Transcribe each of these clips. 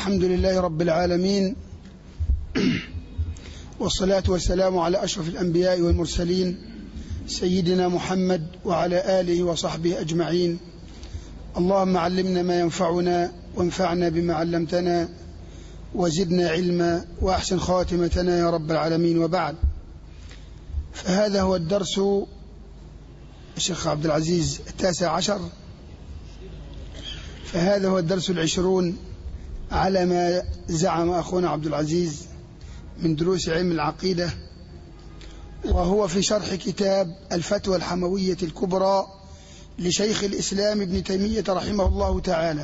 الحمد لله رب العالمين والصلاة والسلام على أشرف الأنبياء والمرسلين سيدنا محمد وعلى آله وصحبه أجمعين اللهم علمنا ما ينفعنا وانفعنا بما علمتنا وزدنا علما وأحسن خاتمتنا يا رب العالمين وبعد فهذا هو الدرس الشيخ عبد العزيز التاسع عشر فهذا هو الدرس العشرون على ما زعم أخونا عبد العزيز من دروس علم العقيدة وهو في شرح كتاب الفتوى الحموية الكبرى لشيخ الإسلام ابن تيمية رحمه الله تعالى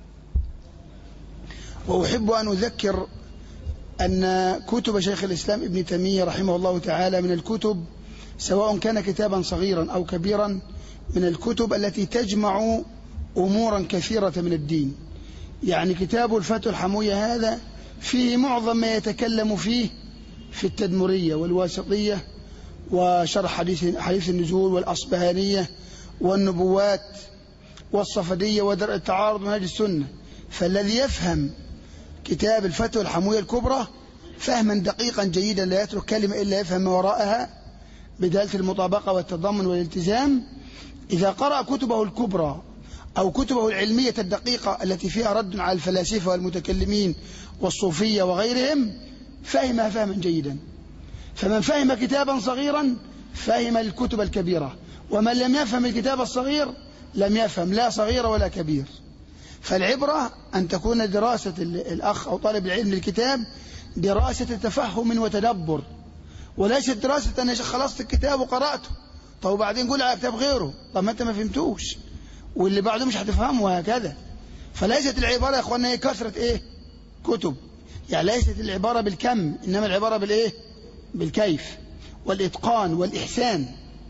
وأحب أن أذكر أن كتب شيخ الإسلام ابن تيمية رحمه الله تعالى من الكتب سواء كان كتابا صغيرا أو كبيرا من الكتب التي تجمع أمورا كثيرة من الدين يعني كتاب الفتوى الحموية هذا فيه معظم ما يتكلم فيه في التدمرية والواسطية وشرح حديث, حديث النزول والأصبهانية والنبوات والصفدية ودرء التعارض منهج السنة فالذي يفهم كتاب الفتوى الحموية الكبرى فهما دقيقا جيدا لا يترك كلمة إلا يفهم ما وراءها بدالة المطابقة والتضامن والالتزام إذا قرأ كتبه الكبرى أو كتبه العلمية الدقيقة التي فيها رد على الفلاسفة والمتكلمين والصوفية وغيرهم فهمها فهما جيدا فمن فهم كتابا صغيرا فهم الكتب الكبيرة ومن لم يفهم الكتاب الصغير لم يفهم لا صغير ولا كبير فالعبرة أن تكون دراسة الأخ أو طالب العلم للكتاب دراسة تفهم وتدبر وليست دراسة أنا خلصت الكتاب وقرأته طب وبعدين قول على كتاب غيره طب ما أنت ما فهمتوش واللي بعده مش هتفهمه وهكذا فليست العبارة يا أخوانا هي كثرة إيه كتب يعني ليست العبارة بالكم إنما العبارة بالإيه بالكيف والإتقان والإحسان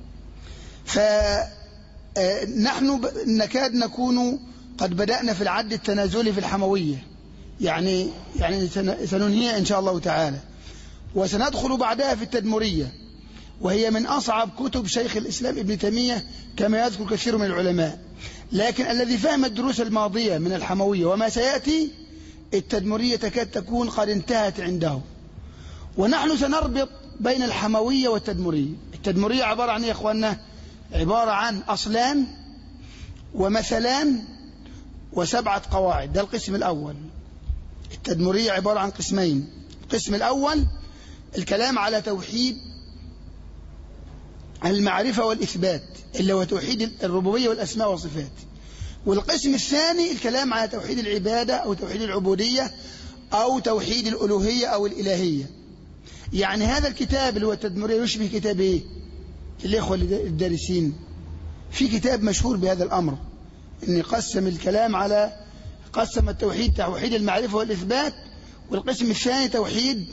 فنحن نكاد نكون قد بدأنا في العد التنازلي في الحموية يعني يعني سننهيها إن شاء الله تعالى وسندخل بعدها في التدمرية وهي من أصعب كتب شيخ الإسلام ابن تيمية كما يذكر كثير من العلماء لكن الذي فهم الدروس الماضية من الحموية وما سيأتي التدمرية تكاد تكون قد انتهت عنده ونحن سنربط بين الحموية والتدمرية التدمرية عبارة عن إيه يا إخواننا عبارة عن أصلان ومثلان وسبعة قواعد ده القسم الأول التدمرية عبارة عن قسمين القسم الأول الكلام على توحيد المعرفة والإثبات اللي هو توحيد الربوبية والأسماء والصفات والقسم الثاني الكلام على توحيد العبادة أو توحيد العبودية أو توحيد الألوهية أو الإلهية يعني هذا الكتاب اللي هو التدمرية يشبه كتاب إيه الإخوة الدارسين في كتاب مشهور بهذا الأمر إن قسم الكلام على قسم التوحيد توحيد المعرفة والإثبات والقسم الثاني توحيد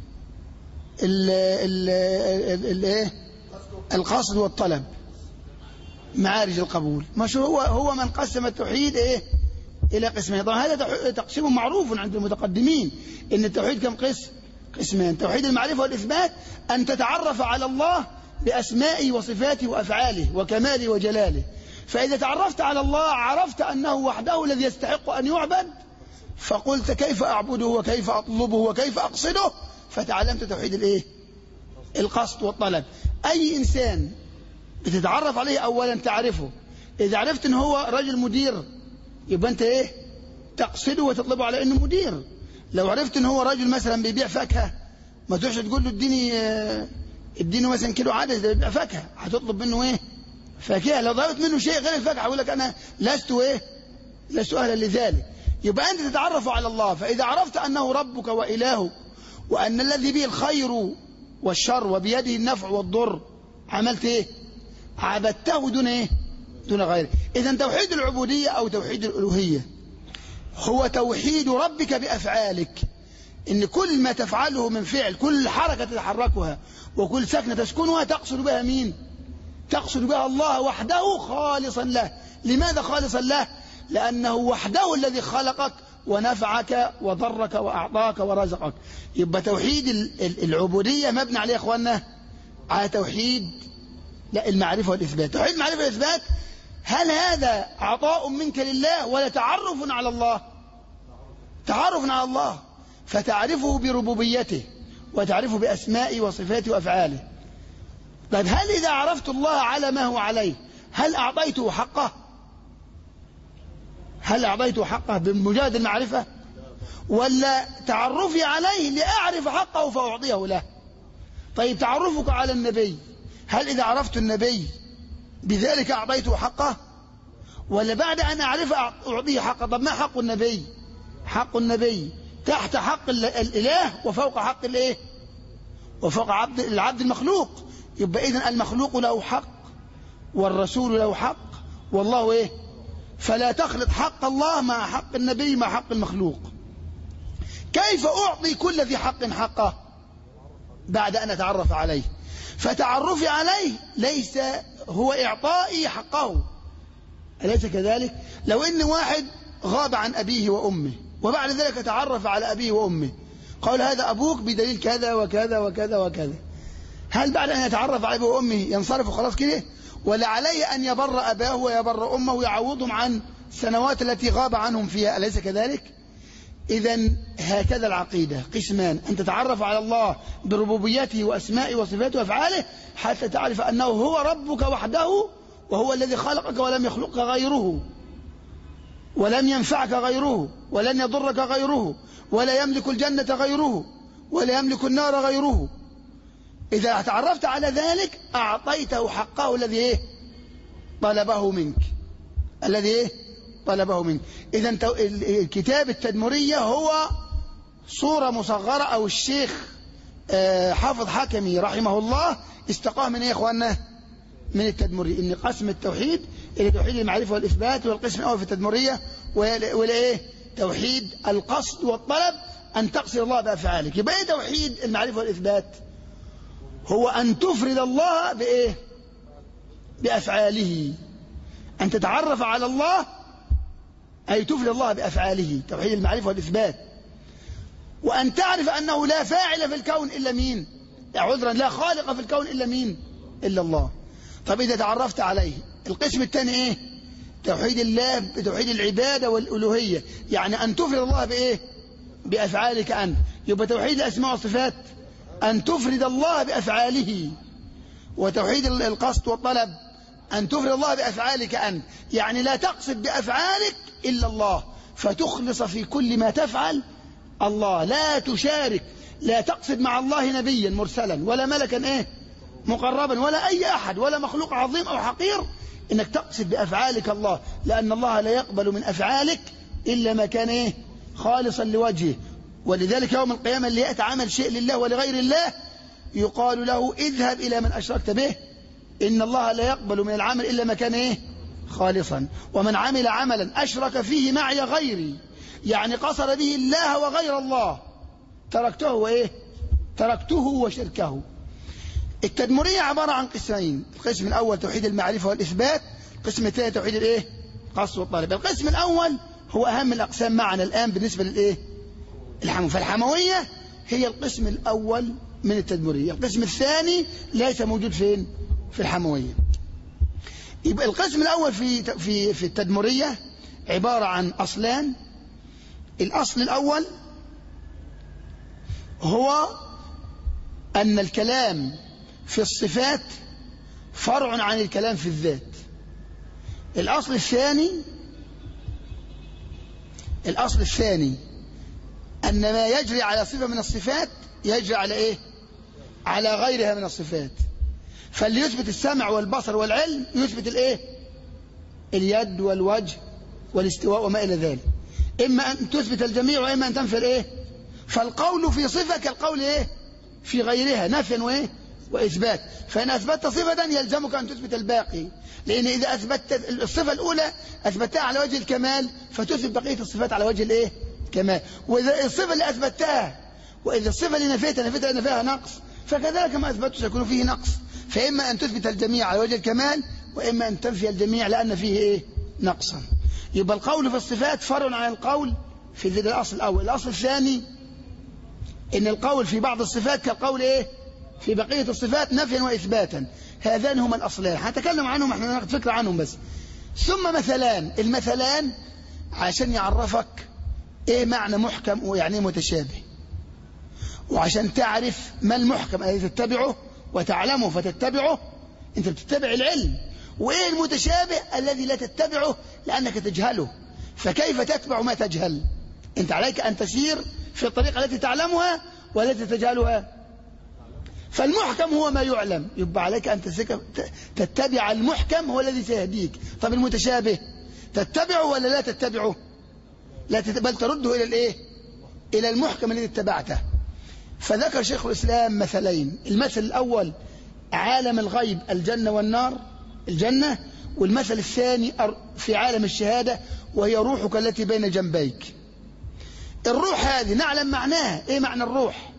ال ال ال ال القصد والطلب معارج القبول مش هو هو من قسم التوحيد ايه الى قسمين طبعا هذا تقسيم معروف عند المتقدمين ان التوحيد كم قسم قسمان توحيد المعرفه والاثبات ان تتعرف على الله باسمائه وصفاته وافعاله وكماله وجلاله فاذا تعرفت على الله عرفت انه وحده الذي يستحق ان يعبد فقلت كيف اعبده وكيف اطلبه وكيف اقصده فتعلمت توحيد الايه القصد والطلب أي إنسان بتتعرف عليه أولا تعرفه إذا عرفت إن هو رجل مدير يبقى أنت إيه تقصده وتطلبه على إنه مدير لو عرفت إن هو رجل مثلا بيبيع فاكهة ما تروحش تقول له اديني اديني مثلا كيلو عدس ده بيبيع فاكهة هتطلب منه إيه فاكهة لو ضربت منه شيء غير الفاكهة هقول لك أنا لست إيه لست أهلا لذلك يبقى أنت تتعرف على الله فإذا عرفت أنه ربك وإلهك وأن الذي به الخير والشر وبيده النفع والضر عملت ايه عبدته دون ايه دون غيره اذا توحيد العبودية او توحيد الالوهية هو توحيد ربك بافعالك ان كل ما تفعله من فعل كل حركة تتحركها وكل سكنة تسكنها تقصد بها مين تقصد بها الله وحده خالصا له لماذا خالصا له لأنه وحده الذي خلقك ونفعك وضرك وأعطاك ورزقك يبقى توحيد العبودية مبني عليه يا أخوانا على توحيد لا المعرفة والإثبات توحيد المعرفة والإثبات هل هذا عطاء منك لله ولا تعرف على الله تعرف على الله فتعرفه بربوبيته وتعرفه بأسمائه وصفاته وأفعاله طيب هل إذا عرفت الله على ما هو عليه هل أعطيته حقه هل أعطيته حقه بمجرد المعرفة ولا تعرفي عليه لأعرف حقه فأعطيه له طيب تعرفك على النبي هل إذا عرفت النبي بذلك أعطيته حقه ولا بعد أن أعرف أعطيه حقه طب ما حق النبي حق النبي تحت حق الإله وفوق حق الإيه وفوق عبد العبد المخلوق يبقى إذن المخلوق له حق والرسول له حق والله إيه فلا تخلط حق الله مع حق النبي مع حق المخلوق كيف أعطي كل ذي حق حقه بعد أن أتعرف عليه فتعرفي عليه ليس هو إعطائي حقه أليس كذلك لو إن واحد غاب عن أبيه وأمه وبعد ذلك تعرف على أبيه وأمه قال هذا أبوك بدليل كذا وكذا وكذا وكذا هل بعد أن يتعرف على أبيه وأمه ينصرف وخلاص كده ولا عليه أن يبر أباه ويبر أمه ويعوضهم عن السنوات التي غاب عنهم فيها أليس كذلك إذا هكذا العقيدة قسمان أن تتعرف على الله بربوبيته وأسمائه وصفاته وأفعاله حتى تعرف أنه هو ربك وحده وهو الذي خلقك ولم يخلقك غيره ولم ينفعك غيره ولن يضرك غيره ولا يملك الجنة غيره ولا يملك النار غيره إذا تعرفت على ذلك أعطيته حقه الذي إيه؟ طلبه منك الذي إيه؟ طلبه منك إذا الكتاب التدمرية هو صورة مصغرة أو الشيخ حافظ حكمي رحمه الله استقاه من إيه يا إخواننا من التدمري إن قسم التوحيد إلى توحيد المعرفة والإثبات والقسم الأول في التدمرية وإلى إيه توحيد القصد والطلب أن تقصد الله بأفعالك يبقى إيه توحيد المعرفة والإثبات هو أن تفرد الله بإيه بأفعاله أن تتعرف على الله أي تفرد الله بأفعاله توحيد المعرفة والإثبات وأن تعرف أنه لا فاعل في الكون إلا مين عذرا لا خالق في الكون إلا مين إلا الله طب إذا تعرفت عليه القسم الثاني إيه توحيد الله بتوحيد العبادة والألوهية يعني أن تفرد الله بإيه بأفعالك أنت يبقى توحيد الأسماء والصفات أن تفرد الله بأفعاله وتوحيد القصد والطلب أن تفرد الله بأفعالك أنت يعني لا تقصد بأفعالك إلا الله فتخلص في كل ما تفعل الله لا تشارك لا تقصد مع الله نبيا مرسلا ولا ملكا إيه مقربا ولا أي أحد ولا مخلوق عظيم أو حقير إنك تقصد بأفعالك الله لأن الله لا يقبل من أفعالك إلا ما كان إيه خالصا لوجهه ولذلك يوم القيامة اللي يأتي عمل شيء لله ولغير الله يقال له اذهب إلى من أشركت به إن الله لا يقبل من العمل إلا ما كان إيه خالصا ومن عمل عملا أشرك فيه معي غيري يعني قصر به الله وغير الله تركته وإيه تركته وشركه التدمرية عبارة عن قسمين القسم الأول توحيد المعرفة والإثبات القسم الثاني توحيد الإيه قصد والطالب القسم الأول هو أهم الأقسام معنا الآن بالنسبة للإيه الحمو فالحموية هي القسم الأول من التدمرية القسم الثاني ليس موجود فين في الحموية يبقى القسم الأول في في في التدمرية عبارة عن أصلان الأصل الأول هو أن الكلام في الصفات فرع عن الكلام في الذات الأصل الثاني الأصل الثاني أن ما يجري على صفة من الصفات يجري على إيه على غيرها من الصفات فاللي يثبت السمع والبصر والعلم يثبت الإيه اليد والوجه والاستواء وما إلى ذلك إما أن تثبت الجميع وإما أن تنفي الإيه فالقول في صفة كالقول إيه في غيرها نفيا وإيه وإثبات فإن أثبتت صفة يلزمك أن تثبت الباقي لأن إذا أثبتت الصفة الأولى أثبتها على وجه الكمال فتثبت بقية الصفات على وجه الإيه كمال وإذا الصفة اللي أثبتها وإذا الصفة اللي نفيتها نفيتها أن فيها نقص فكذلك ما أثبته سيكون فيه نقص فإما أن تثبت الجميع على وجه الكمال وإما أن تنفي الجميع لأن فيه إيه نقصا يبقى القول في الصفات فرع عن القول في الأصل الأول الأصل الثاني إن القول في بعض الصفات كالقول إيه في بقية الصفات نفيا وإثباتا هذان هما الأصلان هنتكلم عنهم احنا ناخد فكرة عنهم بس ثم مثلان المثلان عشان يعرفك ايه معنى محكم ويعني ايه متشابه وعشان تعرف ما المحكم الذي تتبعه وتعلمه فتتبعه انت بتتبع العلم وايه المتشابه الذي لا تتبعه لانك تجهله فكيف تتبع ما تجهل انت عليك ان تسير في الطريقه التي تعلمها والتي تجهلها فالمحكم هو ما يعلم يبقى عليك ان تتبع المحكم هو الذي سيهديك طب المتشابه تتبعه ولا لا تتبعه لا تت... بل ترده الى الايه الى المحكم الذي اتبعته فذكر شيخ الاسلام مثلين المثل الاول عالم الغيب الجنه والنار الجنه والمثل الثاني في عالم الشهاده وهي روحك التي بين جنبيك الروح هذه نعلم معناها ايه معنى الروح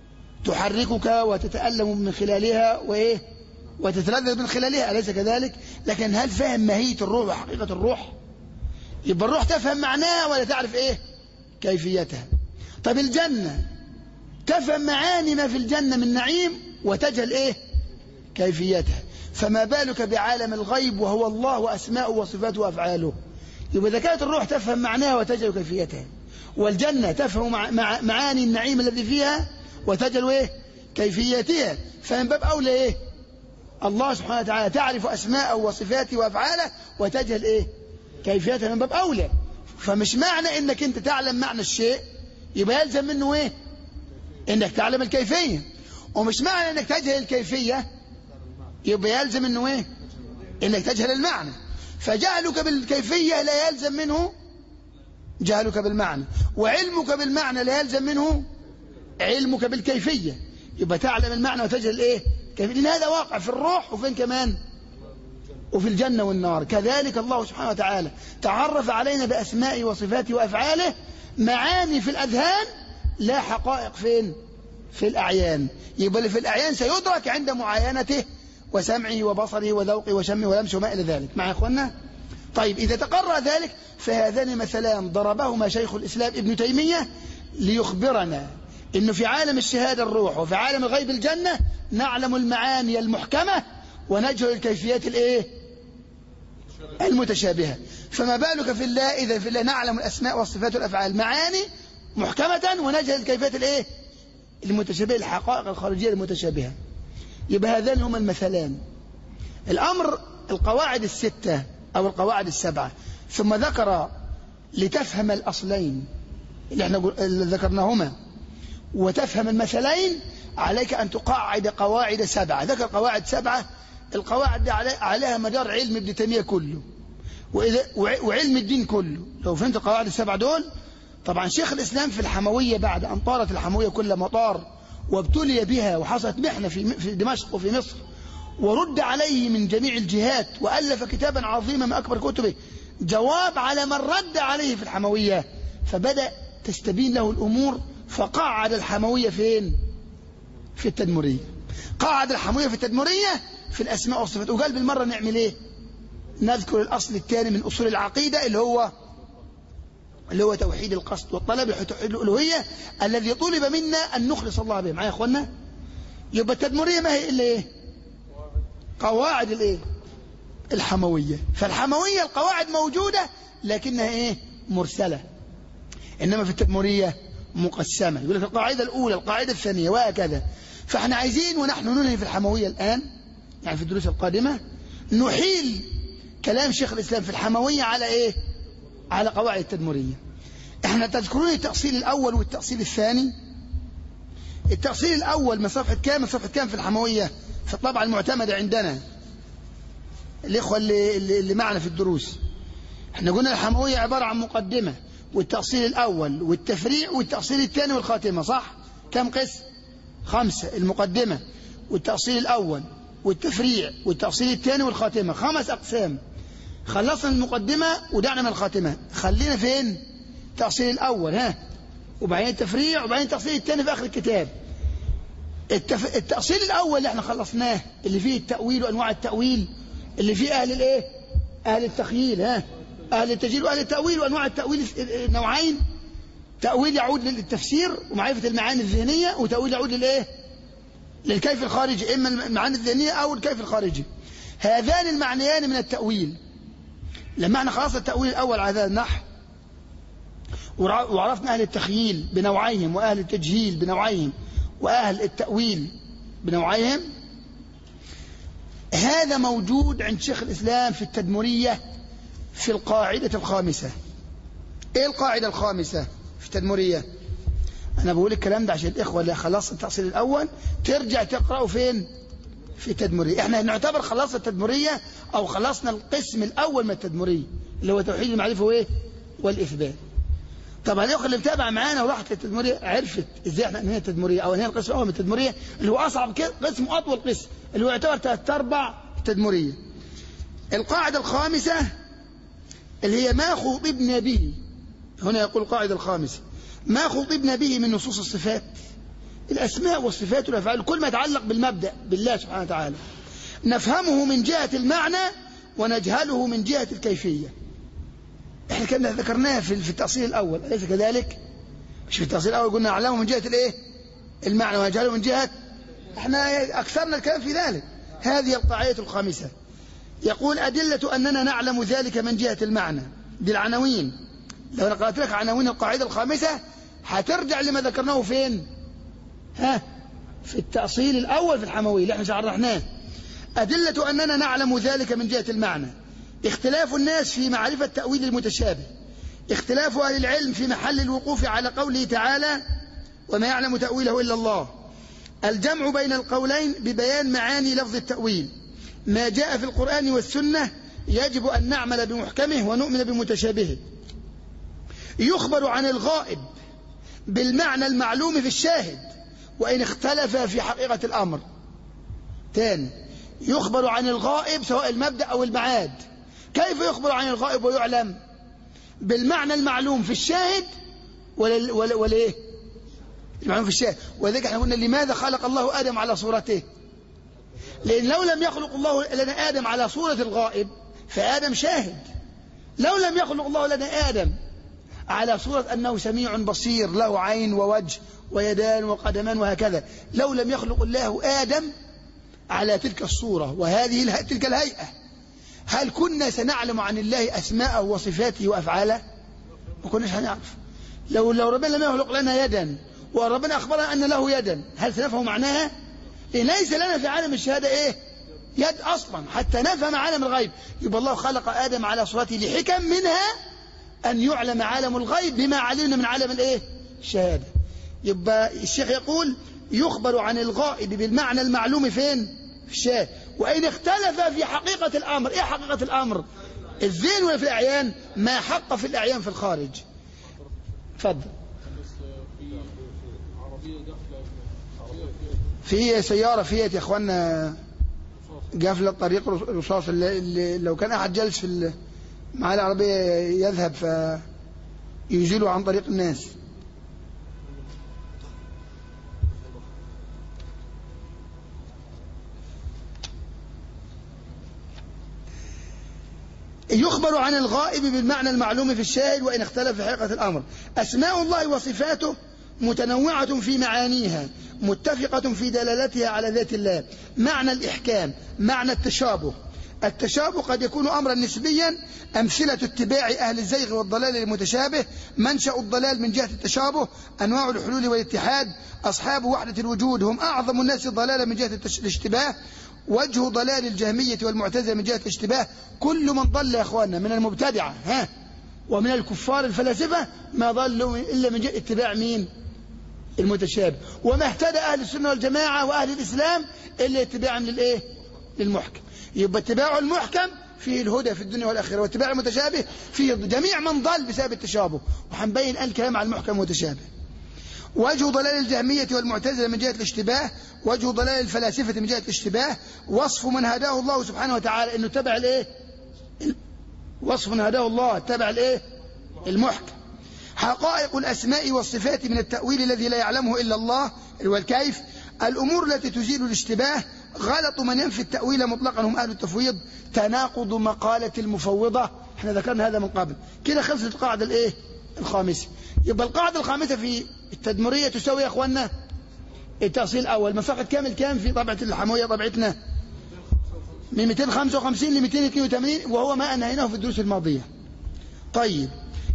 تحركك وتتألم من خلالها وايه وتتلذذ من خلالها أليس كذلك لكن هل فهم ماهية الروح وحقيقة الروح يبقى الروح تفهم معناها ولا تعرف ايه كيفيتها طب الجنة تفهم معاني ما في الجنة من نعيم وتجهل ايه كيفيتها فما بالك بعالم الغيب وهو الله وأسماؤه وصفاته وأفعاله يبقى إذا كانت الروح تفهم معناها وتجهل كيفيتها والجنة تفهم مع مع معاني النعيم الذي فيها وتجهل ايه كيفيتها فمن باب أولى ايه الله سبحانه وتعالى تعرف أسماءه وصفاته وأفعاله وتجهل ايه كيفيتها من باب أولى فمش معنى انك انت تعلم معنى الشيء يبقى يلزم منه ايه انك تعلم الكيفية ومش معنى انك تجهل الكيفية يبقى يلزم انه ايه انك تجهل المعنى فجهلك بالكيفية لا يلزم منه جهلك بالمعنى وعلمك بالمعنى لا يلزم منه علمك بالكيفية يبقى تعلم المعنى وتجهل ايه كيف لأن هذا واقع في الروح وفين كمان وفي الجنة والنار كذلك الله سبحانه وتعالى تعرف علينا بأسمائه وصفاته وأفعاله معاني في الأذهان لا حقائق فين في الأعيان يبقى اللي في الأعيان سيدرك عند معاينته وسمعه وبصره وذوقه وشمه ولمسه وما إلى ذلك مع إخواننا طيب إذا تقرر ذلك فهذان مثلان ضربهما شيخ الإسلام ابن تيمية ليخبرنا إنه في عالم الشهادة الروح وفي عالم الغيب الجنة نعلم المعاني المحكمة ونجهل الكيفيات الايه المتشابهة فما بالك في الله إذا في الله نعلم الأسماء والصفات والأفعال معاني محكمة ونجهل الكيفيات الايه المتشابهة الحقائق الخارجية المتشابهة يبقى هذان هما المثلان الأمر القواعد الستة أو القواعد السبعة ثم ذكر لتفهم الأصلين اللي احنا اللي ذكرناهما وتفهم المثلين عليك أن تقاعد قواعد سبعة ذكر قواعد سبعة القواعد دي عليها مدار علم ابن تيمية كله وإذا وعلم الدين كله لو فهمت القواعد السبعة دول طبعا شيخ الإسلام في الحموية بعد أن طارت الحموية كل مطار وابتلي بها وحصلت محنة في دمشق وفي مصر ورد عليه من جميع الجهات وألف كتابا عظيما من أكبر كتبه جواب على من رد عليه في الحموية فبدأ تستبين له الأمور فقعد الحموية فين في التدمرية قعد الحموية في التدمرية في الأسماء والصفات وقال بالمرة نعمل إيه نذكر الأصل الثاني من أصول العقيدة اللي هو اللي هو توحيد القصد والطلب توحيد الألوهية الذي طلب منا أن نخلص الله به معايا يا أخوانا يبقى التدمرية ما هي إلا إيه قواعد الإيه الحموية فالحموية القواعد موجودة لكنها إيه مرسلة إنما في التدمرية مقسمة يقول لك القاعدة الأولى القاعدة الثانية وهكذا فاحنا عايزين ونحن ننهي في الحموية الآن يعني في الدروس القادمة نحيل كلام شيخ الإسلام في الحموية على إيه على قواعد التدمرية احنا تذكرون التأصيل الأول والتأصيل الثاني التأصيل الأول من صفحة كام من صفحة كام في الحموية في الطبعة المعتمدة عندنا الإخوة اللي, اللي معنا في الدروس احنا قلنا الحموية عبارة عن مقدمة والتأصيل الأول والتفريع والتأصيل الثاني والخاتمة صح كم قسم خمسة المقدمة والتأصيل الأول والتفريع والتأصيل الثاني والخاتمة خمس أقسام خلصنا المقدمة ودعنا من الخاتمة خلينا فين التأصيل الأول ها وبعدين التفريع وبعدين التأصيل الثاني في آخر الكتاب التف... التأصيل الأول اللي احنا خلصناه اللي فيه التأويل وأنواع التأويل اللي فيه أهل الإيه أهل التخييل ها أهل التجيل وأهل التأويل وأنواع التأويل نوعين تأويل يعود للتفسير ومعرفة المعاني الذهنية وتأويل يعود للإيه للكيف الخارجي إما المعاني الذهنية أو الكيف الخارجي هذان المعنيان من التأويل لما احنا خلاص التأويل الأول على هذا النحو وعرفنا أهل التخييل بنوعيهم وأهل التجهيل بنوعيهم وأهل التأويل بنوعيهم هذا موجود عند شيخ الإسلام في التدمرية في القاعدة الخامسة إيه القاعدة الخامسة في التدمرية أنا بقول الكلام ده عشان الإخوة اللي خلصت التأصيل الأول ترجع تقرأوا فين في التدمرية إحنا نعتبر خلصنا التدمرية أو خلصنا القسم الأول من التدمرية اللي هو توحيد المعرفة وإيه والإثبات طبعا الأخوة اللي متابعة معانا وراحت للتدمرية عرفت إزاي إحنا أنهينا التدمرية أو أنهينا القسم الأول من التدمرية اللي هو أصعب قسم وأطول قسم اللي هو يعتبر ثلاث أرباع التدمرية القاعدة الخامسة اللي هي ما خطبنا به هنا يقول القاعدة الخامسة ما خطبنا به من نصوص الصفات الأسماء والصفات والأفعال كل ما يتعلق بالمبدأ بالله سبحانه وتعالى نفهمه من جهة المعنى ونجهله من جهة الكيفية احنا كنا ذكرناها في التأصيل الأول أليس كذلك مش في التأصيل الأول قلنا نعلمه من جهة الايه المعنى ونجهله من جهة احنا أكثرنا الكلام في ذلك هذه القاعدة الخامسة يقول أدلة أننا نعلم ذلك من جهة المعنى دي العناوين لو أنا قرأت لك عناوين القاعدة الخامسة هترجع لما ذكرناه فين ها في التأصيل الأول في الحموي اللي احنا شرحناه أدلة أننا نعلم ذلك من جهة المعنى اختلاف الناس في معرفة تأويل المتشابه اختلاف أهل العلم في محل الوقوف على قوله تعالى وما يعلم تأويله إلا الله الجمع بين القولين ببيان معاني لفظ التأويل ما جاء في القرآن والسنة يجب أن نعمل بمحكمه ونؤمن بمتشابهه يخبر عن الغائب بالمعنى المعلوم في الشاهد وإن اختلف في حقيقة الأمر تاني يخبر عن الغائب سواء المبدأ أو المعاد كيف يخبر عن الغائب ويعلم بالمعنى المعلوم في الشاهد ولا ولا ولا ايه المعلوم في الشاهد ولذلك احنا قلنا لماذا خلق الله ادم على صورته لان لو لم يخلق الله لنا ادم على صوره الغائب فادم شاهد لو لم يخلق الله لنا ادم على صورة أنه سميع بصير له عين ووجه ويدان وقدمان وهكذا لو لم يخلق الله آدم على تلك الصورة وهذه تلك الهيئة هل كنا سنعلم عن الله أسماءه وصفاته وأفعاله ما كناش هنعرف لو لو ربنا لم يخلق لنا يدا وربنا أخبرنا أن له يدا هل سنفهم معناها ليس لنا في عالم الشهادة إيه يد أصلا حتى نفهم عالم الغيب يبقى الله خلق آدم على صورته لحكم منها أن يعلم عالم الغيب بما علمنا من عالم الإيه الشهادة يبقى الشيخ يقول يخبر عن الغائب بالمعنى المعلوم فين في الشاهد وإن اختلف في حقيقة الأمر إيه حقيقة الأمر الذهن ولا في الأعيان ما حق في الأعيان في الخارج تفضل في سيارة فيت يا اخوانا قافلة الطريق رصاص اللي, اللي لو كان أحد جالس في مع العربية يذهب فيزيله عن طريق الناس يخبر عن الغائب بالمعنى المعلوم في الشاهد وإن اختلف في حقيقة الأمر أسماء الله وصفاته متنوعة في معانيها متفقة في دلالتها على ذات الله معنى الإحكام معنى التشابه التشابه قد يكون أمرا نسبيا أمثلة اتباع أهل الزيغ والضلال المتشابه منشأ الضلال من جهة التشابه أنواع الحلول والاتحاد أصحاب وحدة الوجود هم أعظم الناس ضلالا من جهة الاشتباه وجه ضلال الجهمية والمعتزلة من جهة الاشتباه كل من ضل يا أخواننا من المبتدعة ها ومن الكفار الفلاسفة ما ضلوا إلا من جهة اتباع مين المتشابه وما اهتدى أهل السنة والجماعة وأهل الإسلام إلا اتباعا للإيه للمحكم يبقى اتباع المحكم فيه الهدى في الدنيا والآخرة واتباع المتشابه فيه جميع من ضل بسبب التشابه وحنبين الآن الكلام عن المحكم والمتشابه وجه ضلال الجهمية والمعتزلة من جهة الاشتباه وجه ضلال الفلاسفة من جهة الاشتباه وصف من هداه الله سبحانه وتعالى انه تبع الايه وصف من هداه الله تبع الايه المحكم حقائق الأسماء والصفات من التأويل الذي لا يعلمه إلا الله والكيف الأمور التي تزيل الاشتباه غلط من ينفي التأويل مطلقا هم أهل التفويض تناقض مقالة المفوضة احنا ذكرنا هذا من قبل كده خلصت القاعدة الايه الخامسة يبقى القاعدة الخامسة في التدمرية تساوي يا اخوانا التأصيل الأول مساقط كامل كام في طبعة الحموية طبعتنا من 255 ل 282 وهو ما أنهيناه في الدروس الماضية طيب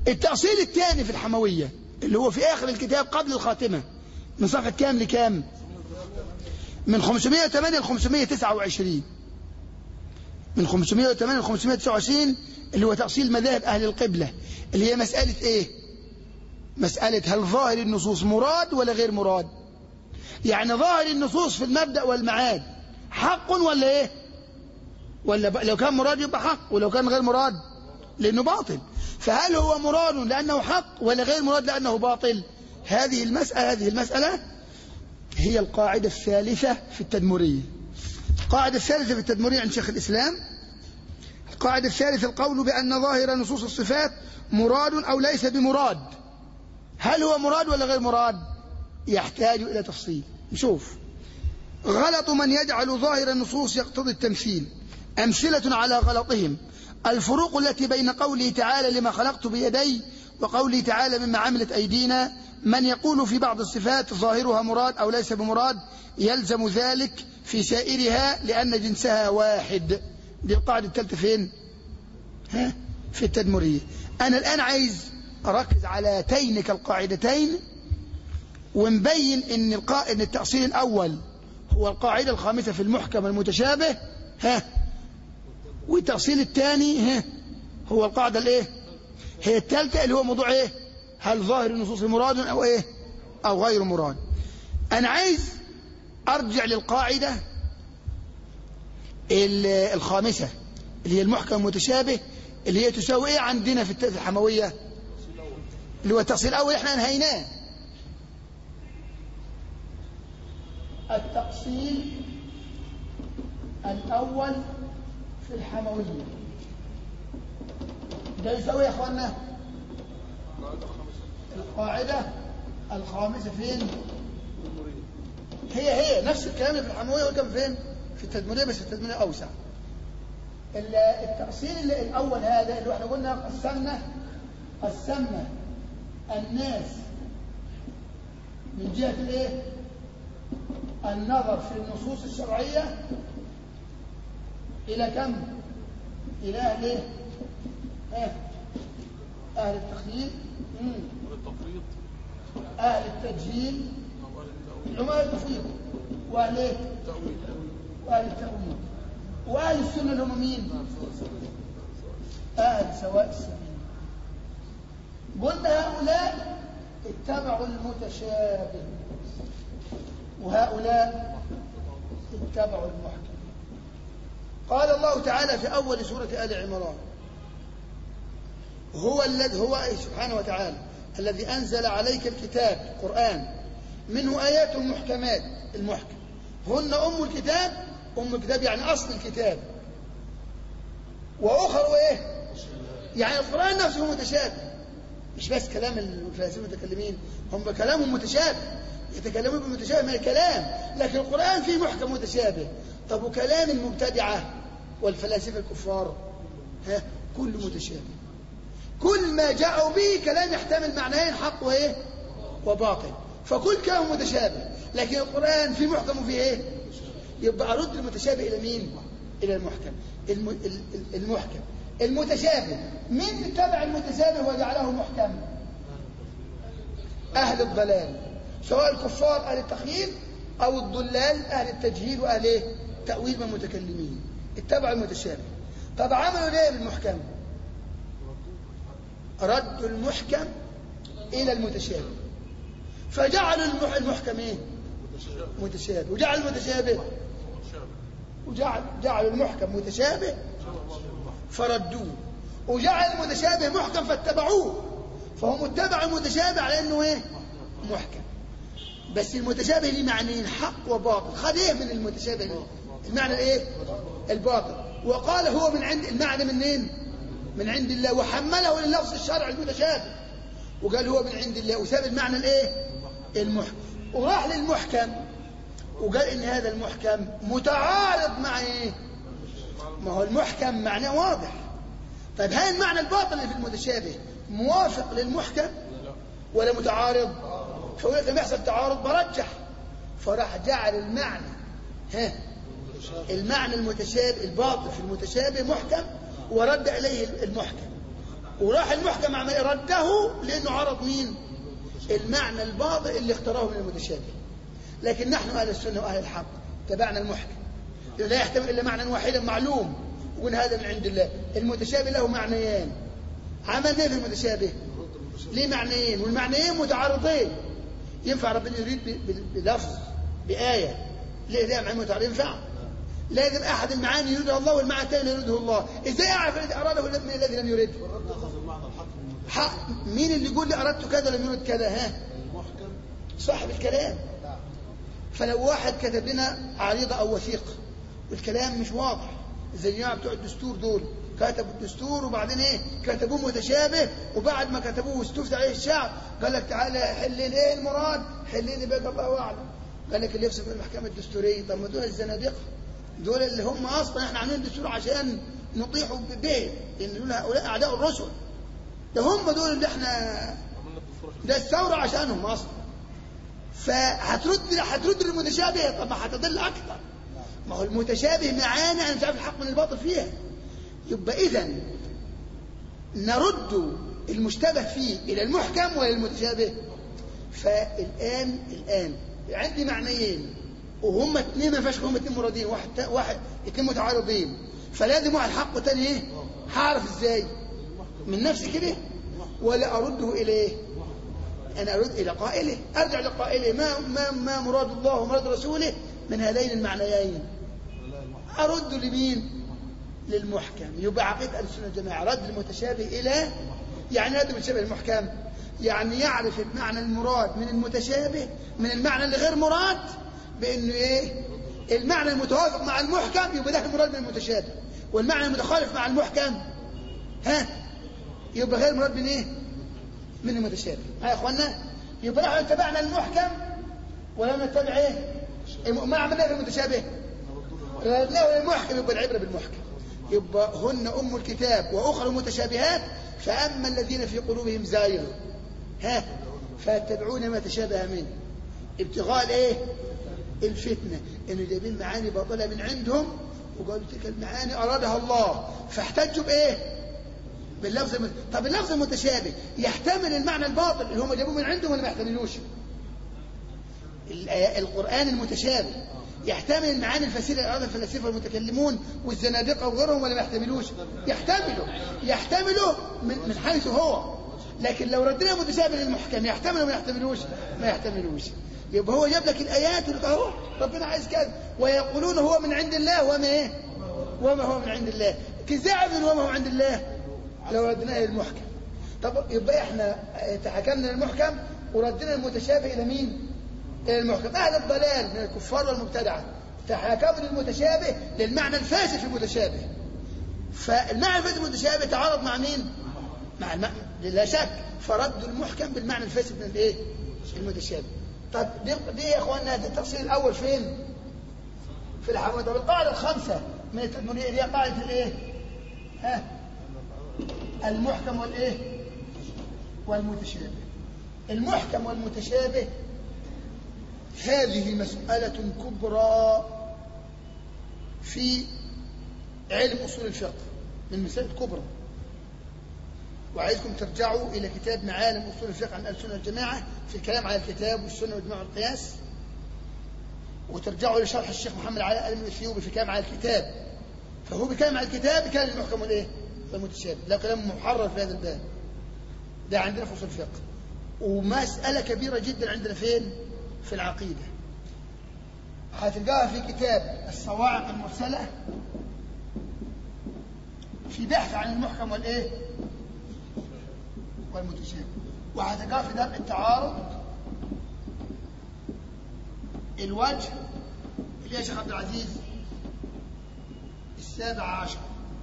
التأصيل الثاني في الحموية اللي هو في آخر الكتاب قبل الخاتمة من صفحة كام لكام من 508 ل 529 من 508 ل 529 اللي هو تأصيل مذاهب أهل القبلة اللي هي مسألة إيه مسألة هل ظاهر النصوص مراد ولا غير مراد يعني ظاهر النصوص في المبدأ والمعاد حق ولا إيه ولا ب... لو كان مراد يبقى حق ولو كان غير مراد لأنه باطل فهل هو مراد لأنه حق ولا غير مراد لأنه باطل هذه المسألة هذه المسألة هي القاعدة الثالثة في التدمرية القاعدة الثالثة في التدمرية عند شيخ الإسلام القاعدة الثالثة القول بأن ظاهر نصوص الصفات مراد أو ليس بمراد هل هو مراد ولا غير مراد يحتاج إلى تفصيل نشوف غلط من يجعل ظاهر النصوص يقتضي التمثيل أمثلة على غلطهم الفروق التي بين قوله تعالى لما خلقت بيدي وقوله تعالى مما عملت أيدينا من يقول في بعض الصفات ظاهرها مراد أو ليس بمراد يلزم ذلك في سائرها لأن جنسها واحد دي القاعدة الثالثة فين ها؟ في التدمرية أنا الآن عايز أركز على تينك القاعدتين ونبين إن, القا... إن التأصيل الأول هو القاعدة الخامسة في المحكم المتشابه ها والتأصيل الثاني ها هو القاعدة الايه هي الثالثة اللي هو موضوع ايه هل ظاهر النصوص مراد او ايه او غير مراد انا عايز ارجع للقاعدة الخامسة اللي هي المحكم المتشابه اللي هي تساوي ايه عندنا في الحموية اللي هو التأصيل الاول احنا انهيناه التأصيل الأول في الحموية ده يساوي يا اخوانا القاعدة الخامسة فين هي هي نفس الكلام في الحموية وكم فين في التدمرية بس التدمرية أوسع التأصيل الأول هذا اللي احنا قلنا قسمنا قسمنا الناس من جهة الايه النظر في النصوص الشرعية إلى كم إلى أهل إيه؟ أهل التخييل التفريط أهل التجهيل علماء التفريط وأهل إيه؟ التأويل وأهل التأويل وأهل السنة اللي هم مين؟ أهل سواء السبيل قلنا هؤلاء اتبعوا المتشابه وهؤلاء اتبعوا المحكم قال الله تعالى في أول سورة آل عمران هو الذي هو سبحانه وتعالى الذي أنزل عليك الكتاب القرآن منه آيات محكمات المحكم هن أم الكتاب أم الكتاب يعني أصل الكتاب وأخر إيه يعني القرآن نفسه متشابه مش بس كلام الفلاسفة المتكلمين هم كلامهم متشابه يتكلمون بالمتشابه من الكلام لكن القرآن فيه محكم متشابه طب وكلام المبتدعة والفلاسفة الكفار ها كله متشابه كل ما جاءوا به كلام يحتمل معنيين حق وايه وباطل فكل كلام متشابه لكن القرآن فيه محكم وفيه ايه يبقى أرد المتشابه إلى مين إلى المحكم الم... المحكم المتشابه من اتبع المتشابه وجعله محكم أهل الضلال سواء الكفار أهل التخيير أو الضلال أهل التجهيل وأهل إيه؟ تأويل من المتكلمين اتبعوا المتشابه طب عملوا ليه بالمحكم ردوا المحكم إلى المتشابه فجعلوا المح... المحكم إيه؟ متشابه وجعل المتشابه وجعل جعلوا المحكم متشابه فردوه وجعل المتشابه محكم فاتبعوه فهم اتبعوا المتشابه على انه ايه محكم بس المتشابه ليه معنيين حق وباطل خد ايه من المتشابه ليه المعنى ايه الباطل وقال هو من عند المعنى منين من عند الله وحمله للفظ الشرع المتشابه وقال هو من عند الله وساب المعنى الايه المحكم وراح للمحكم وقال ان هذا المحكم متعارض مع ايه ما هو المحكم معناه واضح طيب هل المعنى الباطل اللي في المتشابه موافق للمحكم ولا متعارض فهو لما يحصل تعارض برجح فراح جعل المعنى ها المعنى المتشابه الباطل في المتشابه محكم ورد إليه المحكم وراح المحكم عمل إيه؟ رده لأنه عرض مين المعنى الباطل اللي اختاره من المتشابه لكن نحن أهل السنة وأهل الحق تبعنا المحكم لا يحتمل إلا معنى واحدا معلوم وقلنا هذا من عند الله المتشابه له معنيان عملنا إيه في المتشابه ليه معنيين والمعنيين متعارضين ينفع ربنا يريد ب- ب- بلفظ بآية ليه ده معنى متعارض ينفع لازم أحد المعاني يريدها الله والمعنى الثاني يريده الله إزاي أعرف الذي أراده من الذي لم يرده والرد أخذ المعنى الحق من حق مين اللي يقول لي أردت كذا لم يرد كذا ها المحكم صاحب الكلام نعم فلو واحد كتب لنا عريضة أو وثيقة والكلام مش واضح زي الجماعة بتوع الدستور دول كتبوا الدستور وبعدين ايه كتبوه متشابه وبعد ما كتبوه واستفتى عليه الشعب قال لك تعالى حل لي ايه المراد حل لي بقى الله اعلم قال لك اللي يفسد المحكمة الدستورية طب ما دول الزنادقة دول اللي هم اصلا احنا عاملين الدستور عشان نطيحوا به لان دول هؤلاء اعداء الرسل ده هم دول اللي احنا عملنا الدستور عشان ده الثورة عشانهم أصلا فهترد هترد للمتشابه طب ما هتضل أكثر ما هو المتشابه معاني أنا مش عارف الحق من الباطل فيها يبقى إذا نرد المشتبه فيه إلى المحكم ولا المتشابه فالآن الآن عندي معنيين وهم اثنين ما ينفعش هم اثنين مرادين واحد تا- واحد اثنين متعارضين فلازم واحد حق والتاني ايه؟ هعرف ازاي؟ من نفسي كده ولا ارده اليه؟ أنا أرد إلى قائله أرجع لقائله ما, ما, ما مراد الله ومراد رسوله من هذين المعنيين لا المحكم أرد لمين للمحكم يبقى عقيدة أهل السنة والجماعة رد المتشابه إلى يعني رد المتشابه المحكم يعني يعرف المعنى المراد من المتشابه من المعنى اللي غير مراد بأنه إيه المعنى المتوافق مع المحكم يبقى ده المراد من المتشابه والمعنى المتخالف مع المحكم ها يبقى غير مراد من إيه من المتشابه ها يا اخوانا يبقى نحن اتبعنا المحكم ولم نتبع ايه الم- ما عملنا في المتشابه ردناه للمحكم يبقى العبره بالمحكم يبقى هن ام الكتاب واخرى متشابهات فاما الذين في قلوبهم زايغ ها فيتبعون ما تشابه منه ابتغاء الايه الفتنه انه جايبين معاني باطله من عندهم وقالوا تلك المعاني ارادها الله فاحتجوا بايه باللفظ المت... طب اللفظ المتشابه يحتمل المعنى الباطل اللي هم جابوه من عندهم ولا ما يحتملوش الآية- القرآن المتشابه يحتمل المعاني الفاسدة اللي أرادها الفلاسفة والمتكلمون والزنادقة وغيرهم ولا ما يحتملوش يحتملوا يحتملوا من, من حيث هو لكن لو ردنا متشابه للمحكم يحتمل ولا ما يحتملوش ما يحتملوش يبقى هو جاب لك الآيات اللي اهو ربنا عايز كذا ويقولون هو من عند الله وما ايه وما هو من عند الله ازاي عرفنا وما هو عند الله لو ردناه للمحكم طب يبقى احنا تحكمنا للمحكم وردنا المتشابه الى مين الى المحكم اهل الضلال من الكفار والمبتدعه تحكموا للمتشابه للمعنى الفاسد في المتشابه فالمعنى الفاسد في المتشابه تعارض مع مين مع المعنى لا شك فردوا المحكم بالمعنى الفاسد من الايه المتشابه طب دي, دي يا اخوانا ده التفصيل الاول فين في الحوادث طب القاعده الخامسه من التدمريه اللي هي قاعده الايه ها المحكم والايه والمتشابه المحكم والمتشابه هذه مسألة كبرى في علم أصول الفقه من مسائل كبرى وعايزكم ترجعوا إلى كتاب معالم أصول الفقه عن السنة والجماعة في الكلام على الكتاب والسنة والجماعة والقياس وترجعوا لشرح الشيخ محمد علاء الأثيوبي في كلام على الكتاب فهو بيتكلم على الكتاب بيتكلم المحكم والايه؟ والمتشابه لا كلام محرر في هذا الباب ده عندنا في اصول الفقه ومسألة كبيرة جدا عندنا فين؟ في العقيدة هتلقاها في كتاب الصواعق المرسلة في بحث عن المحكم والايه؟ والمتشابه وهتلقاها في درء التعارض الوجه اللي يا شيخ عبد العزيز السابع عشر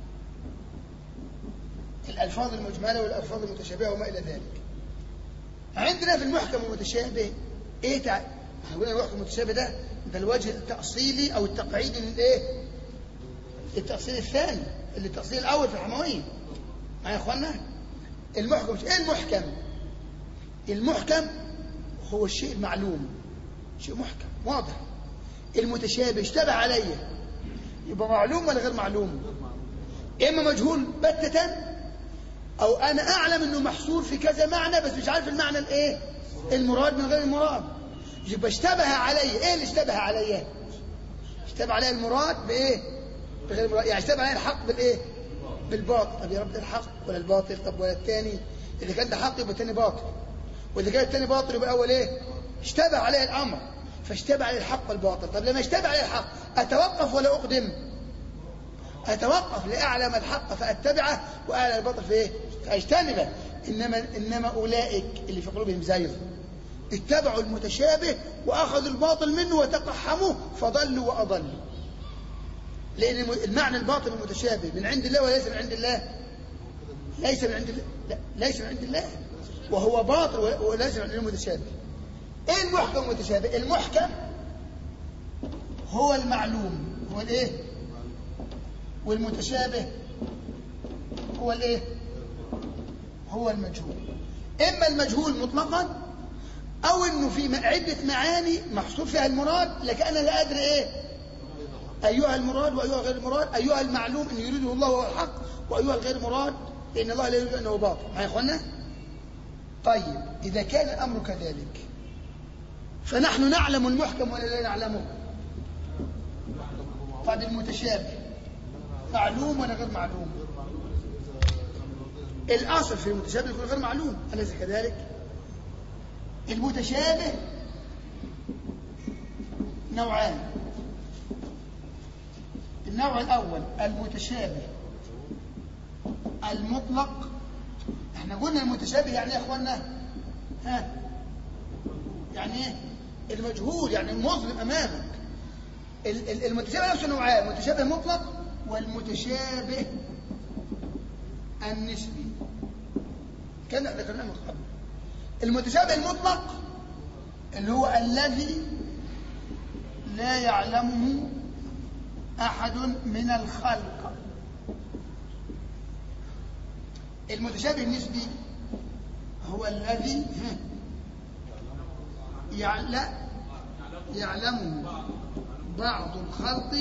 الألفاظ المجملة والألفاظ المتشابهة وما إلى ذلك عندنا في المحكم المتشابه إيه تع... هقول المحكم المتشابه ده ده الوجه التأصيلي أو التقعيدي للإيه؟ التأصيل الثاني اللي التأصيل الأول في الحموية معايا يا إخوانا؟ المحكم إيه المحكم؟ المحكم هو الشيء المعلوم شيء محكم واضح المتشابه اشتبه عليه يبقى معلوم ولا غير معلوم؟ إما مجهول بتة او انا اعلم انه محصور في كذا معنى بس مش عارف المعنى الايه المراد من غير المراد يبقى اشتبه علي ايه اللي اشتبه علي اشتبه علي المراد بايه بغير المراد يعني اشتبه علي الحق بالايه بالباطل طب يا رب ده الحق ولا الباطل طب ولا الثاني اذا كان ده حق يبقى الثاني باطل واذا كان الثاني باطل يبقى اول ايه اشتبه عليه الامر فاشتبه عليه الحق والباطل طب لما اشتبه عليه الحق اتوقف ولا اقدم اتوقف لاعلم الحق فاتبعه واعلم الباطل في ايه فاجتنبه انما انما اولئك اللي في قلوبهم زيغ اتبعوا المتشابه واخذوا الباطل منه وتقحموه فضلوا واضلوا لان المعنى الباطل المتشابه من عند الله وليس من عند الله ليس من عند الله لا ليس من عند الله وهو باطل وليس من عند الله متشابه ايه المحكم المتشابه المحكم هو المعلوم هو الايه والمتشابه هو الايه هو المجهول اما المجهول مطلقا او انه في عده معاني محصور فيها المراد لكن انا لا ادري ايه ايها المراد وايها غير المراد ايها المعلوم ان يريده الله وهو الحق وايها الغير مراد ان الله لا يريد انه باطل معايا يا اخوانا طيب اذا كان الامر كذلك فنحن نعلم المحكم ولا لا نعلمه طيب المتشابه معلوم ولا غير معلوم الاصل في المتشابه يكون غير معلوم اليس كذلك المتشابه نوعان النوع الأول المتشابه المطلق احنا قلنا المتشابه يعني ايه يا اخوانا ها يعني ايه المجهول يعني المظلم امامك المتشابه نفسه نوعان متشابه مطلق والمتشابه النسبي كان ذكرناه من قبل المتشابه المطلق اللي هو الذي لا يعلمه أحد من الخلق المتشابه النسبي هو الذي يعلمه بعض الخلق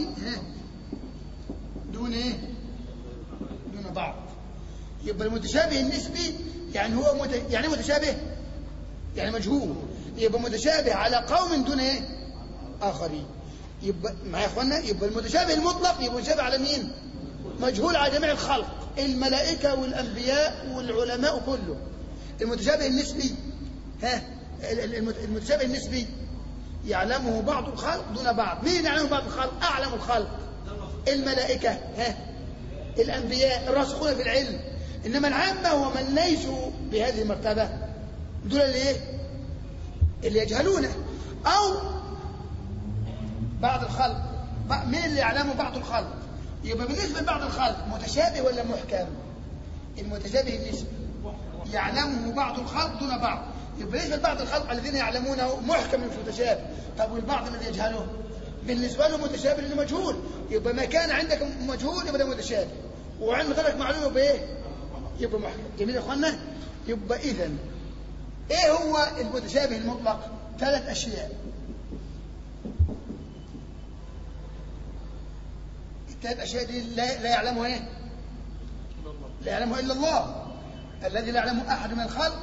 دون ايه دون بعض يبقى المتشابه النسبي يعني هو مت... يعني متشابه يعني مجهول يبقى متشابه على قوم دون ايه اخرين يبقى معايا يا اخوانا يبقى المتشابه المطلق يبقى متشابه على مين مجهول على جميع الخلق الملائكه والانبياء والعلماء كله المتشابه النسبي ها المتشابه النسبي يعلمه بعض الخلق دون بعض مين يعلمه بعض الخلق اعلم الخلق الملائكه ها الانبياء الراسخون في العلم انما العامه ومن ليسوا بهذه المرتبه دول اللي ايه اللي يجهلونه او بعض الخلق مين اللي يعلمه بعض الخلق يبقى بالنسبه لبعض الخلق متشابه ولا محكم المتشابه النسبي يعلمه بعض الخلق دون بعض يبقى بالنسبه لبعض الخلق الذين يعلمونه محكم في متشابه طب والبعض الذي يجهله بالنسبه له متشابه لانه مجهول يبقى ما كان عندك مجهول يبقى ده متشابه وعند غيرك معلوم يبقى ايه يبقى محكم جميل يا اخوانا يبقى اذا ايه هو المتشابه المطلق ثلاث اشياء الثلاث اشياء دي لا, لا يعلمها ايه لا يعلمها الا الله الذي لا يعلمه احد من الخلق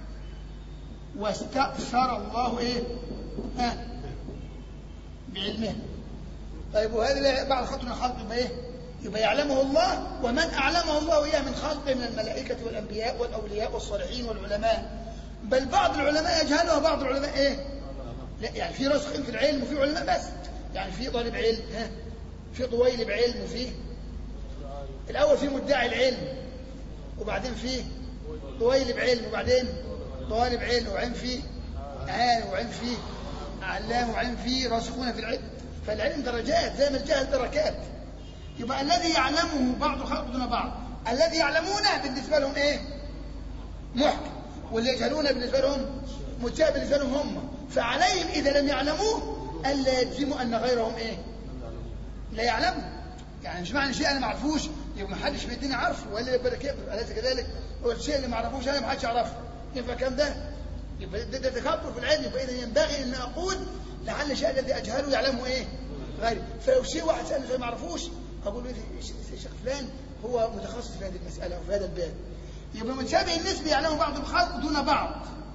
واستأثر الله ايه ها بعلمه طيب وهذا بعد خلق من الخلق يبقى ايه يبقى يعلمه الله ومن اعلمه الله اياه من خلقه من الملائكه والانبياء والاولياء والصالحين والعلماء بل بعض العلماء يجهلها وبعض العلماء ايه لا يعني في راسخين في العلم وفي علماء بس يعني في طالب علم ها في طويل بعلم وفيه الاول في مدعي العلم وبعدين في طويل بعلم وبعدين طالب علم وعلم فيه عالم وعلم فيه علام وعلم فيه راسخون في العلم فالعلم درجات زي ما الجهل دركات يبقى الذي يعلمه بعض خلق دون بعض الذي يعلمونه بالنسبه لهم ايه محكم واللي يجهلونه بالنسبه لهم متشابه بالنسبه لهم هم فعليهم اذا لم يعلموه الا يجزموا ان غيرهم ايه لا يعلموا يعني مش معنى شيء انا ما اعرفوش يبقى ما حدش في الدنيا عارفه ولا يبقى كبر اليس كذلك هو الشيء اللي ما اعرفوش انا ما حدش يعرفه ينفع الكلام ده يبقى ده, ده تكبر في العلم يبقى اذا ينبغي ان اقول لعل الشيء الذي اجهله يعلمه ايه غيري فلو شيء واحد سالني شيء ما اعرفوش اقول له الشيخ فلان هو متخصص في هذه المساله او في هذا الباب يبقى المتشابه النسبي يعلمه بعض الخلق دون بعض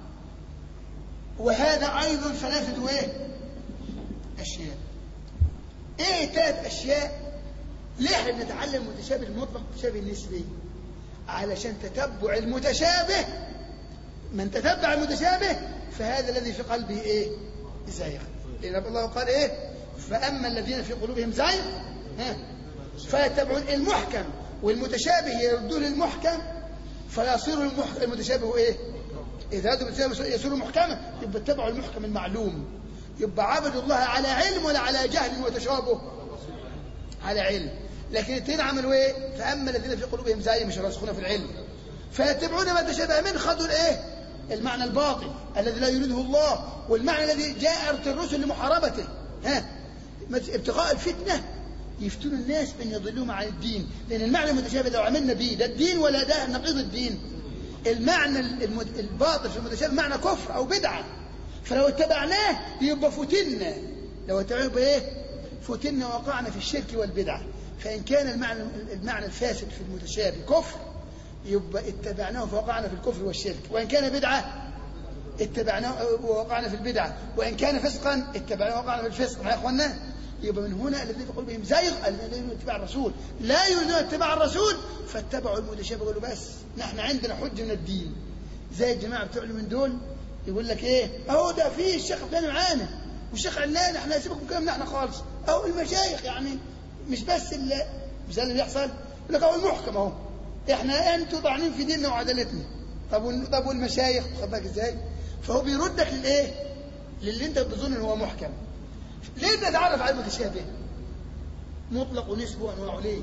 وهذا أيضا ثلاثة إيه؟ أشياء إيه ثلاث أشياء ليه احنا بنتعلم المتشابه المطلق والمتشابه النسبي علشان تتبع المتشابه من تتبع المتشابه فهذا الذي في قلبه ايه زيغ لان الله قال ايه فاما الذين في قلوبهم زيغ ها فيتبعون المحكم والمتشابه يردون للمحكم فيصير المح- المتشابه ايه اذا هذا المتشابه يصير محكما يبقى اتبعوا المحكم المعلوم يبقى عبدوا الله على علم ولا على جهل وتشابه على علم لكن الاثنين عملوا ايه فاما الذين في قلوبهم زي مش راسخون في العلم فيتبعون ما تشابه منه خذوا الايه المعنى الباطل الذي لا يريده الله والمعنى الذي جاءت الرسل لمحاربته ها ابتغاء الفتنه يفتون الناس بان يضلوهم عن الدين لان المعنى المتشابه لو عملنا به ده الدين ولا ده نقيض الدين المعنى المد- الباطل في المتشابه معنى كفر او بدعه فلو اتبعناه يبقى فتنا لو اتبعناه يبقى ايه فتنا وقعنا في الشرك والبدعه فان كان المعنى المعنى الفاسد في المتشابه كفر يبقى اتبعناه فوقعنا في الكفر والشرك وان كان بدعه اتبعناه ووقعنا في البدعه وان كان فسقا اتبعناه ووقعنا في الفسق يا اخوانا يبقى من هنا الذين في قلوبهم زيغ الذين يريدون اتباع الرسول لا يريدون اتباع الرسول فاتبعوا المتشابه يقولوا بس نحن عندنا حجه من الدين زي الجماعه بتوع من دول يقول لك ايه اهو ده في الشيخ فلان معانا والشيخ علان احنا هنسيبكم من كلامنا احنا خالص اهو المشايخ يعني مش بس اللي مش ده اللي بيحصل يقول لك اهو المحكم اهو احنا انتوا طعنين في ديننا وعدالتنا طب وال- طب والمشايخ خد بالك ازاي فهو بيردك للايه للي انت بتظن ان هو محكم ليه نتعرف على المتشابه مطلق ونسبه وانواعه ليه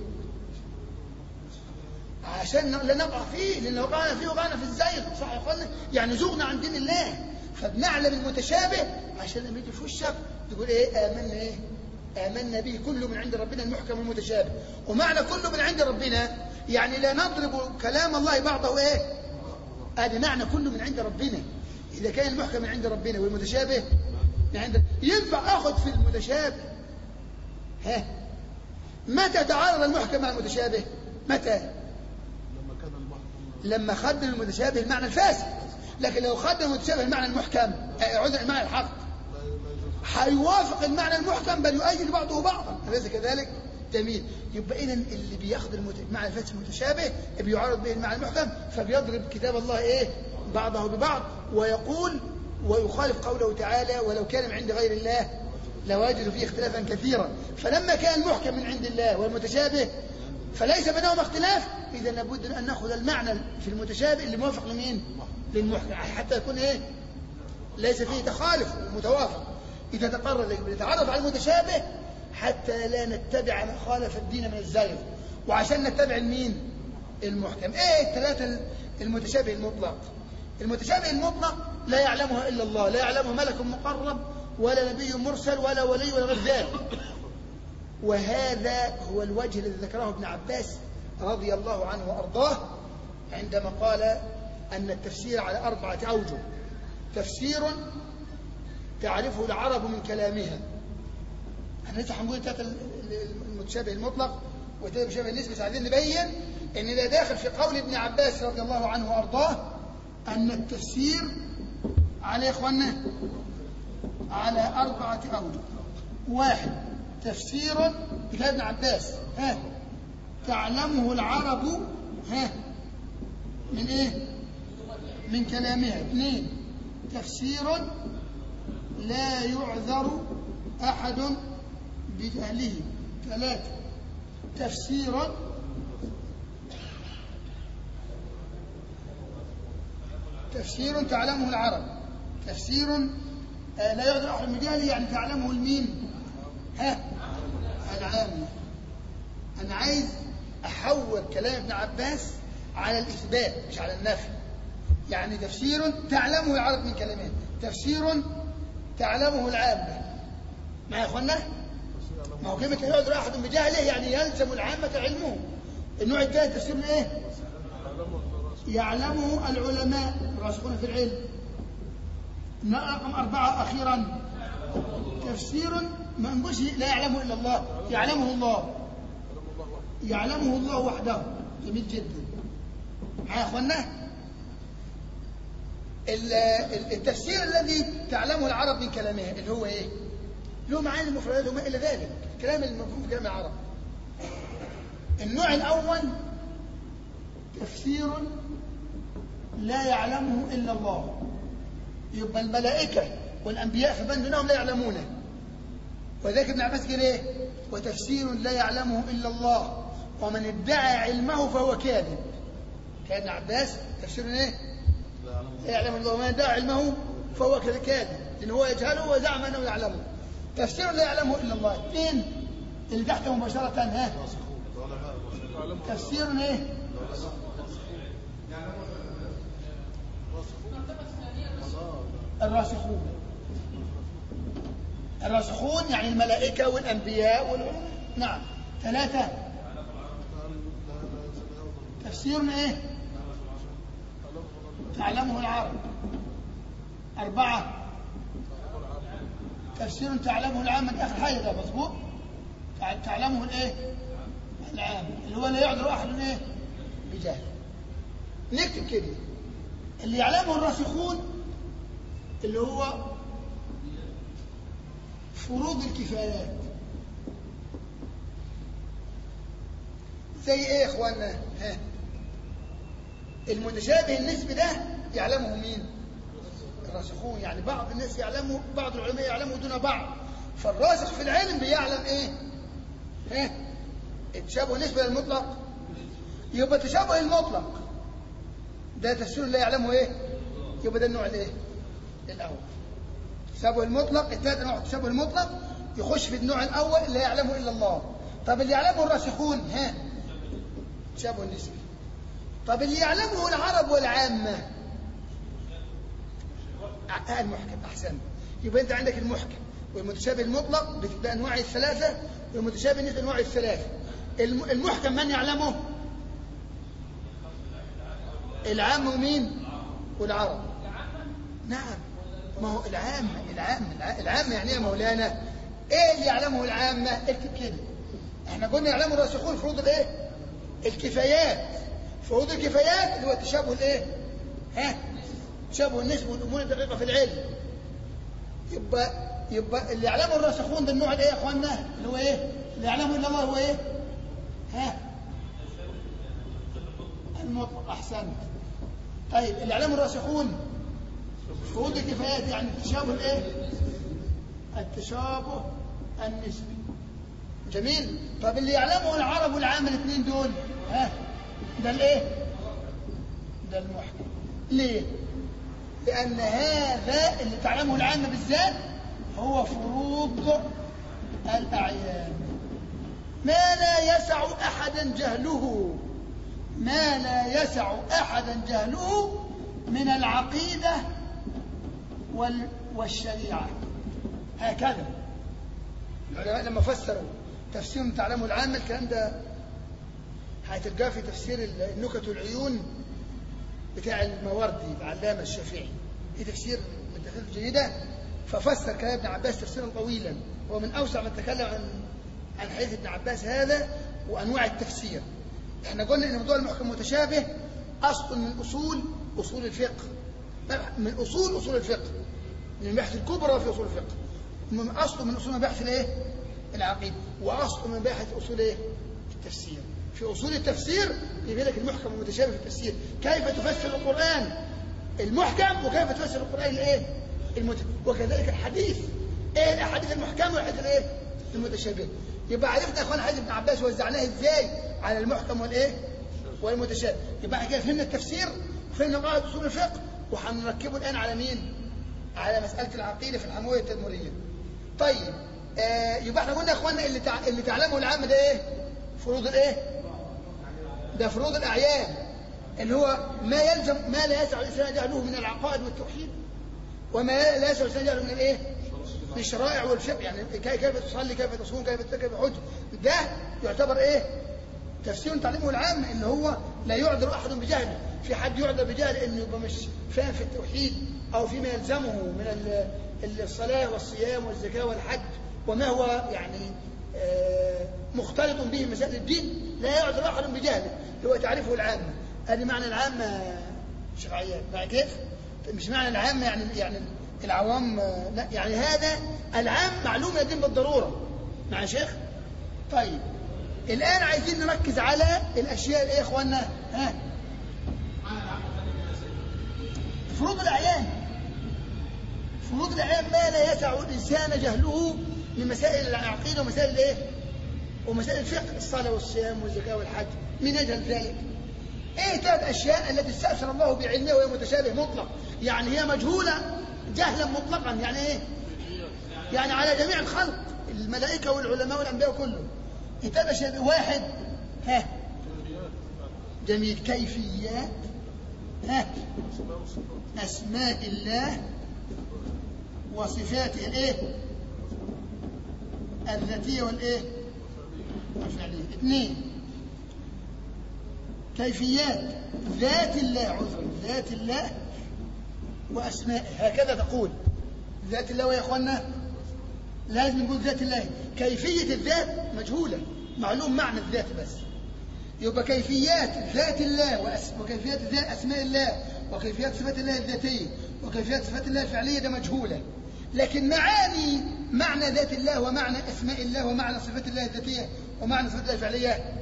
عشان ن- لا نقع فيه لان لو وقعنا فيه وقعنا في الزيغ صح يا اخوانا يعني زغنا عن دين الله فبنعلم المتشابه عشان لما يجي في وشك تقول ايه امنا ايه امنا به كله من عند ربنا المحكم المتشابه ومعنى كله من عند ربنا يعني لا نضرب كلام الله بعضه ايه ادي معنى كله من عند ربنا اذا كان المحكم من عند ربنا والمتشابه من عند ينفع اخذ في المتشابه ها متى تعارض المحكم مع المتشابه متى لما كان المحكم لما خدم المتشابه المعنى الفاسد لكن لو خدم المتشابه المعنى المحكم آه، عذر المعنى الحق لا لا يجوز هيوافق المعنى المحكم بل يؤيد بعضه بعضا أليس كذلك؟ جميل يبقى إذا اللي بياخذ المت- المعنى الفاسد المتشابه بيعارض به المعنى المحكم فبيضرب كتاب الله إيه؟ بعضه ببعض ويقول ويخالف قوله تعالى ولو كان من عند غير الله لوجدوا فيه اختلافا كثيرا فلما كان المحكم من عند الله والمتشابه فليس بينهما اختلاف اذا لابد ان ناخذ المعنى في المتشابه اللي موافق لمين؟ للمحكم حتى يكون ايه؟ ليس فيه تخالف متوافق إذا تقرر نتعرف على المتشابه حتى لا نتبع ما خالف الدين من الزيغ وعشان نتبع المين المحكم ايه الثلاثة المتشابه المطلق المتشابه المطلق لا يعلمها إلا الله لا يعلمه ملك مقرب ولا نبي مرسل ولا ولي ولا غير ذلك وهذا هو الوجه الذي ذكره ابن عباس رضي الله عنه وأرضاه عندما قال أن التفسير على أربعة أوجه تفسير تعرفه العرب من كلامها احنا لسه هنقول تحت المتشابه المطلق والمتشابه النسبي عايزين نبين ان ده داخل في قول ابن عباس رضي الله عنه وارضاه ان التفسير على يا اخوانا على اربعه اوجه واحد تفسير كتاب ابن عباس ها تعلمه العرب ها من ايه من كلامها اثنين تفسير لا يعذر أحد بجهله ثلاثة تفسير تفسير تعلمه العرب تفسير آه، لا يعذر أحد بجهله يعني تعلمه المين ها العامة أنا عايز أحول كلام ابن عباس على الإثبات مش على النفي يعني تفسير تعلمه العرب من كلمات تفسير تعلمه العامة مع يا اخوانا ما هو كلمة لا يعذر أحد بجهله يعني يلزم العامة علمه النوع الثاني تفسير ايه يعلمه العلماء الراسخون في العلم رقم أربعة أخيرا تفسير ما نقولش لا يعلمه إلا الله يعلمه الله يعلمه الله وحده جميل جدا معايا يا اخوانا ال- ال- التفسير الذي تعلمه العرب من كلامها اللي هو ايه له معاني مفردات وما الى ذلك الكلام المفهوم في كلام العرب النوع الاول تفسير لا يعلمه الا الله يبقى الملائكه والانبياء في بند منهم لا يعلمونه وذلك ابن عباس قال ايه وتفسير لا يعلمه الا الله ومن ادعى علمه فهو كاذب كان ابن عباس تفسير ايه لا يعلم الله ومن ادعى علمه فهو كاذب لان هو يجهله وزعم انه يعلمه تفسير لا يعلمه الا الله اثنين اللي تحت مباشره ها تفسير ايه الراسخون الراسخون يعني الملائكة والأنبياء وال... نعم ثلاثة تفسير ايه تعلمه العرب أربعة تفسير تعلمه العامة آخر حاجة ده مظبوط تع- تعلمه الايه العام اللي هو لا يعذر أحد ايه بجهل نكتب كده اللي يعلمه الراسخون اللي هو فروض الكفايات زي ايه يا اخوانا ها المتشابه النسبي ده يعلمه مين الراسخون يعني بعض الناس يعلموا بعض العلماء يعلموا دون بعض فالراسخ في العلم بيعلم ايه ها التشابه النسبي للمطلق يبقى التشابه المطلق ده تفسير لا يعلمه ايه يبقى ده النوع الايه الاول التشابه المطلق الثالث نوع التشابه المطلق يخش في النوع الاول اللي لا يعلمه الا الله طب اللي يعلمه الراسخون ها التشابه النسبي طب اللي يعلمه العرب والعامه آه، المحكم احسن يبقى انت عندك المحكم والمتشابه المطلق بانواعه الثلاثه والمتشابه النسبي بانواعه الثلاثه الم- المحكم من يعلمه العام ومين والعرب نعم ما هو العامة العامة العامة يعني ايه يا مولانا ايه اللي يعلمه العامة اكتب كده احنا قلنا يعلمه الراسخون فروض الايه الكفايات فروض الكفايات اللي هو التشابه الايه ها تشابه النسب والامور الدقيقة في العلم يبقى يبقى اللي يعلمه الراسخون ده النوع الايه يا اخوانا اللي هو ايه اللي يعلمه الا الله هو ايه ها المطلق احسنت طيب اللي يعلمه الراسخون فروض الكفايات يعني التشابه الايه التشابه النسبي جميل طب اللي يعلمه العرب والعام الاثنين دول ها ده الايه ده المحكم ليه لان هذا اللي تعلمه العامه بالذات هو فروض الاعيان ما لا يسع احدا جهله ما لا يسع احدا جهله من العقيده وال والشريعه هكذا العلماء لما فسروا تفسير تعلمه العامة الكلام ده هتلقاه في تفسير النكت والعيون بتاع المواردي العلامة الشافعي في تفسير من التفسير الجيدة ففسر كلام ابن عباس تفسيرا طويلا هو من أوسع من تكلم عن عن حديث ابن عباس هذا وأنواع التفسير احنا قلنا ان موضوع المحكم المتشابه أصل من أصول أصول الفقه من أصول أصول الفقه من المباحث الكبرى في أصول الفقه من أصل من أصول مباحث الإيه؟ العقيدة وأصل من مباحث أصول إيه؟ التفسير في أصول التفسير يبين لك المحكم والمتشابه في التفسير كيف تفسر القرآن المحكم وكيف تفسر القرآن الإيه؟ المتشابه وكذلك الحديث إيه الأحاديث المحكمة والحديث الإيه؟ المتشابه يبقى عرفنا يا أخوان حديث ابن عباس وزعناه إزاي على المحكم والإيه؟ والمتشابه يبقى احنا كده فهمنا التفسير وفهمنا قواعد أصول الفقه وهنركبه الآن على مين؟ على مسألة العقيدة في الحموية التدمرية طيب آه يبقى احنا قلنا يا اخوانا اللي تع... اللي تعلمه العام ده ايه فروض الايه ده فروض الاعيان اللي هو ما يلزم ما لا يسع الانسان جهله من العقائد والتوحيد وما لا يسع الانسان جهله من الايه من الشرائع والفقه يعني كي- كيف تصلي كيف تصوم كيف تتكي بحج ده يعتبر ايه تفسير تعليمه العام اللي هو لا يعذر احد بجهله في حد يعذر بجهل انه يبقى مش فاهم في التوحيد او فيما يلزمه من ال- الصلاه والصيام والزكاه والحج وما هو يعني آه، مختلط به مسائل الدين لا يعذر احد بجهله اللي هو تعريفه العام ادي معنى العام يا شيخ عياد مع كيف مش معنى العام يعني يعني العوام لا يعني هذا العام معلوم يتم بالضروره مع يا شيخ طيب الان عايزين نركز على الاشياء ايه يا اخوانا ها فروض الاعيان فروض الاعيان ما لا يسع الانسان جهله من مسائل العقيده ومسائل الايه ومسائل الفقه الصلاه والصيام والزكاه والحج من يجهل ذلك ايه ثلاث اشياء التي استاثر الله بعلمها وهي متشابه مطلق يعني هي مجهوله جهلا مطلقا يعني ايه يعني على جميع الخلق الملائكه والعلماء والانبياء كلهم ايه ثلاث اشياء واحد ها جميل كيفيات ها اسماء الله وصفاته الايه الذاتيه والايه الفعليه اثنين كيفيات ذات الله عذرا ذات الله وأسمائه هكذا تقول ذات الله ويا إخوانا لازم نقول ذات الله كيفية الذات مجهولة معلوم معنى الذات بس يبقى كيفيات ذات الله وأس... وكيفيات ذات أسماء الله وكيفيات صفات الله الذاتية وكيفيات صفات الله الفعلية ده مجهولة لكن معاني معنى ذات الله ومعنى أسماء الله ومعنى صفات الله الذاتية ومعنى صفات الله الفعلية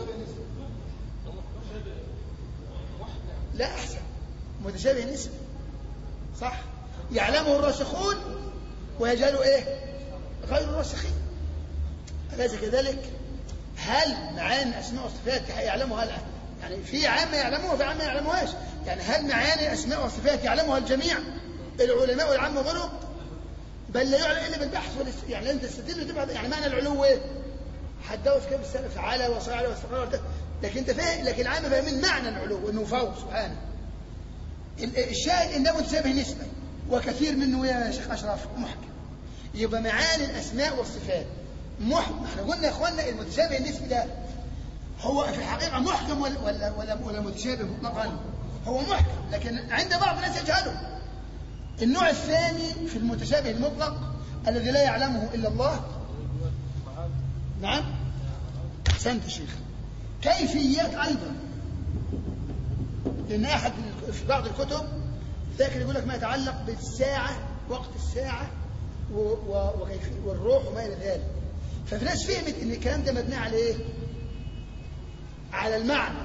لا أحسن متشابه نسبي صح يعلمه الراسخون ويجهله ايه غير الراسخين أليس كذلك هل معاني أسماء وصفات يعلمها الآن يعني في عامة يعلموها وفي عامة ما يعلموهاش يعني هل معاني أسماء وصفات يعلمها الجميع العلماء والعامة غيرهم بل لا يعلم إلا بالبحث والاست... يعني أنت تستدل تبعد يعني معنى العلو إيه حدوه في كتاب السلف فعلى وصعد واستقرار لكن انت فاهم لكن العامة فاهمين معنى العلو انه فوق سبحانه الشاهد انه متشابه نسبة وكثير منه يا شيخ اشرف محكم يبقى معاني الاسماء والصفات محكم احنا قلنا يا اخوانا المتشابه النسبي ده هو في الحقيقة محكم ولا ولا ولا, ولا متشابه مطلقا هو محكم لكن عند بعض الناس يجهله النوع الثاني في المتشابه المطلق الذي لا يعلمه الا الله نعم احسنت يا شيخ كيفيات ايضا لان احد في بعض الكتب ذاكر يقول لك ما يتعلق بالساعه وقت الساعه و- و- وكيفية والروح وما الى ذلك ففي ناس فهمت ان الكلام ده مبني على ايه؟ على المعنى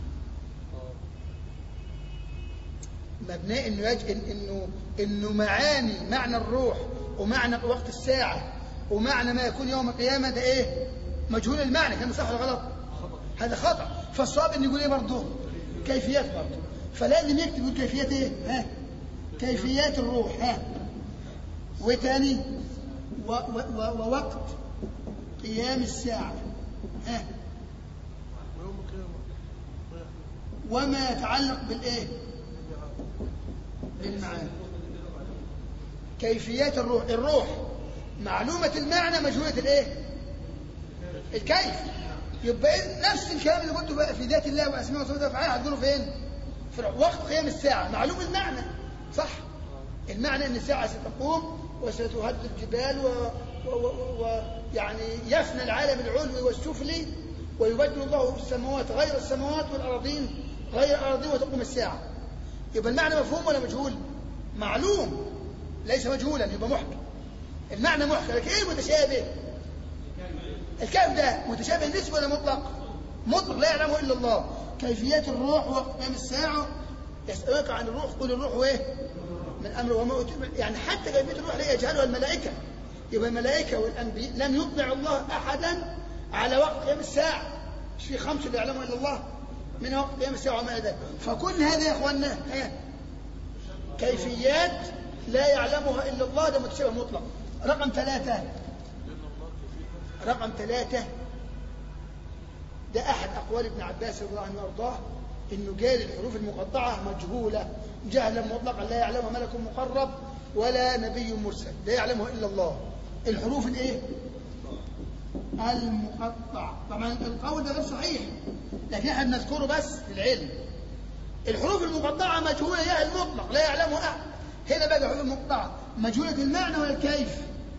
مبني انه يج... إن- انه انه معاني معنى الروح ومعنى وقت الساعه ومعنى ما يكون يوم القيامه ده ايه؟ مجهول المعنى كان صح ولا غلط؟ هذا خطا فالصواب انه يقول ايه برضه؟ كيفيات برضه فلازم يكتب يقول كيفيات ايه؟ ها؟ كيفيات الروح ها؟ وتاني و... و... و... ووقت قيام الساعه ها؟ ويوم القيامة وما يتعلق بالايه؟ بالمعاني كيفيات الروح الروح معلومة المعنى مجهولة الايه الكيف يبقى إيه؟ نفس الكلام اللي قلته بقى في ذات الله واسماء وصفاته وافعاله هتقوله فين في وقت قيام الساعة معلوم المعنى صح المعنى ان الساعة ستقوم وستهد الجبال و... و... و... و... يعني يفنى العالم العلوي والسفلي ويبدل الله السماوات غير السماوات والأراضين غير الأراضين وتقوم الساعة يبقى المعنى مفهوم ولا مجهول معلوم ليس مجهولا يبقى محكم المعنى محكم لكن ايه المتشابه الكلام ده متشابه نسبي ولا مطلق مطلق لا يعلمه الا الله كيفيات الروح وقيام الساعه يسالونك عن الروح قل الروح ايه من امر وما أوتي- يعني حتى كيفيه الروح لا يجهلها الملائكه يبقى الملائكه والانبياء لم يطلع الله احدا على وقت قيام الساعه مش في خمس لا يعلمها الا الله من وقت قيام الساعه وما الى ذلك فكل هذا يا اخواننا ها كيفيات لا يعلمها الا الله ده متشابه مطلق رقم ثلاثه رقم ثلاثة ده أحد أقوال ابن عباس رضي الله عنه وأرضاه إنه قال الحروف المقطعة مجهولة جهلا مطلقا لا يعلمها ملك مقرب ولا نبي مرسل لا يعلمها إلا الله الحروف الإيه؟ المقطع طبعا القول ده غير صحيح لكن احنا بنذكره بس للعلم الحروف المقطعة مجهولة يا المطلق لا يعلمها أحد هنا بقى الحروف المقطعة مجهولة المعنى ولا الكيف؟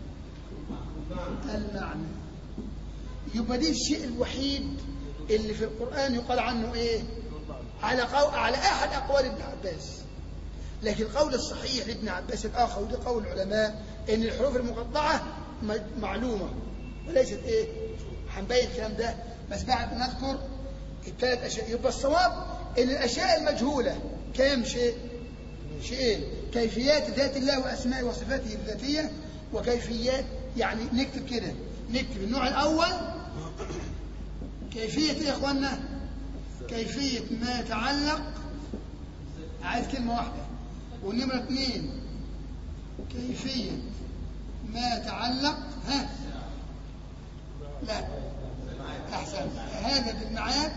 المعنى يبقى دي الشيء الوحيد اللي في القرآن يقال عنه ايه على قو... على احد اقوال ابن عباس لكن القول الصحيح لابن عباس الاخر وده قول العلماء ان الحروف المقطعه م- معلومه وليست ايه هنبين الكلام ده بس بعد ما نذكر الثلاث اشياء يبقى الصواب ان الاشياء المجهوله كام شيء شيئين كيفيات ذات الله واسمائه وصفاته الذاتيه وكيفيات يعني نكتب كده نكتب النوع الاول كيفيه ايه يا اخوانا كيفيه ما يتعلق عايز كلمه واحده والنمره اثنين كيفيه ما يتعلق ها لا احسن هذا بالمعاد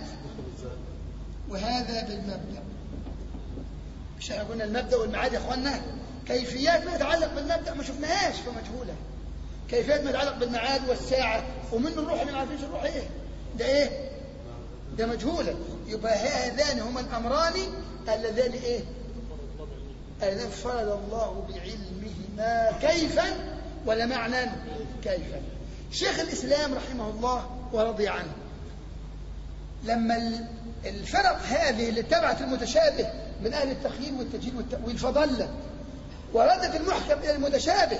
وهذا بالمبدا مش احنا قلنا المبدا والمعاد يا اخوانا كيفيات ما يتعلق بالمبدا ما شفناهاش فمجهوله كيفيات ما يتعلق بالمعاد والساعه ومنه الروح اللي ما عارفينش الروح ايه ده ايه ده مجهوله يبقى هذان هما الامران اللذان ايه اللذان فرض الله بعلمهما كيفا ولا معنى كيفا شيخ الاسلام رحمه الله ورضي عنه لما ال- الفرق هذه اللي اتبعت المتشابه من اهل التخييل والتجهيل والتاويل فضلت وردت المحكم الى المتشابه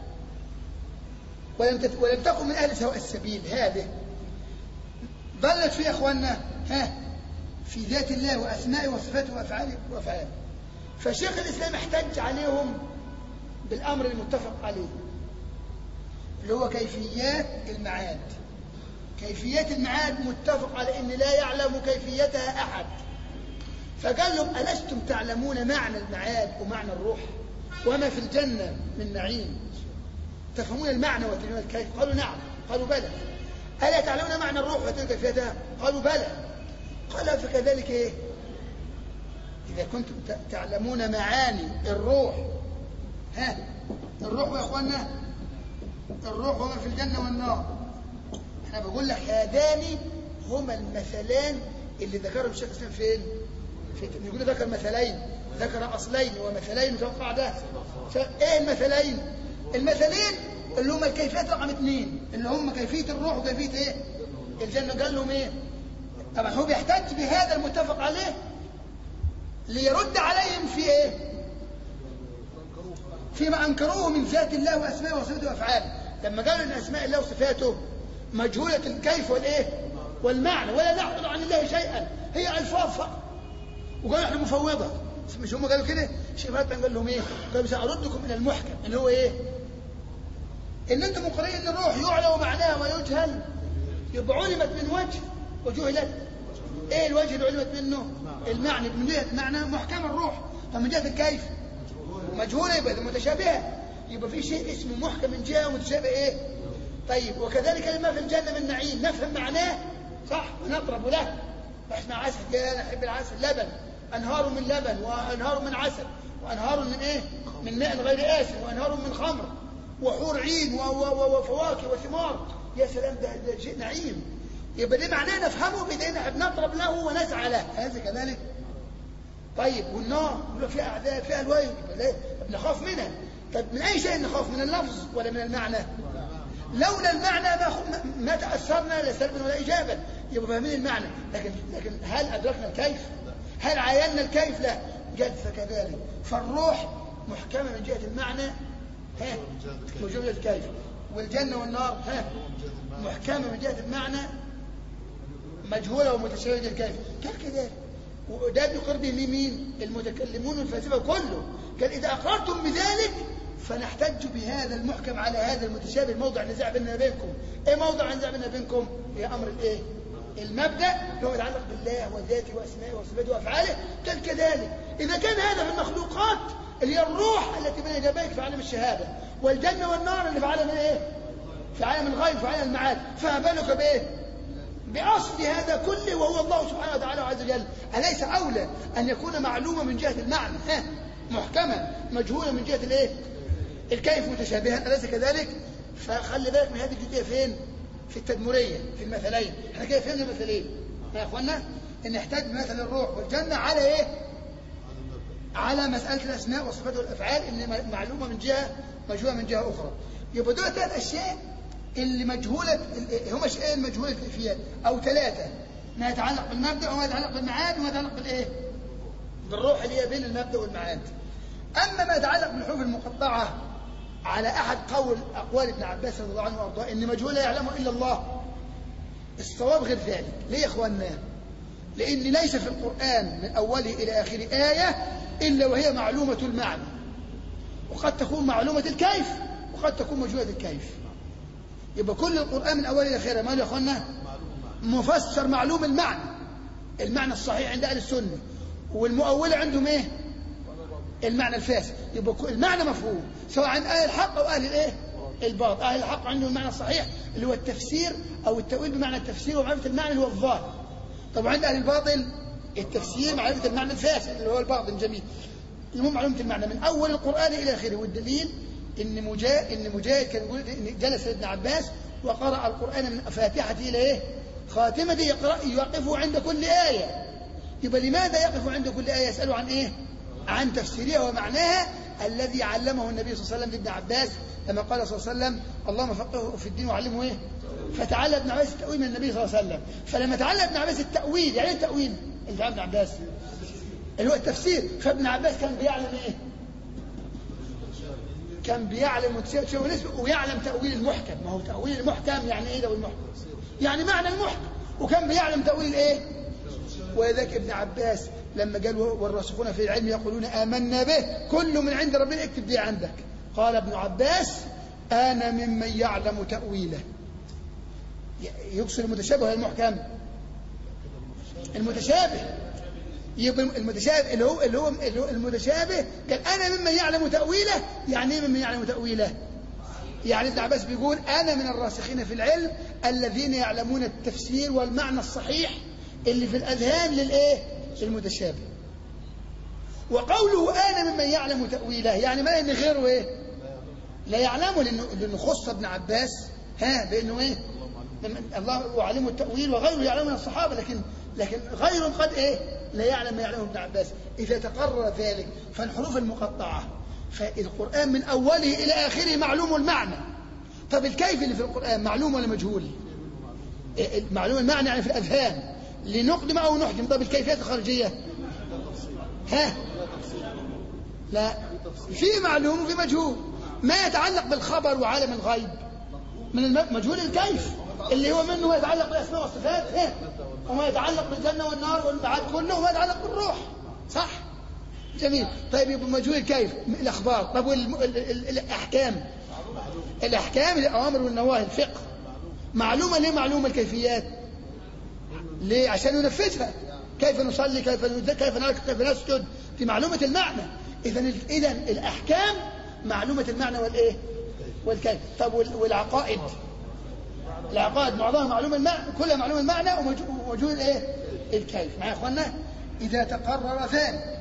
ولم تت... ولم تكن من اهل سواء السبيل هذه ضلت في اخواننا ها في ذات الله واسمائه وصفاته وافعاله وافعاله فشيخ الاسلام احتج عليهم بالامر المتفق عليه اللي هو كيفيات المعاد كيفيات المعاد متفق على ان لا يعلم كيفيتها احد فقال لهم ألستم تعلمون معنى المعاد ومعنى الروح وما في الجنة من نعيم تفهمون المعنى وتفهمون الكيف قالوا نعم قالوا بلى ألا تعلمون معنى الروح وتلك كيفيتها قالوا بلى قال فكذلك إيه إذا كنتم ت- تعلمون معاني الروح ها الروح يا إخوانا الروح وما في الجنة والنار أنا بقول لك هذان هما المثلان اللي ذكرهم الشيخ الإسلام فين؟ في يقول ذكر مثلين ذكر أصلين ومثلين وتوقع ده إيه المثلين؟ المثلين اللي هما الكيفيات رقم اثنين اللي هم كيفية الروح وكيفية إيه؟ الجنة قال لهم إيه؟ طبعا هو بيحتج بهذا المتفق عليه ليرد عليهم في إيه؟ فيما أنكروه من ذات الله وأسمائه وصفاته وأفعاله لما قالوا إن أسماء الله وصفاته مجهولة الكيف والإيه والمعنى ولا نعبد عن الله شيئا هي ألفاظ فقط وقالوا إحنا مفوضة مش هم قالوا كده شيخ فتحي قال لهم إيه قالوا سأردكم إلى المحكم اللي هو إيه إن أنتم مقرين إن الروح يعلم معناها ويجهل يبقى علمت من وجه وجهلت إيه الوجه اللي علمت منه المعنى من جهة معنى محكم الروح طب من جهة الكيف مجهولة يبقى متشابهة يبقى في شيء اسمه محكم من جهة ومتشابه ايه طيب وكذلك لما في الجنة من نعيم نفهم معناه صح ونطرب له احنا عسل يا نحب العسل لبن انهار من لبن وانهار من عسل وانهار من ايه من ماء غير آسن وانهار من خمر وحور عين و- و- و- وفواكه وثمار يا سلام ده, ده شيء نعيم يبقى ده معناه نفهمه بدينا بنطرب له ونسعى له هذا كذلك طيب والنار يقول لك فيها اعداء فيها الويل يبقى ليه؟ طب نخاف منها طب من اي شيء نخاف من اللفظ ولا من المعنى لولا المعنى ما خ- ما تاثرنا لا سلبا ولا ايجابا يبقى فاهمين المعنى لكن لكن هل ادركنا الكيف هل عاينا الكيف لا جد فكذلك فالروح محكمه من جهه المعنى ها وجمله الكيف والجنه والنار ها محكمه من جهه المعنى مجهوله ومتشابهه الكيف قال كذلك وده بيقر به مين المتكلمون والفلاسفه كله قال اذا اقررتم بذلك فنحتج بهذا المحكم على هذا المتشابه موضع نزاع بيننا وبينكم ايه موضع النزاع بيننا وبينكم هي امر الايه المبدا اللي هو يتعلق بالله وذاته واسمائه وصفاته وافعاله قال كذلك اذا كان هذا في المخلوقات اللي هي الروح التي بين جنبيك في عالم الشهاده والجنه والنار اللي في عالم الايه في عالم الغيب في عالم المعاد فما بالك بايه بأصل هذا كله وهو الله سبحانه وتعالى عز وجل أليس أولى أن يكون معلومة من جهة المعنى ها محكمة مجهولة من جهة الإيه الكيف متشابها أليس كذلك فخلي بالك من هذه الجزئية فين في التدمرية في المثلين احنا كده فهمنا المثلين يا أخوانا أن نحتاج مثل الروح والجنة على إيه على مسألة الأسماء والصفات والأفعال إن معلومة من جهة مجهولة من جهة أخرى يبقى دول ثلاث أشياء اللي مجهولة هما شيئين مجهولة الكيفيات أو ثلاثة ما يتعلق بالمبدأ وما يتعلق بالمعاد وما يتعلق بالإيه بالروح اللي هي بين المبدأ والمعاد أما ما يتعلق بالحروف المقطعة على أحد قول أقوال ابن عباس رضي الله عنه وأرضاه إن مجهول لا يعلمه إلا الله الصواب غير ذلك ليه يا إخواننا لأن ليس في القرآن من أوله إلى آخره آية إلا وهي معلومة المعنى وقد تكون معلومة الكيف وقد تكون مجهولة الكيف يبقى كل القرآن من أوله إلى آخره ماله يا إخواننا مفسر معلوم المعنى المعنى الصحيح عند أهل السنة والمؤولة عندهم إيه المعنى الفاسد يبقى كل- المعنى مفهوم سواء عند أهل الحق أو أهل الإيه الباطل أهل الحق عندهم المعنى الصحيح اللي هو التفسير أو التأويل بمعنى التفسير ومعرفة المعنى اللي هو الظاهر طب عند أهل الباطل التفسير معرفة المعنى الفاسد اللي هو الباطن جميل المهم معلومة المعنى من أول القرآن إلى آخره والدليل إن مجاهد إن مجاهد كان يقول إن جلس ابن عباس وقرأ القرآن من فاتحته إلى إيه؟ خاتمته يقرأ يقف عند كل آية يبقى لماذا يقف عند كل آية يسأله عن إيه؟ عن تفسيرها ومعناها الذي علمه النبي صلى الله عليه وسلم لابن عباس لما قال صلى الله عليه وسلم اللهم فقهه في الدين وعلمه إيه؟ فتعلم ابن عباس التأويل من النبي صلى الله عليه وسلم فلما تعلم ابن عباس التأويل يعني إيه التأويل؟ اللي تعلم ابن عباس اللي هو التفسير فابن عباس كان بيعلم ايه كان بيعلم متشابه ونسبة ويعلم تأويل المحكم ما هو تأويل المحكم يعني ايه ده المحكم يعني معنى المحكم وكان بيعلم تأويل الايه ولذلك ابن عباس لما قال والراسخون في العلم يقولون آمنا به كل من عند ربنا اكتب دي عندك قال ابن عباس أنا ممن يعلم تأويله يقصد المتشابه ولا المحكم المتشابه يبقى المتشابه اللي هو اللي هو اللي هو المتشابه قال انا ممن يعلم تاويله يعني ايه ممن يعلم تاويله يعني ابن عباس بيقول انا من الراسخين في العلم الذين يعلمون التفسير والمعنى الصحيح اللي في الاذهان للايه للمتشابه وقوله انا ممن يعلم تاويله يعني ما ان غيره ايه لا يعلمه لانه لانه خص ابن عباس ها بانه ايه الله يعلمه التاويل وغيره يعلمه من الصحابه لكن لكن غير قد ايه لا يعلم ما يعلمه ابن عباس اذا تقرر ذلك فالحروف المقطعه فالقران من اوله الى اخره معلوم المعنى طب الكيف اللي في القران معلوم ولا مجهول إيه معلوم المعنى يعني في الاذهان لنقدم او نحكم طب الكيفيات الخارجيه ها لا في معلوم وفي مجهول ما يتعلق بالخبر وعالم الغيب من الم- مجهول الكيف اللي هو منه يتعلق بالاسماء والصفات إيه؟ وما يتعلق بالجنه والنار والمعاد كله وما يتعلق بالروح صح جميل طيب يبقى مجهول الكيف الاخبار طب والاحكام الاحكام الاوامر والنواهي الفقه معلومه ليه معلومه الكيفيات ليه عشان ينفذها كيف نصلي كيف نذكر كيف نركع كيف نسجد دي معلومه المعنى اذا اذا الاحكام معلومه المعنى والايه والكيف طب وال- والعقائد العقائد معظمها معلومه المعنى كلها معلومه المعنى ومج- وموجود الايه الكيف معايا يا اخوانا اذا تقرر ذلك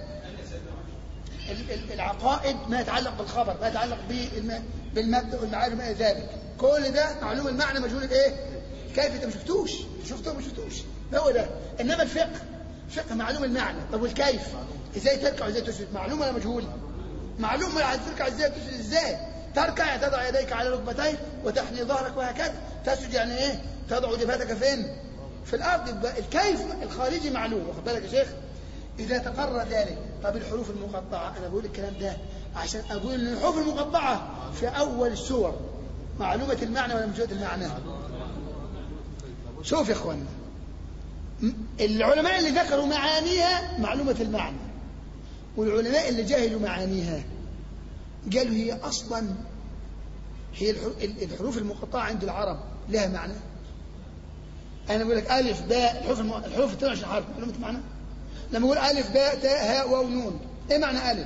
ال- ال- العقائد ما يتعلق بالخبر ما يتعلق بالم- بالمبدا والمعارف ما إلى ذلك كل ده معلوم المعنى مجهول الايه كيف انت ما شفتوش شفته ما شفتوش هو ده انما الفقه فقه معلوم المعنى طب والكيف ازاي تركع وازاي تسجد معلوم ولا مجهول معلوم عايز تركع ازاي وتسجد ازاي تركع يعني تضع يديك على ركبتيك وتحني ظهرك وهكذا تسجد يعني ايه تضع جبهتك فين في الارض يبقى الكيف الخارجي معلوم واخد بالك يا شيخ اذا تقرر ذلك طب الحروف المقطعه انا بقول الكلام ده عشان اقول ان الحروف المقطعه في اول السور معلومه المعنى ولا مجهوله المعنى شوف يا اخوانا م- العلماء اللي ذكروا معانيها معلومه المعنى والعلماء اللي جهلوا معانيها قالوا هي اصلا هي الحر- ال- الحروف المقطعه عند العرب لها معنى انا بقول لك الف باء الحروف الم... الحروف 22 حرف معلومه معنى لما اقول الف باء تاء هاء واو نون ايه معنى الف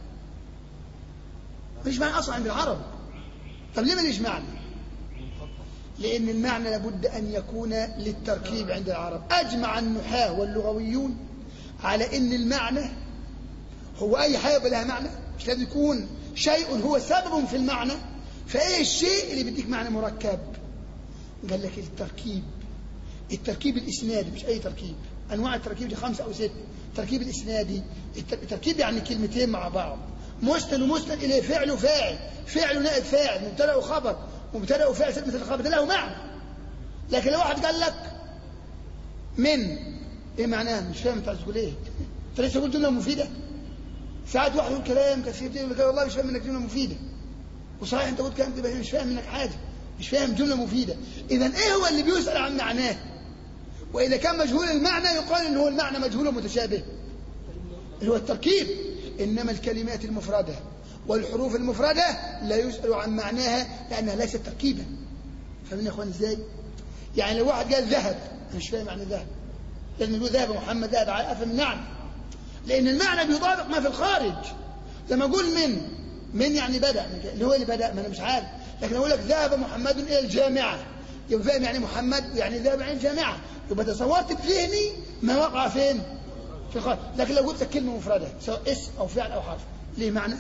مش معنى اصلا عند العرب طب ليه ماليش معنى لان المعنى لابد ان يكون للتركيب عند العرب اجمع النحاه واللغويون على ان المعنى هو اي حاجه لها معنى مش لازم يكون شيء هو سبب في المعنى فايه الشيء اللي بيديك معنى مركب قال لك التركيب التركيب الاسنادي مش اي تركيب انواع التركيب دي خمسه او سته التركيب الاسنادي الت- التركيب يعني كلمتين مع بعض مسند ومسند اليه فعل وفاعل فعل نائب فاعل مبتدا وخبر مبتدا وفاعل مثل الخبر ده له معنى لكن لو واحد قال لك من ايه معناها مش فاهم انت عايز تقول ايه انت لسه قلت جمله مفيده ساعات واحد يقول كلام كثير يقول لك والله مش فاهم منك جمله مفيده وصحيح انت قلت كلام تبقى مش فاهم منك حاجه مش فاهم جمله مفيده اذا ايه هو اللي بيسال عن معناه واذا كان مجهول المعنى يقال ان هو المعنى مجهول ومتشابه اللي هو التركيب انما الكلمات المفرده والحروف المفرده لا يسال عن معناها لانها ليست تركيبا فاهمين يا اخوان ازاي يعني لو واحد قال ذهب انا مش فاهم معنى ذهب لازم يقول ذهب محمد ذهب افهم النعم لان المعنى بيطابق ما في الخارج لما اقول من من يعني بدا اللي هو اللي بدا ما انا مش عارف لكن اقول لك ذهب محمد الى الجامعه يبقى فاهم يعني محمد يعني ذهب يعني الجامعه يبقى تصورت بذهني ما وقع فين في الخارج لكن لو قلت لك كلمه مفرده سواء اسم او فعل او حرف ليه معنى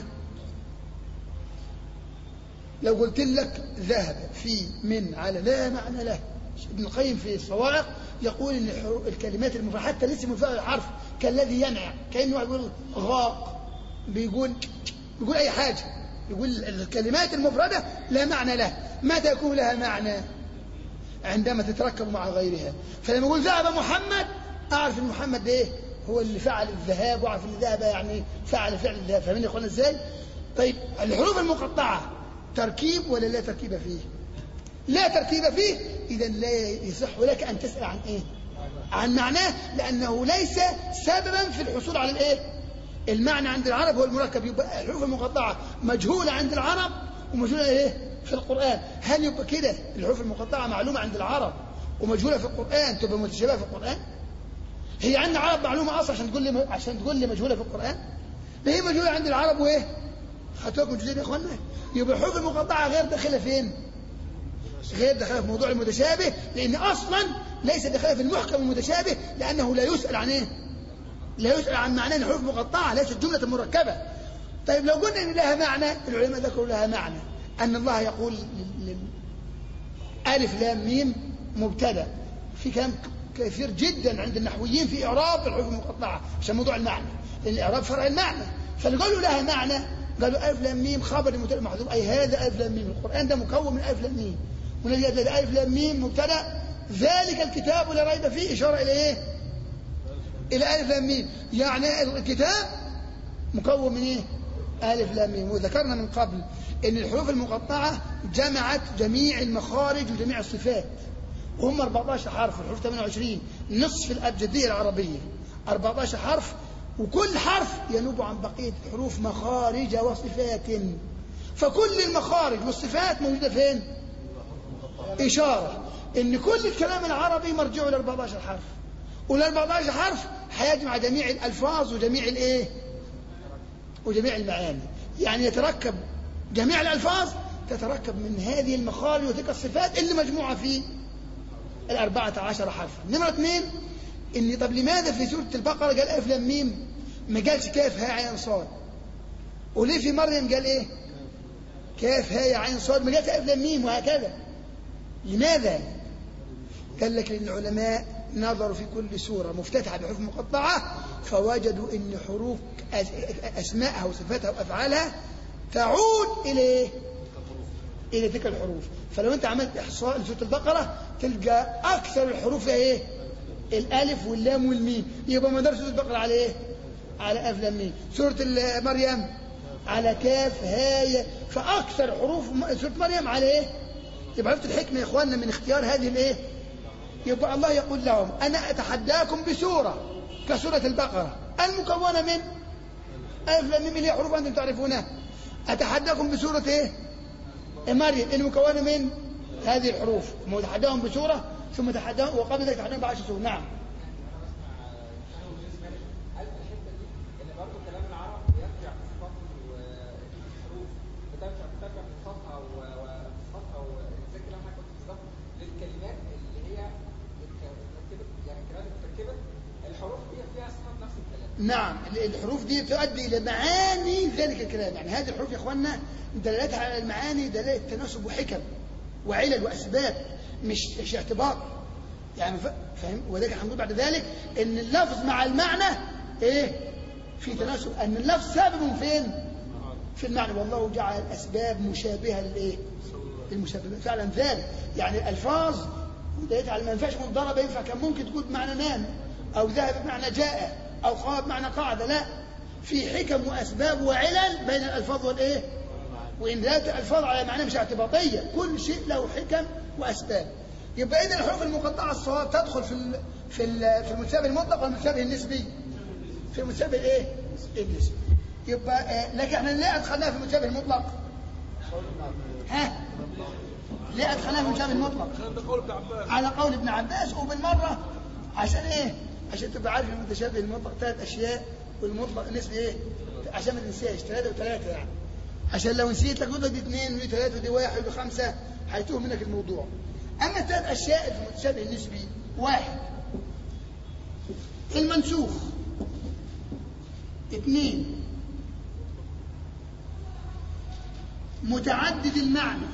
لو قلت لك ذهب في من على لا معنى له ابن القيم في الصواعق يقول ان الكلمات المفردة حتى الاسم والفعل الحرف كالذي ينع كانه يقول غاق بيقول بيقول اي حاجه يقول الكلمات المفرده لا معنى له متى يكون لها معنى عندما تتركب مع غيرها فلما يقول ذهب محمد اعرف ان محمد ايه هو اللي فعل الذهاب واعرف ان ذهب يعني فعل فعل الذهاب فاهمين يا اخوانا ازاي طيب الحروف المقطعه تركيب ولا لا تركيب فيه لا ترتيب فيه إذا لا يصح لك أن تسأل عن إيه عن معناه لأنه ليس سببا في الحصول على الإيه المعنى عند العرب هو المركب يبقى الحروف المقطعة مجهولة عند العرب ومجهولة إيه في القرآن هل يبقى كده الحروف المقطعة معلومة عند العرب ومجهولة في القرآن تبقى متشابهة في القرآن هي عند العرب معلومة أصلا عشان تقول لي عشان تقول لي مجهولة في القرآن ده هي مجهولة عند العرب وإيه خدتوكم جزئين يا إخوانا يبقى الحروف المقطعة غير داخلة فين غير داخله في موضوع المتشابه لان اصلا ليس داخله في المحكم المتشابه لانه لا يسال عن ايه؟ لا يسال عن معنى الحروف مقطعه ليست جمله مركبه. طيب لو قلنا ان لها معنى العلماء ذكروا لها معنى ان الله يقول لل... الف لام ميم مبتدا في كلام كثير جدا عند النحويين في اعراب الحروف المقطعه عشان موضوع المعنى لان الاعراب فرع المعنى فقالوا لها معنى قالوا الف لام ميم خبر المبتدا محذوف اي هذا الف لام ميم القران ده مكون من الف لام ميم والذي يدل الف لام ميم مبتدا ذلك الكتاب لا ريب فيه اشاره الى ايه؟ الى الف لام ميم يعني الكتاب مكون من ايه؟ الف لام ميم وذكرنا من قبل ان الحروف المقطعه جمعت جميع المخارج وجميع الصفات وهم 14 حرف الحروف 28 نصف الابجديه العربيه 14 حرف وكل حرف ينوب عن بقيه الحروف مخارج وصفات فكل المخارج والصفات موجوده فين؟ إشارة إن كل الكلام العربي مرجعه ل 14 حرف وال 14 حرف هيجمع جميع الألفاظ وجميع الإيه؟ وجميع المعاني يعني يتركب جميع الألفاظ تتركب من هذه المخارج وتلك الصفات اللي مجموعة في الأربعة عشر حرفا نمرة اثنين إن طب لماذا في سورة البقرة قال ألف لام ميم ما قالش كاف ها عين صاد وليه في مريم قال إيه كاف ها عين صاد ما قالش ألف لام ميم وهكذا لماذا؟ قال لك لأن العلماء نظروا في كل سورة مفتتحة بحروف مقطعة فوجدوا أن حروف أسمائها وصفاتها وأفعالها تعود إلى إلى تلك الحروف فلو أنت عملت إحصاء لسورة البقرة تلقى أكثر الحروف إيه؟ الألف واللام والميم يبقى مدار سورة البقرة على إيه؟ على ألف لام ميم سورة مريم على كاف هاي فأكثر حروف سورة مريم على إيه؟ يبقى عرفت الحكمة يا إخواننا من اختيار هذه الإيه؟ يبقى الله يقول لهم أنا أتحداكم بسورة كسورة البقرة المكونة من ألف لام ميم اللي هي حروف أنتم تعرفونها أتحداكم بسورة إيه؟ مريم المكونة من هذه الحروف متحداهم بسورة ثم تحداهم وقبل ذلك تحداهم بعشر سور نعم نعم الحروف دي تؤدي إلى معاني ذلك الكلام يعني هذه الحروف يا إخواننا دلالتها على المعاني دلالة تناسب وحكم وعلل وأسباب مش مش اعتبار يعني فاهم وذلك هنقول بعد ذلك ان اللفظ مع المعنى ايه في تناسب ان اللفظ سبب فين في المعنى والله جعل الاسباب مشابهه للايه للمشابهه فعلا ذلك يعني الالفاظ وده يجعل ما ينفعش يكون ضرب ينفع كان ممكن تقول بمعنى نام او ذهب بمعنى جاء او قام بمعنى قعد لا في حكم واسباب وعلل بين الالفاظ والايه وان ذات الالفاظ على معنى مش اعتباطيه كل شيء له حكم واسباب يبقى اذا الحروف المقطعه الصواب تدخل في ال في ال في المتشابه المطلق والمتشابه النسبي في المتشابه ايه النسبي يبقى آه لكن احنا ليه ادخلناها في المتشابه المطلق ها ليه ادخلناها في المتشابه المطلق عشان ده قول ابن عباس على قول ابن عباس وبالمرة عشان ايه عشان تبقى عارف المتشابه المطلق ثلاث اشياء والمطلق نسبة ايه عشان ما تنساش ثلاثة وثلاثة يعني عشان لو نسيت لك ودي اثنين ودي ثلاثة ودي واحد ودي خمسة هيتوه منك الموضوع اما الثلاث اشياء في المتشابه النسبي واحد المنسوخ اثنين متعدد المعنى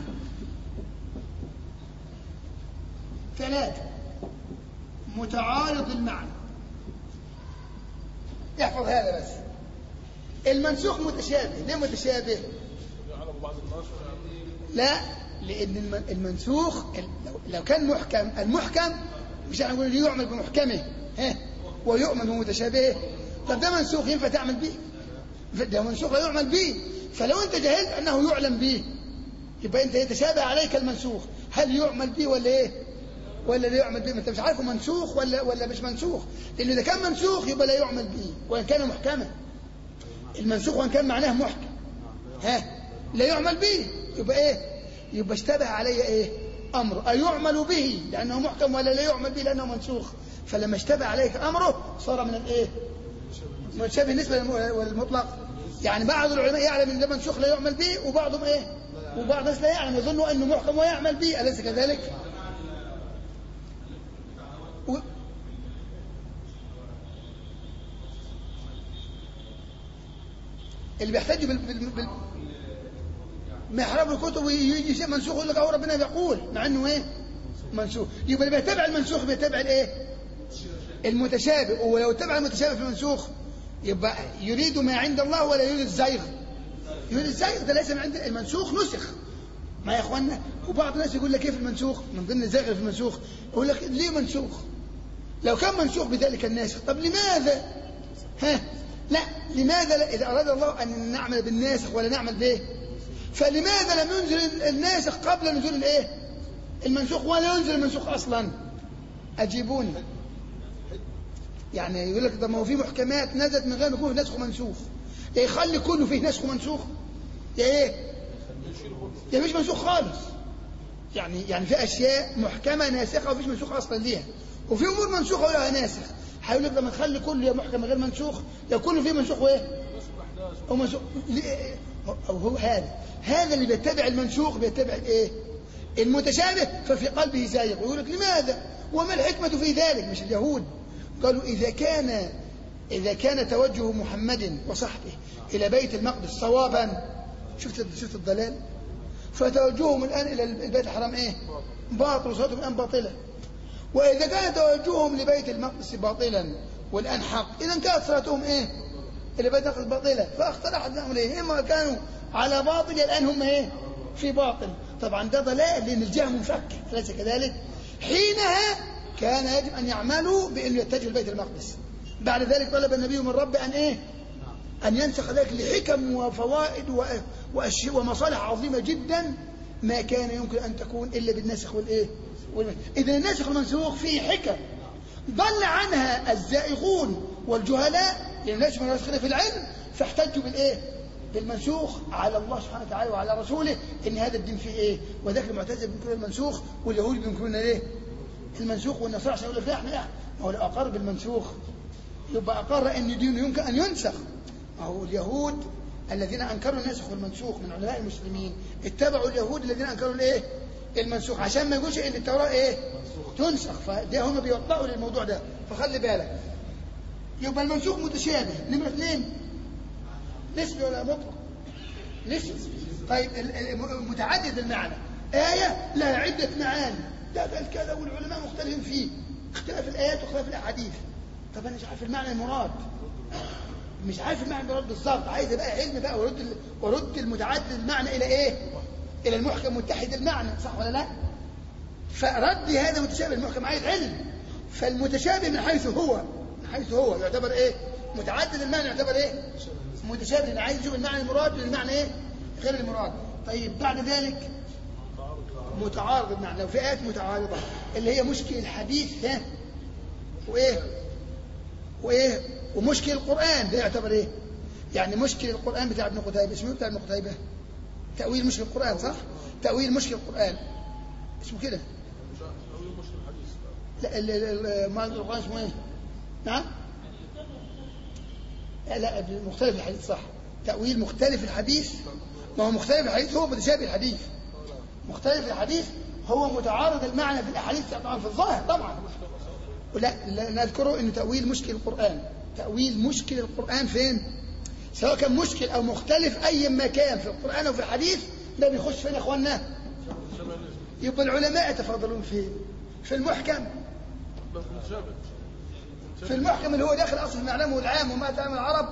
ثلاثة متعارض المعنى احفظ هذا بس المنسوخ متشابه ليه متشابه يعلم بعض الناس لا لأن الم- المنسوخ ال- لو- لو كان محكم المحكم مش هنقول يعمل بمحكمه ها ويؤمن بمتشابهه طب ده منسوخ ينفع تعمل به ده منسوخ لا يعمل به فلو انت جهلت انه يعلم به يبقى انت يتشابه عليك المنسوخ هل يعمل به ولا ايه ولا لا يعمل به ما انت مش عارفه منسوخ ولا ولا مش منسوخ لانه اذا كان منسوخ يبقى لا يعمل به وان كان محكما المنسوخ وان كان معناه محكم ها لا يعمل به يبقى ايه يبقى اشتبه علي ايه امر ايعمل به لانه محكم ولا لا يعمل به لانه منسوخ فلما اشتبه عليك امره صار من الايه متشابه بالنسبه للمطلق يعني بعض العلماء يعلم ان ده منسوخ لا يعمل به وبعضهم ايه وبعض الناس لا يعلم يظن انه محكم ويعمل به اليس كذلك و... اللي بيحتج بال... بال... بال... ما يحرم الكتب ويجي شيء منسوخ يقول لك اهو ربنا بيقول مع انه ايه منسوخ يبقى اللي بيتبع المنسوخ بيتبع الايه المتشابه ولو اتبع المتشابه في المنسوخ يبقى يريد ما عند الله ولا يريد الزيغ يريد الزيغ ده ليس من عند المنسوخ نسخ ما يا اخوانا وبعض الناس يقول لك كيف المنسوخ من ضمن الزيغ في المنسوخ يقول لك ليه منسوخ لو كان منسوخ بذلك الناسخ طب لماذا ها لا لماذا لا إذا أراد الله أن نعمل بالناسخ ولا نعمل به فلماذا لم ينزل الناسخ قبل نزول الايه المنسوخ ولا ينزل المنسوخ اصلا اجيبوني يعني يقول لك طب ما هو في محكمات نزلت من غير ما يكون في نسخ ومنسوخ يا يخلي كله فيه نسخ ومنسوخ يا ايه يا مش منسوخ خالص يعني يعني في اشياء محكمه ناسخه ومفيش منسوخ اصلا ليها وفي امور منسوخه ولها ناسخ هيقول لك لما نخلي كله يا محكم غير منسوخ يا كله فيه منسوخ وايه ومنسوخ ليه؟ أو هو هذا هذا اللي بيتبع المنسوخ بيتبع الايه المتشابه ففي قلبه زايغ ويقول لك لماذا وما الحكمة في ذلك مش اليهود قالوا إذا كان إذا كان توجه محمد وصحبه إلى بيت المقدس صوابا شفت شفت الضلال فتوجههم الآن إلى البيت الحرام إيه باطل وصلاتهم الآن باطلة وإذا كان توجههم لبيت المقدس باطلا والآن حق إذا كانت صلاتهم إيه اللي بيت المقدس باطلة فاقترحت لهم إيه إما كانوا على باطل الآن هم إيه في باطل طبعا ده ضلال لأن الجهة منفكة أليس كذلك حينها كان يجب أن يعملوا بأنه يتجهوا لبيت المقدس بعد ذلك طلب النبي من رب أن إيه أن ينسخ ذلك لحكم وفوائد وأشياء ومصالح عظيمة جدا ما كان يمكن أن تكون إلا بالنسخ والإيه إذا الناسخ والمنسوخ فيه حكم ضل عنها الزائغون والجهلاء لأن الناس من في العلم فاحتجوا بالإيه بالمنسوخ على الله سبحانه وتعالى وعلى رسوله ان هذا الدين فيه ايه وذاك المعتزله بينكرون المنسوخ واليهود بينكرون ايه المنسوخ والنصارى عشان يقول لك لا احنا لا ما هو لو اقر بالمنسوخ يبقى اقر ان دينه يمكن ان ينسخ ما هو اليهود الذين انكروا الناسخ والمنسوخ من علماء المسلمين اتبعوا اليهود الذين انكروا الايه المنسوخ عشان ما يقولش ان التوراه ايه تنسخ فده هم بيوضعوا للموضوع ده فخلي بالك يبقى المنسوخ متشابه نمره اثنين نسبي ولا مطلق نسبي طيب متعدد المعنى آية لها عدة معاني ده قال كذا والعلماء مختلفين فيه اختلاف الآيات واختلاف الأحاديث طب أنا مش عارف المعنى المراد مش عارف المعنى المراد بالظبط عايز بقى علم بقى ورد ورد المتعدد المعنى إلى إيه؟ إلى المحكم متحد المعنى صح ولا لا؟ فرد هذا متشابه المحكم عايز علم فالمتشابه من حيث هو من حيث هو يعتبر ايه متعدد المعنى يعتبر ايه متشابه لان عايز يشوف المعنى المراد من المعنى ايه غير المراد طيب بعد ذلك متعارض المعنى لو في ايات متعارضه اللي هي مشكل الحديث ها وايه وايه ومشكل القران ده يعتبر ايه يعني مشكل القران بتاع ابن قتيبه اسمه إيه بتاع ابن قتيبه تاويل مشكل القران صح تاويل مشكل القران اسمه كده تأويل مشكل الحديث لا ال- ال- ال- ما القرآن اسمه ايه؟ نعم؟ لا لا مختلف الحديث صح تأويل مختلف الحديث ما هو مختلف الحديث هو متشابه الحديث مختلف الحديث هو متعارض المعنى في الأحاديث طبعا في الظاهر طبعا لا لا نذكره انه تأويل مشكل القرآن تأويل مشكل القرآن فين؟ سواء كان مشكل أو مختلف أي ما كان في القرآن أو في الحديث ده بيخش فين يا إخواننا؟ يبقى العلماء يتفاضلون فين؟ في المحكم بس متشابه في المحكم اللي هو داخل اصل نعلمه العام وما تعلم العرب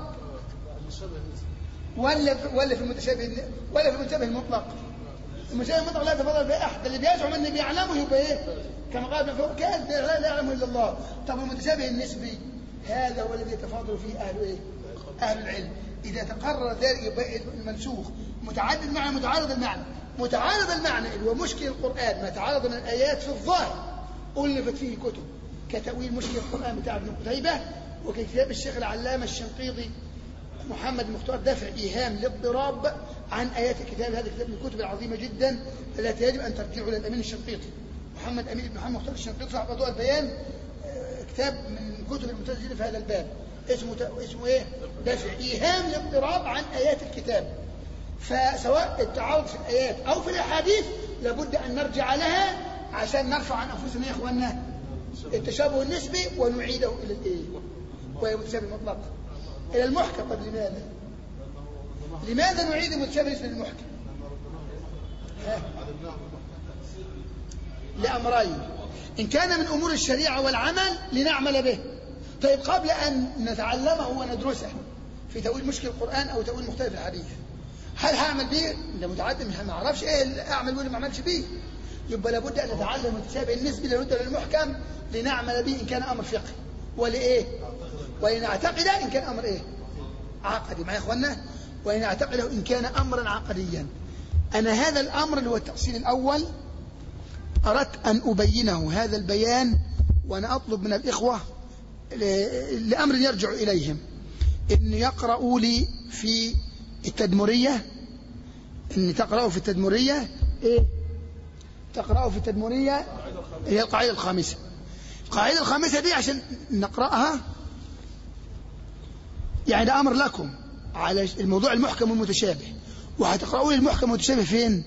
ولا في ولا في المتشابه ولا في المتشابه المطلق المتشابه المطلق لا يتفضل به احد اللي بيزعم انه بيعلمه يبقى ايه كما قال ابن فوق كاذب لا لا يعلمه الا الله طب المتشابه النسبي هذا هو الذي يتفاضل فيه اهل ايه اهل العلم اذا تقرر ذلك يبقى المنسوخ متعدد المعنى متعارض المعنى متعارض المعنى اللي هو مشكل القران ما تعارض من الايات في الظاهر ألفت فيه كتب كتأويل مشكل القرآن بتاع ابن قتيبة وكتاب الشيخ العلامة الشنقيطي محمد مختار دفع إيهام الاضطراب عن آيات الكتاب هذا كتاب من الكتب العظيمة جدا التي يجب أن ترجعوا إلى الأمين الشنقيطي محمد أمين بن محمد مختار الشنقيطي صاحب أضواء البيان آه، كتاب من الكتب المتسجلة في هذا الباب اسمه اسمه إيه؟ دفع إيهام الاضطراب عن آيات الكتاب فسواء التعارض في الآيات أو في الأحاديث لابد أن نرجع لها عشان نرفع عن أنفسنا يا إخواننا التشابه النسبي ونعيده إلى الإيه؟ وهي المتشابه المطلق إلى المحكم طب لماذا؟ لماذا نعيد المتشابه النسبي للمحكم؟ ها؟ لأمرين إن كان من أمور الشريعة والعمل لنعمل به طيب قبل أن نتعلمه وندرسه في تأويل مشكل القرآن أو تأويل مختلف الحديث هل هعمل بيه؟ ده متعدد مش ما اعرفش ايه اللي اعمل واللي ما اعملش بيه يبقى لابد ان نتعلم المتشابه النسبي لنرد للمحكم لنعمل به ان كان امر فقهي ولايه؟ ولنعتقد ان كان امر ايه؟ عقدي معايا يا اخوانا؟ ولنعتقده ان كان امرا عقديا. انا هذا الامر اللي هو التاصيل الاول اردت ان ابينه هذا البيان وانا اطلب من الاخوه ل- لامر يرجع اليهم ان يقرأوا لي في التدمريه ان تقرأوا في التدمريه ايه؟ تقرأوا في التدمريه هي القاعده الخامسه. القاعده الخامسه دي عشان نقرأها يعني ده امر لكم على الموضوع المحكم والمتشابه وهتقرأوا لي المحكم والمتشابه فين؟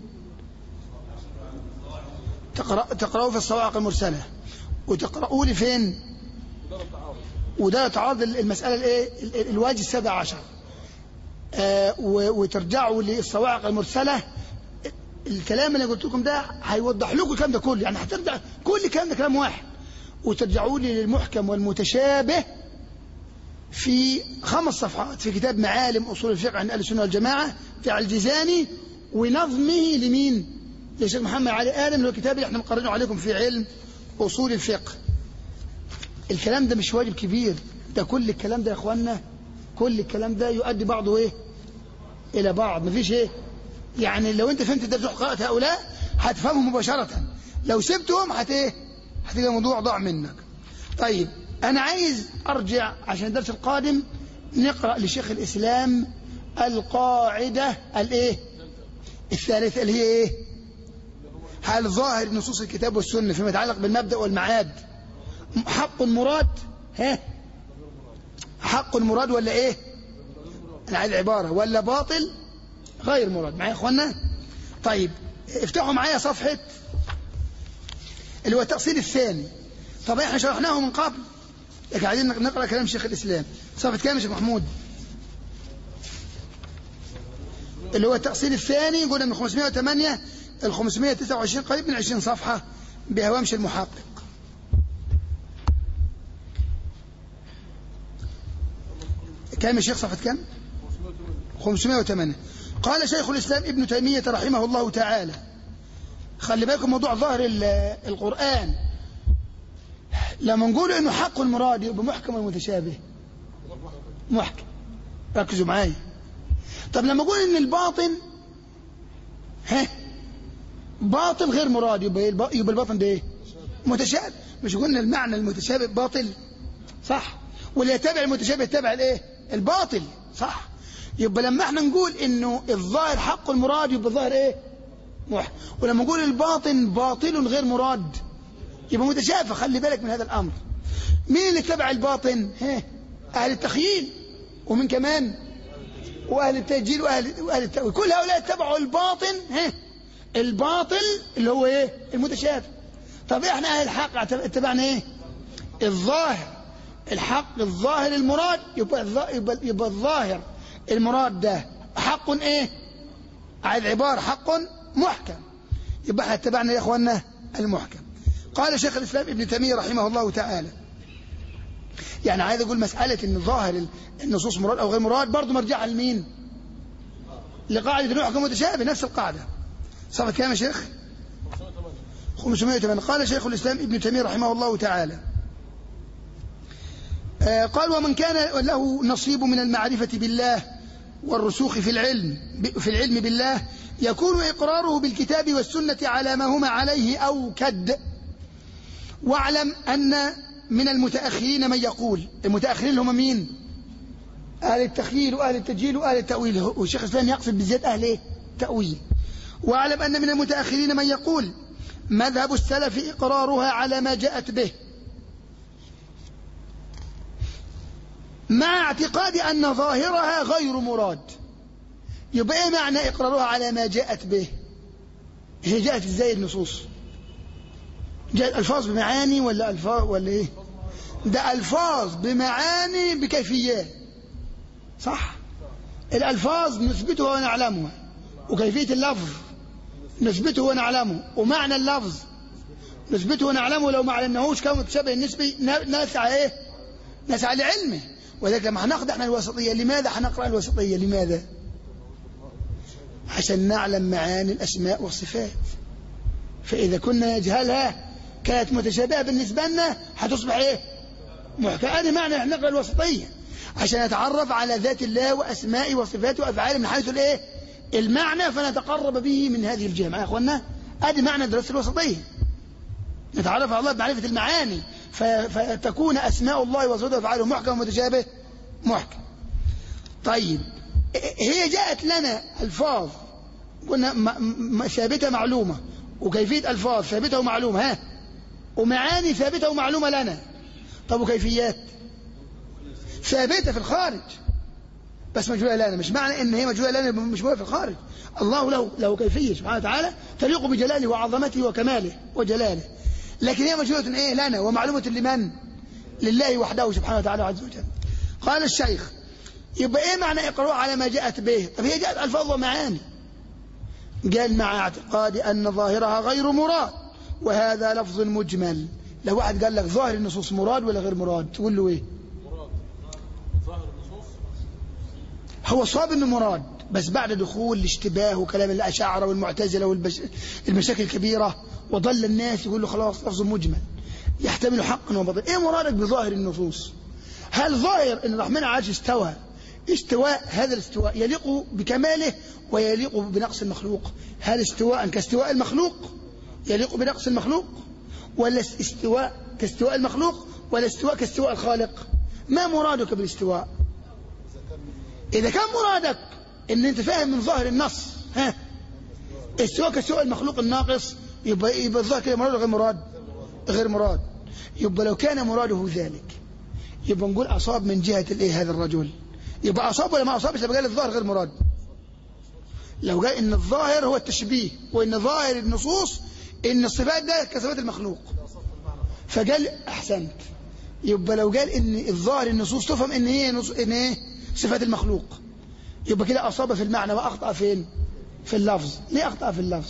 تقرأ تقرأوا في الصواعق المرسله وتقرأوا لي فين؟ وده تعارض المسألة الايه؟ ال- ال- الواجب السابع عشر آه و- وترجعوا للصواعق المرسلة الكلام اللي قلت لكم ده هيوضح لكم الكلام ده كله يعني هترجع كل الكلام ده كلام واحد وترجعوا لي للمحكم والمتشابه في خمس صفحات في كتاب معالم اصول الفقه عند اهل السنه والجماعه بتاع الجزاني ونظمه لمين؟ للشيخ محمد علي ادم اللي هو الكتاب اللي احنا مقررينه عليكم في علم اصول الفقه. الكلام ده مش واجب كبير ده كل الكلام ده يا اخوانا كل الكلام ده يؤدي بعضه ايه؟ الى بعض مفيش ايه؟ يعني لو انت فهمت درس قراءة هؤلاء هتفهمهم مباشرة لو سبتهم هت ايه؟ هتلاقي الموضوع ضاع منك. طيب انا عايز ارجع عشان الدرس القادم نقرا لشيخ الاسلام القاعده الايه؟ الثالثه اللي هي ايه؟ هل ظاهر نصوص الكتاب والسنه فيما يتعلق بالمبدا والمعاد حق مراد ها حق مراد ولا ايه انا عايز عباره ولا باطل غير مراد معايا يا اخوانا طيب افتحوا معايا صفحه اللي هو التأصيل الثاني طب احنا شرحناه من قبل لكن عايزين نقرا كلام شيخ الاسلام صفحه كام يا شيخ محمود اللي هو التأصيل الثاني قلنا من 508 ل 529 قريب من 20 صفحه بهوامش المحقق كام يا شيخ صفحه كام 508 قال شيخ الإسلام ابن تيمية رحمه الله تعالى خلي بالكم موضوع ظاهر ال- القرآن لما نقول انه حق المراد يبقى محكم ومتشابه محكم ركزوا معايا طب لما اقول ان الباطن ها باطل غير مراد يبقى الب- يبقى الباطن ده ايه متشابه مش قلنا المعنى المتشابه باطل صح واللي يتبع المتشابه يتبع الايه الباطل صح يبقى لما احنا نقول انه الظاهر حق المراد يبقى الظاهر ايه محكم ولما نقول الباطن باطل غير مراد يبقى متشابه خلي بالك من هذا الامر مين اللي تبع الباطن ها اهل التخييل ومن كمان واهل التسجيل واهل واهل التاويل كل هؤلاء اتبعوا الباطن ها الباطل اللي هو ايه المتشابه طب احنا اهل الحق اتبعنا ايه الظاهر الحق الظاهر المراد يبقى الظا- يبقى, يبقى الظاهر المراد ده حق ايه عايز عبارة حق محكم يبقى احنا اتبعنا يا اخوانا المحكم قال شيخ الاسلام ابن تيميه رحمه الله تعالى يعني عايز اقول مساله ان ظاهر النصوص مراد او غير مراد برضه مرجعها لمين؟ لقاعده المحكم متشابه نفس القاعده صفحه كام يا شيخ؟ 508 قال شيخ الاسلام ابن تيميه رحمه الله تعالى آه، قال ومن كان له نصيب من المعرفة بالله والرسوخ في العلم في العلم بالله يكون إقراره بالكتاب والسنة على ما هما عليه أوكد واعلم أن من المتأخرين من يقول المتأخرين هم مين أهل التخييل وأهل التجهيل وأهل التأويل والشيخ الإسلام يقصد بالذات أهل إيه؟ تأويل واعلم أن من المتأخرين من يقول مذهب السلف إقرارها على ما جاءت به مع اعتقاد أن ظاهرها غير مراد يبقى إيه معنى إقرارها على ما جاءت به هي جاءت إزاي النصوص جاءت ألفاظ بمعاني ولا ألفاظ ولا إيه ده ألفاظ بمعاني بكيفيات صح الألفاظ نثبتها ونعلمها وكيفية اللفظ نثبته ونعلمه ومعنى اللفظ نثبته ونعلمه لو ما علمناهوش كان متشابه النسبي ن- نسعى ايه نسعى لعلمه ولذلك لما هناخد احنا الوسطية لماذا هنقرأ الوسطية لماذا عشان نعلم معاني الأسماء والصفات فإذا كنا نجهلها كانت متشابهة بالنسبة لنا هتصبح ايه محكمة هذا معنى احنا نقرأ الوسطية عشان نتعرف على ذات الله وأسمائه وصفاته وأفعاله من حيث الايه المعنى فنتقرب به من هذه الجهة يا أخوانا هذه معنى دراسة الوسطية نتعرف على الله بمعرفة المعاني ف- فتكون أسماء الله وصفاته وأفعاله محكم ومتشابه محكم طيب هي جاءت لنا ألفاظ قلنا م- م- ثابتة معلومة وكيفية ألفاظ ثابتة ومعلومة ها ومعاني ثابتة ومعلومة لنا طب وكيفيات ثابتة في الخارج بس مجهولة لنا مش معنى ان هي مجهولة لنا مجهولة في الخارج الله له له كيفية سبحانه وتعالى تليق بجلاله وعظمته وكماله وجلاله لكن هي مجهولة ايه لنا ومعلومة لمن لله وحده سبحانه وتعالى عز وجل قال الشيخ يبقى ايه معنى اقرأوا على ما جاءت به طب هي جاءت الفاظ ومعاني قال مع اعتقاد ان ظاهرها غير مراد وهذا لفظ مجمل لو واحد قال لك ظاهر النصوص مراد ولا غير مراد تقول له ايه ظاهر النصوص هو صواب انه مراد بس بعد دخول الاشتباه وكلام الاشاعره والمعتزله والمشاكل الكبيره وضل الناس يقول له خلاص لفظ مجمل يحتمل حقا وباطلا ايه مرادك بظاهر النصوص هل ظاهر ان الرحمن عاش استوى استواء هذا الاستواء يليق بكماله ويليق بنقص المخلوق هل استواء كاستواء المخلوق يليق بنقص المخلوق ولا استواء كاستواء المخلوق ولا استواء كاستواء الخالق ما مرادك بالاستواء إذا كان مرادك إن أنت فاهم من ظاهر النص ها استواء كاستواء المخلوق الناقص يبقى يبقى الظاهر كده مراد ولا غير مراد غير مراد يبقى لو كان مراده ذلك يبقى نقول أصاب من جهة الإيه هذا الرجل يبقى أصاب ولا ما أصابش لما قال الظاهر غير مراد لو قال إن الظاهر هو التشبيه وإن ظاهر النصوص إن الصفات ده كصفات المخلوق فقال أحسنت يبقى لو قال إن الظاهر النصوص تفهم إن هي نص إن إيه صفات المخلوق يبقى كده أصاب في المعنى وأخطأ فين في اللفظ ليه أخطأ في اللفظ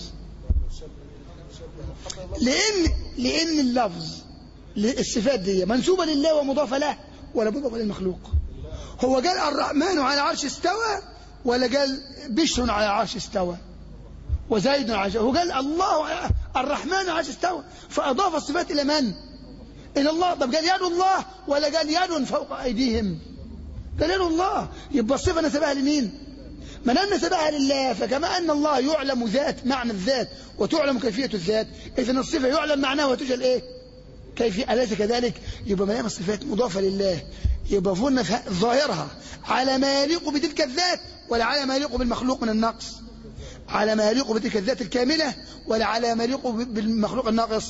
لأن لأن اللفظ الصفات دي منسوبة لله ومضافة له ولا مضافة للمخلوق هو قال الرحمن على عرش استوى ولا قال بشر على عرش استوى وزيد على عرش هو قال الله الرحمن على العرش استوى فأضاف الصفات إلى من؟ إلى الله طب قال يد الله ولا قال يد فوق أيديهم قال يد الله يبقى الصفة نسبها لمين؟ من أن نسبها لله فكما أن الله يعلم ذات معنى الذات وتعلم كيفية الذات إذا الصفة يعلم معناها وتجهل إيه؟ كيف أليس كذلك؟ يبقى ما دام الصفات مضافة لله يبقى فهمنا ظاهرها على ما يليق بتلك الذات ولا على ما يليق بالمخلوق من النقص على ما يليق بتلك الذات الكاملة ولا على ما يليق بالمخلوق الناقص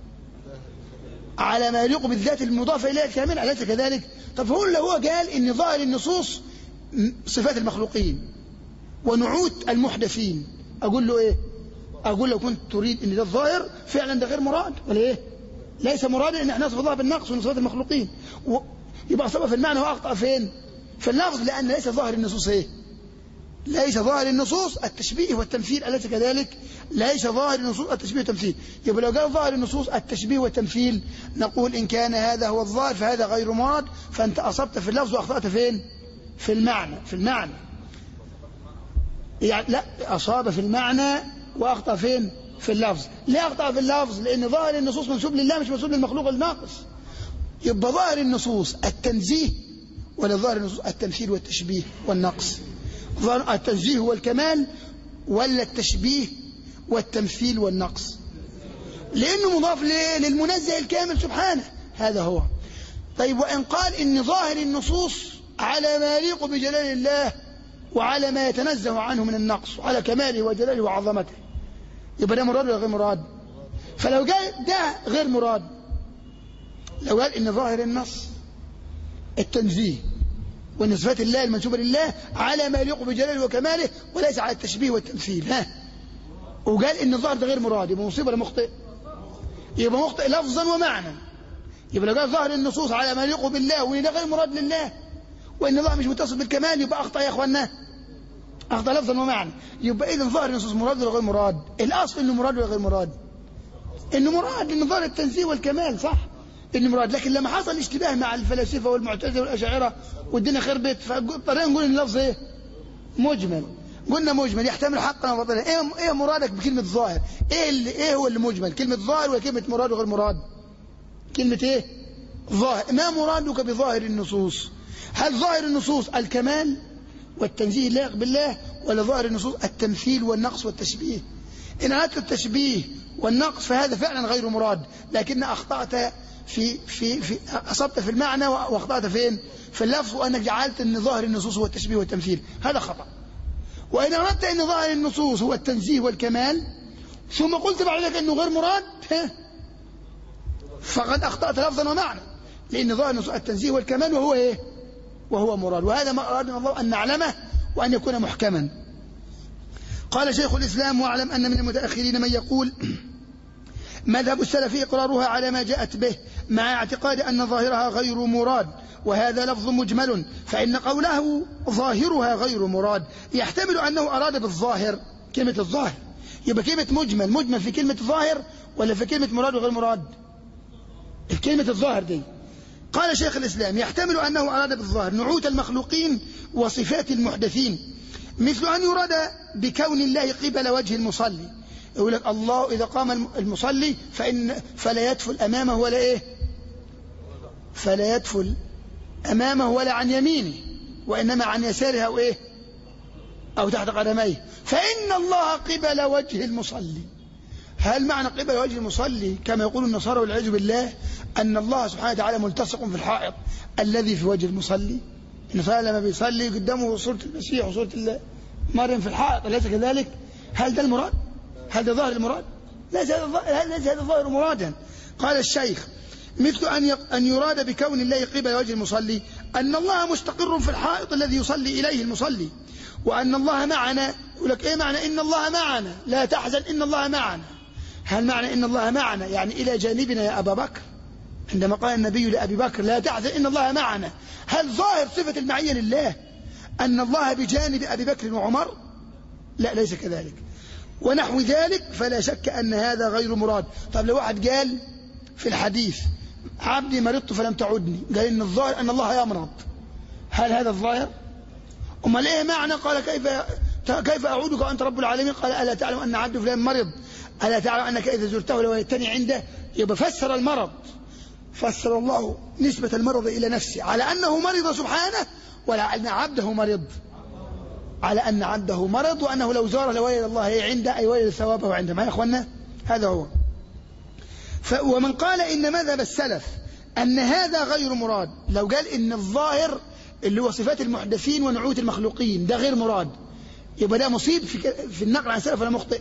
على ما يليق بالذات المضافة إليها الكاملة أليس كذلك طب هو اللي هو قال إن ظاهر النصوص صفات المخلوقين ونعوت المحدثين أقول له إيه أقول لو كنت تريد إن ده الظاهر فعلا ده غير مراد ولا إيه ليس مرادا إن احنا نصف الله بالنقص من صفات المخلوقين و... يبقى أصابه في المعنى وأخطأ فين في اللفظ لأن ليس ظاهر النصوص إيه ليس ظاهر النصوص التشبيه والتمثيل أليس كذلك ليس ظاهر النصوص التشبيه والتمثيل يبقى لو قال ظاهر النصوص التشبيه والتمثيل نقول إن كان هذا هو الظاهر فهذا غير مراد فأنت أصبت في اللفظ وأخطأت فين في المعنى في المعنى يعني لا أصاب في المعنى وأخطأ فين في اللفظ ليه أخطأ في اللفظ لأن ظاهر النصوص منسوب لله مش منسوب للمخلوق الناقص يبقى ظاهر النصوص التنزيه ولا ظاهر النصوص التمثيل والتشبيه والنقص ظاهر التنزيه هو الكمال ولا التشبيه والتمثيل والنقص لأنه مضاف ليه؟ للمنزه الكامل سبحانه هذا هو طيب وإن قال إن ظاهر النصوص على ما يليق بجلال الله وعلى ما يتنزه عنه من النقص وعلى كماله وجلاله وعظمته يبقى ده مراد ولا غير مراد فلو قال ده غير مراد لو قال ان ظاهر النص التنزيه وان صفات الله المنسوبه لله على ما يليق بجلاله وكماله وليس على التشبيه والتمثيل ها وقال ان الظاهر ده غير مراد يبقى مصيبه ولا مخطئ يبقى مخطئ لفظا ومعنى يبقى لو قال ظاهر النصوص على ما يليق بالله وان ده غير مراد لله وان الله مش متصل بالكمال يبقى اخطا يا اخوانا اخطا لفظا ومعنى يبقى اذا ظاهر النصوص مراد ولا غير مراد الاصل انه مراد ولا غير مراد انه مراد لان ظاهر التنزيه والكمال صح انه مراد لكن لما حصل اشتباه مع الفلاسفه والمعتزله والاشاعره والدنيا خربت فاضطرينا نقول ان اللفظ ايه مجمل قلنا مجمل يحتمل حقا وباطلا ايه ايه مرادك بكلمه ظاهر ايه اللي ايه هو اللي مجمل كلمه ظاهر ولا كلمه مراد وغير مراد كلمه ايه ظاهر ما مرادك بظاهر النصوص هل ظاهر النصوص الكمال والتنزيه اللائق بالله ولا ظاهر النصوص التمثيل والنقص والتشبيه إن أردت التشبيه والنقص فهذا فعلا غير مراد لكن أخطأت في في في أصبت في المعنى وأخطأت فين؟ في اللفظ وأنك جعلت أن ظاهر النصوص هو التشبيه والتمثيل هذا خطأ وإن أردت أن ظاهر النصوص هو التنزيه والكمال ثم قلت بعد ذلك أنه غير مراد فقد أخطأت لفظا ومعنى لأن ظاهر النصوص التنزيه والكمال وهو إيه؟ وهو مراد وهذا ما أرادنا الله أن نعلمه وأن يكون محكما قال شيخ الإسلام واعلم أن من المتأخرين من يقول مذهب السلف إقرارها على ما جاءت به مع اعتقاد أن ظاهرها غير مراد وهذا لفظ مجمل فإن قوله ظاهرها غير مراد يحتمل أنه أراد بالظاهر كلمة الظاهر يبقى كلمة مجمل مجمل في كلمة ظاهر ولا في كلمة مراد وغير مراد كلمة الظاهر دي قال شيخ الإسلام يحتمل أنه أراد بالظاهر نعوت المخلوقين وصفات المحدثين مثل أن يراد بكون الله قبل وجه المصلي يقول لك الله إذا قام المصلي فإن فلا يدفل أمامه ولا إيه فلا يدفل أمامه ولا عن يمينه وإنما عن يساره أو إيه أو تحت قدميه فإن الله قبل وجه المصلي هل معنى قبل وجه المصلي كما يقول النصارى والعياذ بالله أن الله سبحانه وتعالى ملتصق في الحائط الذي في وجه المصلي النصارى لما بيصلي قدامه صورة المسيح وصورة مريم في الحائط أليس كذلك هل ده المراد هل ده ظاهر المراد ليس هذا ليس هذا ظاهر مرادا قال الشيخ مثل أن أن يراد بكون الله قبل وجه المصلي أن الله مستقر في الحائط الذي يصلي إليه المصلي وأن الله معنا يقول لك إيه معنى إن الله معنا لا تحزن إن الله معنا هل معنى إن الله معنا يعني إلى جانبنا يا أبا بكر عندما قال النبي لأبي بكر لا تحزن إن الله معنا هل ظاهر صفة المعية لله أن الله بجانب أبي بكر وعمر لا ليس كذلك ونحو ذلك فلا شك أن هذا غير مراد طب لو واحد قال في الحديث عبدي مرضت فلم تعدني قال إن الظاهر أن الله يمرض هل هذا الظاهر أمال إيه معنى قال كيف كيف أعودك وأنت رب العالمين قال ألا تعلم أن عبد فلان مرض ألا تعلم أنك إذا زرته لوجدتني عنده يبقى فسر المرض فسر الله نسبة المرض إلى نفسه على أنه مرض سبحانه ولا أن عبده مرض على أن عبده مرض وأنه لو زاره لوجد الله عنده أي وجد ثوابه عنده ما يا إخوانا هذا هو ف ومن قال إن مذهب السلف أن هذا غير مراد لو قال إن الظاهر اللي هو صفات المحدثين ونعوت المخلوقين ده غير مراد يبقى ده مصيب في, ك- في النقل عن السلف ولا مخطئ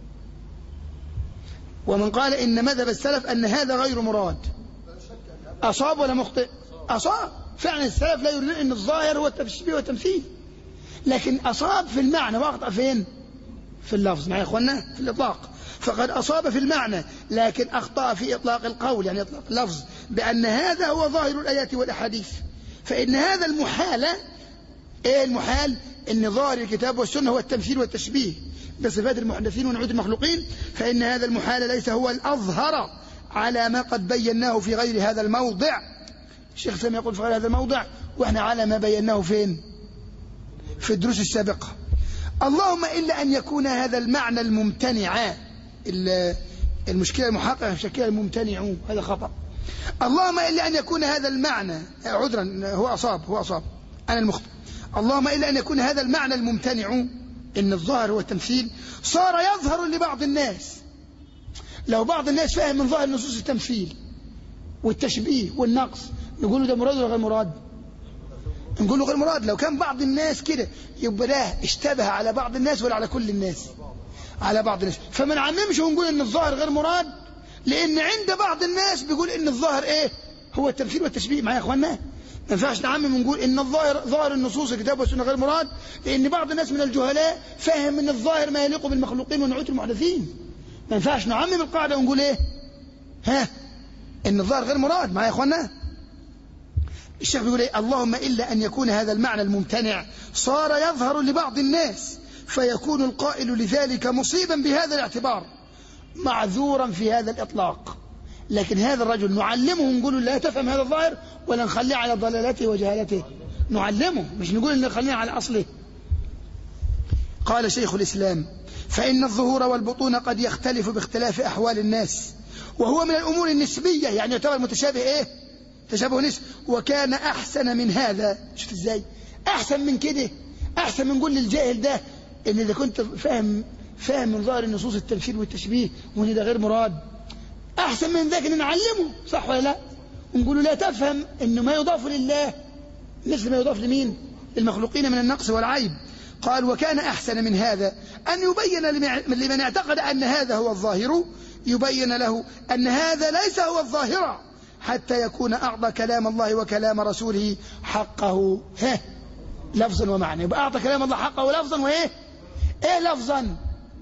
ومن قال إن مذهب السلف أن هذا غير مراد أصاب ولا مخطئ أصاب فعلا السلف لا يريدون أن الظاهر هو التشبيه والتمثيل لكن أصاب في المعنى وأخطأ فين في اللفظ معي يا إخوانا في الإطلاق فقد أصاب في المعنى لكن أخطأ في إطلاق القول يعني إطلاق اللفظ بأن هذا هو ظاهر الآيات والأحاديث فإن هذا المحال إيه المحال إن ظاهر الكتاب والسنة هو التمثيل والتشبيه بصفات المحدثين ونعوت المخلوقين فإن هذا المحال ليس هو الأظهر على ما قد بيناه في غير هذا الموضع الشيخ سامي يقول في غير هذا الموضع وإحنا على ما بيناه فين في الدروس السابقة اللهم إلا أن يكون هذا المعنى الممتنع ال- المشكلة المحققة في شكلها الممتنع هذا خطأ اللهم إلا أن يكون هذا المعنى عذرا هو أصاب هو أصاب أنا المخطئ اللهم إلا أن يكون هذا المعنى الممتنع إن الظاهر هو التمثيل صار يظهر لبعض الناس لو بعض الناس فاهم من ظاهر نصوص التمثيل والتشبيه والنقص نقول له ده مراد ولا غير مراد نقول له غير مراد لو كان بعض الناس كده يبقى ده اشتبه على بعض الناس ولا على كل الناس على بعض الناس فما نعممش ونقول ان الظاهر غير مراد لان عند بعض الناس بيقول ان الظاهر ايه هو التمثيل والتشبيه معايا يا اخوانا ما ينفعش نعمم ونقول ان الظاهر ظاهر النصوص الكتاب والسنه غير مراد لان بعض الناس من الجهلاء فهم ان الظاهر ما يليق بالمخلوقين ونعوت المحدثين ما ينفعش نعمم القاعده ونقول ايه ها ان الظاهر غير مراد معايا يا اخوانا الشيخ بيقول ايه اللهم الا ان يكون هذا المعنى الممتنع صار يظهر لبعض الناس فيكون القائل لذلك مصيبا بهذا الاعتبار معذورا في هذا الاطلاق لكن هذا الرجل نعلمه نقول له لا تفهم هذا الظاهر ولا نخليه على ضلالته وجهالته نعلمه مش نقول ان نخليه على اصله قال شيخ الاسلام فان الظهور والبطون قد يختلف باختلاف احوال الناس وهو من الامور النسبيه يعني يعتبر متشابه ايه تشابه نسبي وكان احسن من هذا شوف ازاي احسن من كده احسن من نقول للجاهل ده ان اذا كنت فاهم فاهم من ظاهر النصوص التمثيل والتشبيه وان ده غير مراد احسن من ذاك ان نعلمه صح ولا لا ونقول له لا تفهم انه ما يضاف لله مثل ما يضاف لمين للمخلوقين من النقص والعيب قال وكان احسن من هذا ان يبين لمع- لمن اعتقد ان هذا هو الظاهر يبين له ان هذا ليس هو الظاهر حتى يكون اعطى كلام الله وكلام رسوله حقه ها لفظا ومعنى يبقى اعطى كلام الله حقه لفظا وايه ايه لفظا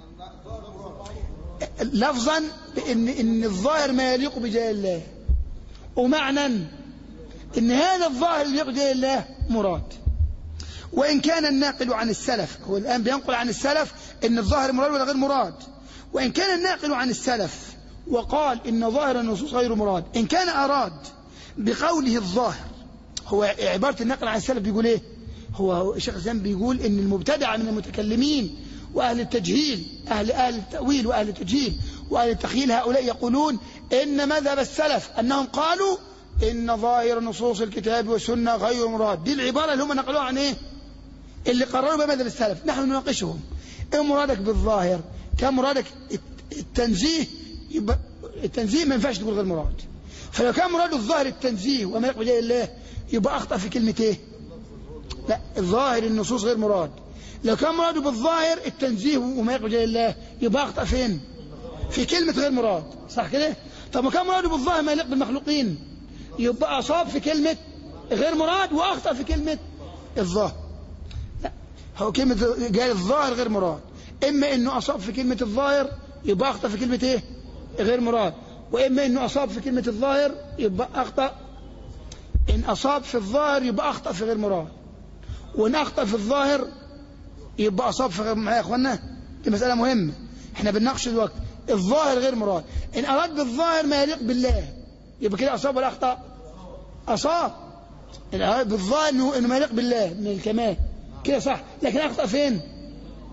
لفظا بان ان الظاهر ما يليق بجلال الله ومعنى ان هذا الظاهر اللي يليق بجلال الله مراد وان كان الناقل عن السلف هو الان بينقل عن السلف ان الظاهر مراد ولا غير مراد وان كان الناقل عن السلف وقال ان ظاهر النصوص غير مراد ان كان اراد بقوله الظاهر هو عباره النقل عن السلف بيقول ايه هو هو الشيخ الاسلام بيقول ان المبتدع من المتكلمين واهل التجهيل اهل اهل التاويل واهل التجهيل واهل التخييل هؤلاء يقولون ان مذهب السلف انهم قالوا ان ظاهر نصوص الكتاب والسنه غير مراد دي العباره اللي هم نقلوها عن ايه اللي قرروا بها مذهب السلف نحن نناقشهم ايه مرادك بالظاهر كان مرادك الت- التنزيه يبقى التنزيه ما ينفعش تقول غير مراد فلو كان مراد الظاهر التنزيه وما يقبل جاي الله يبقى اخطا في كلمه ايه لا الظاهر النصوص غير مراد لو كان مراده بالظاهر التنزيه وما يقبل جاي الله يبقى اخطا فين في كلمه غير مراد صح كده طب ما كان مراده بالظاهر ما يليق بالمخلوقين يبقى اصاب في كلمه غير مراد واخطا في كلمه الظاهر لا هو كلمة قال الظاهر غير مراد إما إنه أصاب في كلمة الظاهر يبقى أخطأ في كلمة إيه غير مراد وإما إنه أصاب في كلمة الظاهر يبقى أخطأ إن أصاب في الظاهر يبقى أخطأ في غير مراد وإن أخطأ في الظاهر يبقى أصاب في غير معايا يا إخوانا دي مسألة مهمة إحنا بنناقش دلوقتي الظاهر غير مراد إن أراد بالظاهر ما يليق بالله يبقى كده أصاب ولا أخطأ أصاب إن أراد بالظاهر إنه إنه ما يليق بالله من الكمال كده صح لكن أخطأ فين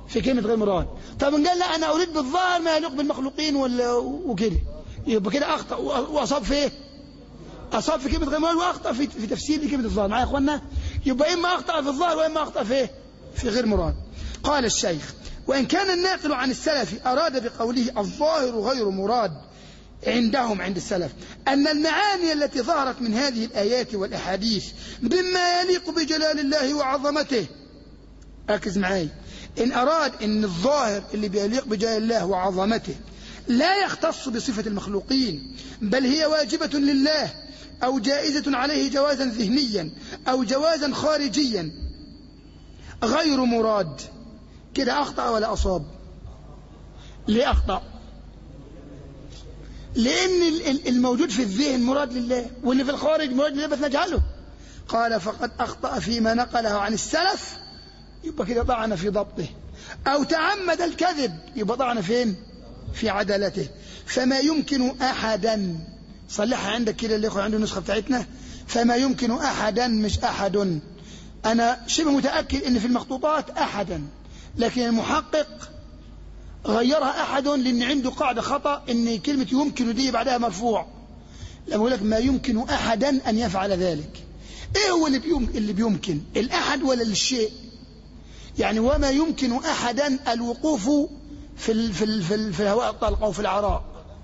في كلمة غير مراد طب إن قال لا أنا أريد بالظاهر ما يليق بالمخلوقين ولا- وكده يبقى كده أخطأ وأصاب في إيه؟ أصاب في كلمة غير مراد وأخطأ في, في تفسير لكلمة الظاهر معايا يا إخوانا يبقى إما أخطأ في الظاهر وإما أخطأ في إيه؟ في غير مراد قال الشيخ وإن كان الناقل عن السلف أراد بقوله الظاهر غير مراد عندهم عند السلف أن المعاني التي ظهرت من هذه الآيات والأحاديث مما يليق بجلال الله وعظمته ركز معي إن أراد أن الظاهر اللي بيليق بجلال الله وعظمته لا يختص بصفة المخلوقين بل هي واجبة لله أو جائزة عليه جوازا ذهنيا أو جوازا خارجيا غير مراد كده أخطأ ولا أصاب ليه أخطأ لأن ال- ال- الموجود في الذهن مراد لله واللي في الخارج مراد لله بس نجعله قال فقد أخطأ فيما نقله عن السلف يبقى كده طعن في ضبطه أو تعمد الكذب يبقى طعن فين في عدالته فما يمكن أحدا صلحها عندك كده اللي ياخد عنده النسخة بتاعتنا فما يمكن أحدا مش أحد أنا شبه متأكد أن في المخطوطات أحدا لكن المحقق غيرها أحد لأن عنده قاعدة خطأ أن كلمة يمكن دي بعدها مرفوع لما يقول لك ما يمكن أحدا أن يفعل ذلك إيه هو اللي, بيم... اللي بيمكن الأحد ولا الشيء يعني وما يمكن أحدا الوقوف في, ال... في, ال... في, ال... في الهواء الطلق أو في العراء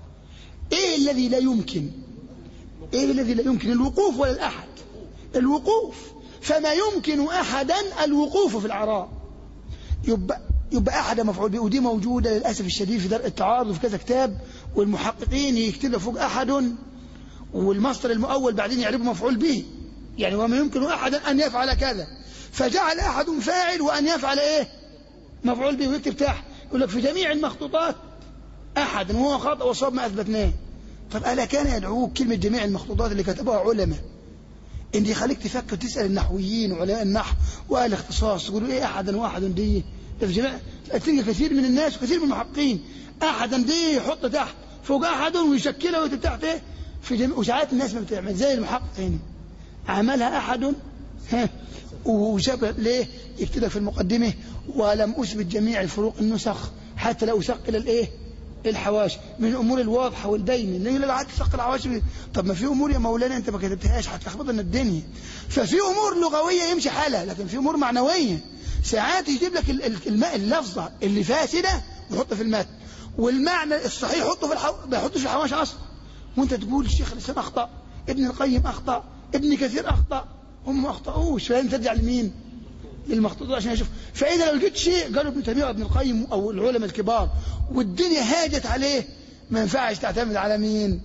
إيه الذي لا يمكن إيه الذي لا يمكن الوقوف ولا الأحد الوقوف فما يمكن أحدا الوقوف في العراء يبقى يبقى أحد مفعول به ودي موجودة للأسف الشديد في درء التعارض في كذا كتاب والمحققين يكتبوا فوق أحد والمصدر المؤول بعدين يعربوا مفعول به يعني وما يمكن أحدا أن يفعل كذا فجعل أحد فاعل وأن يفعل إيه مفعول به ويكتب تحت يقول لك في جميع المخطوطات أحد وهو خطأ وصاب ما أثبتناه طب ألا كان يدعوك كلمة جميع المخطوطات اللي كتبوها علماء إن يخليك تفكر تسأل النحويين وعلماء النحو وأهل الاختصاص يقولوا إيه أحدا واحد دي ده في جميع تلقى كثير من الناس وكثير من المحققين أحدا دي يحط تحت فوق أحد ويشكلها ويكتب تحت إيه في جميع وساعات الناس ما بتعمل زي المحقق هنا عملها أحد ها وشبه ليه يكتب لك في المقدمة ولم أثبت جميع الفروق النسخ حتى لا أثقل الإيه الحواشي من الأمور الواضحة والبينة لأن لا عاد تثقل الحواشي طب ما في أمور يا مولانا أنت ما كتبتهاش هتلخبط لنا الدنيا ففي أمور لغوية يمشي حالها لكن في أمور معنوية ساعات يجيب لك ال- ال- الماء اللفظة اللي فاسدة ويحطها في المتن والمعنى الصحيح يحطه في الحو... ما يحطش في الحواشي أصلا وأنت تقول الشيخ الإسلام أخطأ ابن القيم أخطأ ابن كثير أخطأ هم ما أخطأوش فلازم ترجع لمين؟ للمخطوطات عشان يشوف فإذا لو جيت شيء قالوا ابن تيمية وابن القيم أو العلماء الكبار والدنيا هاجت عليه ما ينفعش تعتمد على مين؟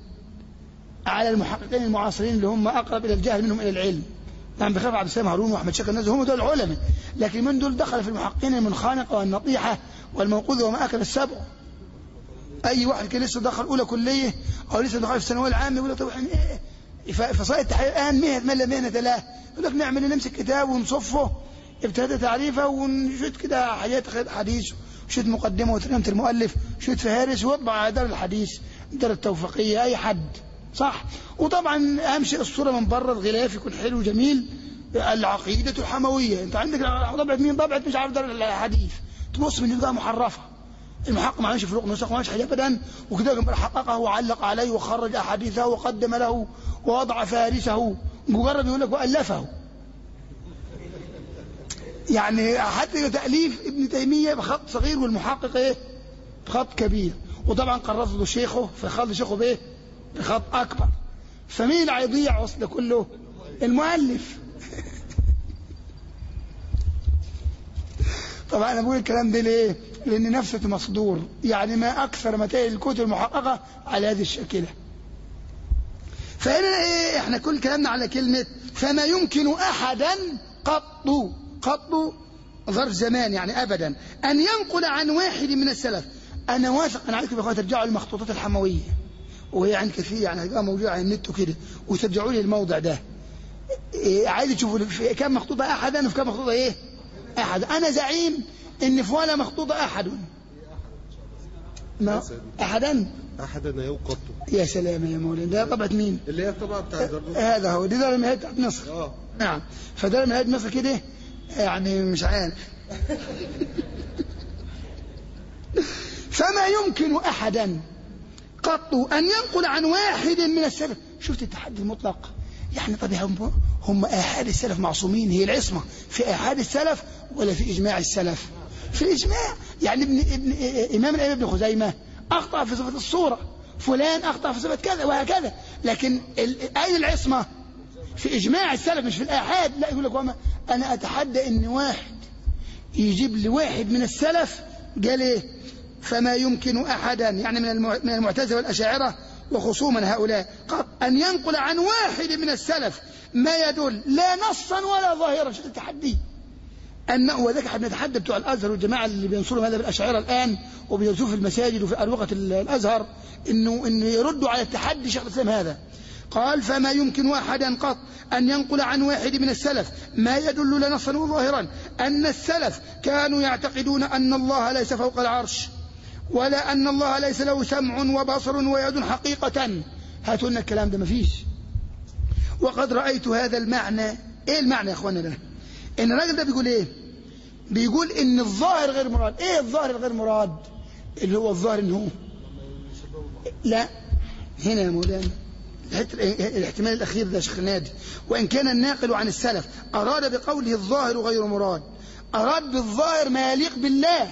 على المحققين المعاصرين اللي هم أقرب إلى الجهل منهم إلى العلم نعم بخلاف عبد السلام هارون واحمد شاكر الناس هم دول العلماء لكن من دول دخل في المحققين المنخانقه والنطيحه والموقوذ وما اكل السبع اي واحد كان لسه دخل اولى كليه او لسه دخل في الثانويه العامه يقول لك طب احنا ايه ف- فصار التحقيق الان مهنه من لا مهنه له يقول لك نعمل إيه؟ نمسك كتاب ونصفه ابتدى تعريفه ونشوت كده حاجات خير حديث وشوت مقدمه وترجمه المؤلف شوت فهارس واطبع على دار الحديث دار التوفيقيه اي حد صح وطبعا اهم شيء الصوره من بره الغلاف يكون حلو جميل العقيده الحمويه انت عندك طبعه مين طبعه مش عارف دار الحديث تبص من بقى محرفه المحقق ما عملش فروق نسخ ما عملش حاجه ابدا وكده حققه وعلق عليه وخرج احاديثه وقدم له ووضع فارسه مجرد يقول لك والفه يعني حتى تاليف ابن تيميه بخط صغير والمحقق ايه بخط كبير وطبعا قرص له شيخه فخط شيخه بايه بخط اكبر فمين اللي هيضيع وسط ده كله المؤلف طبعا انا بقول الكلام ده ليه لان نفسه مصدور يعني ما اكثر متائل الكتب المحققه على هذه الشكله فهنا ايه احنا كل كلامنا على كلمه فما يمكن احدا قط قط ظرف زمان يعني ابدا ان ينقل عن واحد من السلف انا واثق انا عايزكم يا اخوان ترجعوا للمخطوطات الحمويه وهي عند كثير يعني هتبقى موجوده على النت وكده وترجعوا لي الموضع ده إيه عايز تشوفوا في كم مخطوطه احدا وفي كم مخطوطه ايه احد انا زعيم ان في ولا مخطوطه احد ما احدا أحدنا يوقط يا سلام يا مولانا ده طبعة مين اللي هي الطبعة بتاع الزرنوط هذا هو دي دار المهاد بتاعت مصر اه نعم فدار المهاد مصر كده يعني مش عارف فما يمكن أحدا قط أن ينقل عن واحد من السلف شفت التحدي المطلق يعني طب هم, هم آحاد السلف معصومين هي العصمة في آحاد السلف ولا في إجماع السلف في الإجماع يعني ابن, ابن إمام الأئمة ابن خزيمة أخطأ في صفة الصورة فلان أخطأ في صفة كذا وهكذا لكن ال- أين العصمة في إجماع السلف مش في الآحاد لا يقول لك وما أنا أتحدى إن واحد يجيب لي واحد من السلف قال إيه فما يمكن أحدا يعني من المع- من المعتزلة والأشاعرة وخصوما هؤلاء قط أن ينقل عن واحد من السلف ما يدل لا نصا ولا ظاهرا شوف التحدي أن وذاك احنا بنتحدى بتوع الأزهر والجماعة اللي بينصروا مذهب الأشاعرة الآن وبينصروا في المساجد وفي أروقة ال- الأزهر إنه إنه يردوا على التحدي شيخ الإسلام هذا قال فما يمكن أحدا قط أن ينقل عن واحد من السلف ما يدل لا نصا وظاهرا أن السلف كانوا يعتقدون أن الله ليس فوق العرش ولا أن الله ليس له سمع وبصر ويد حقيقة هاتوا لنا الكلام ده مفيش وقد رأيت هذا المعنى ايه المعنى يا اخوانا ده ان الراجل ده بيقول ايه بيقول ان الظاهر غير مراد ايه الظاهر الغير مراد اللي هو الظاهر ان هو لا هنا يا مولانا الحت- الاحتمال الاخير ده يا شيخ نادي وان كان الناقل عن السلف اراد بقوله الظاهر غير مراد اراد بالظاهر ما يليق بالله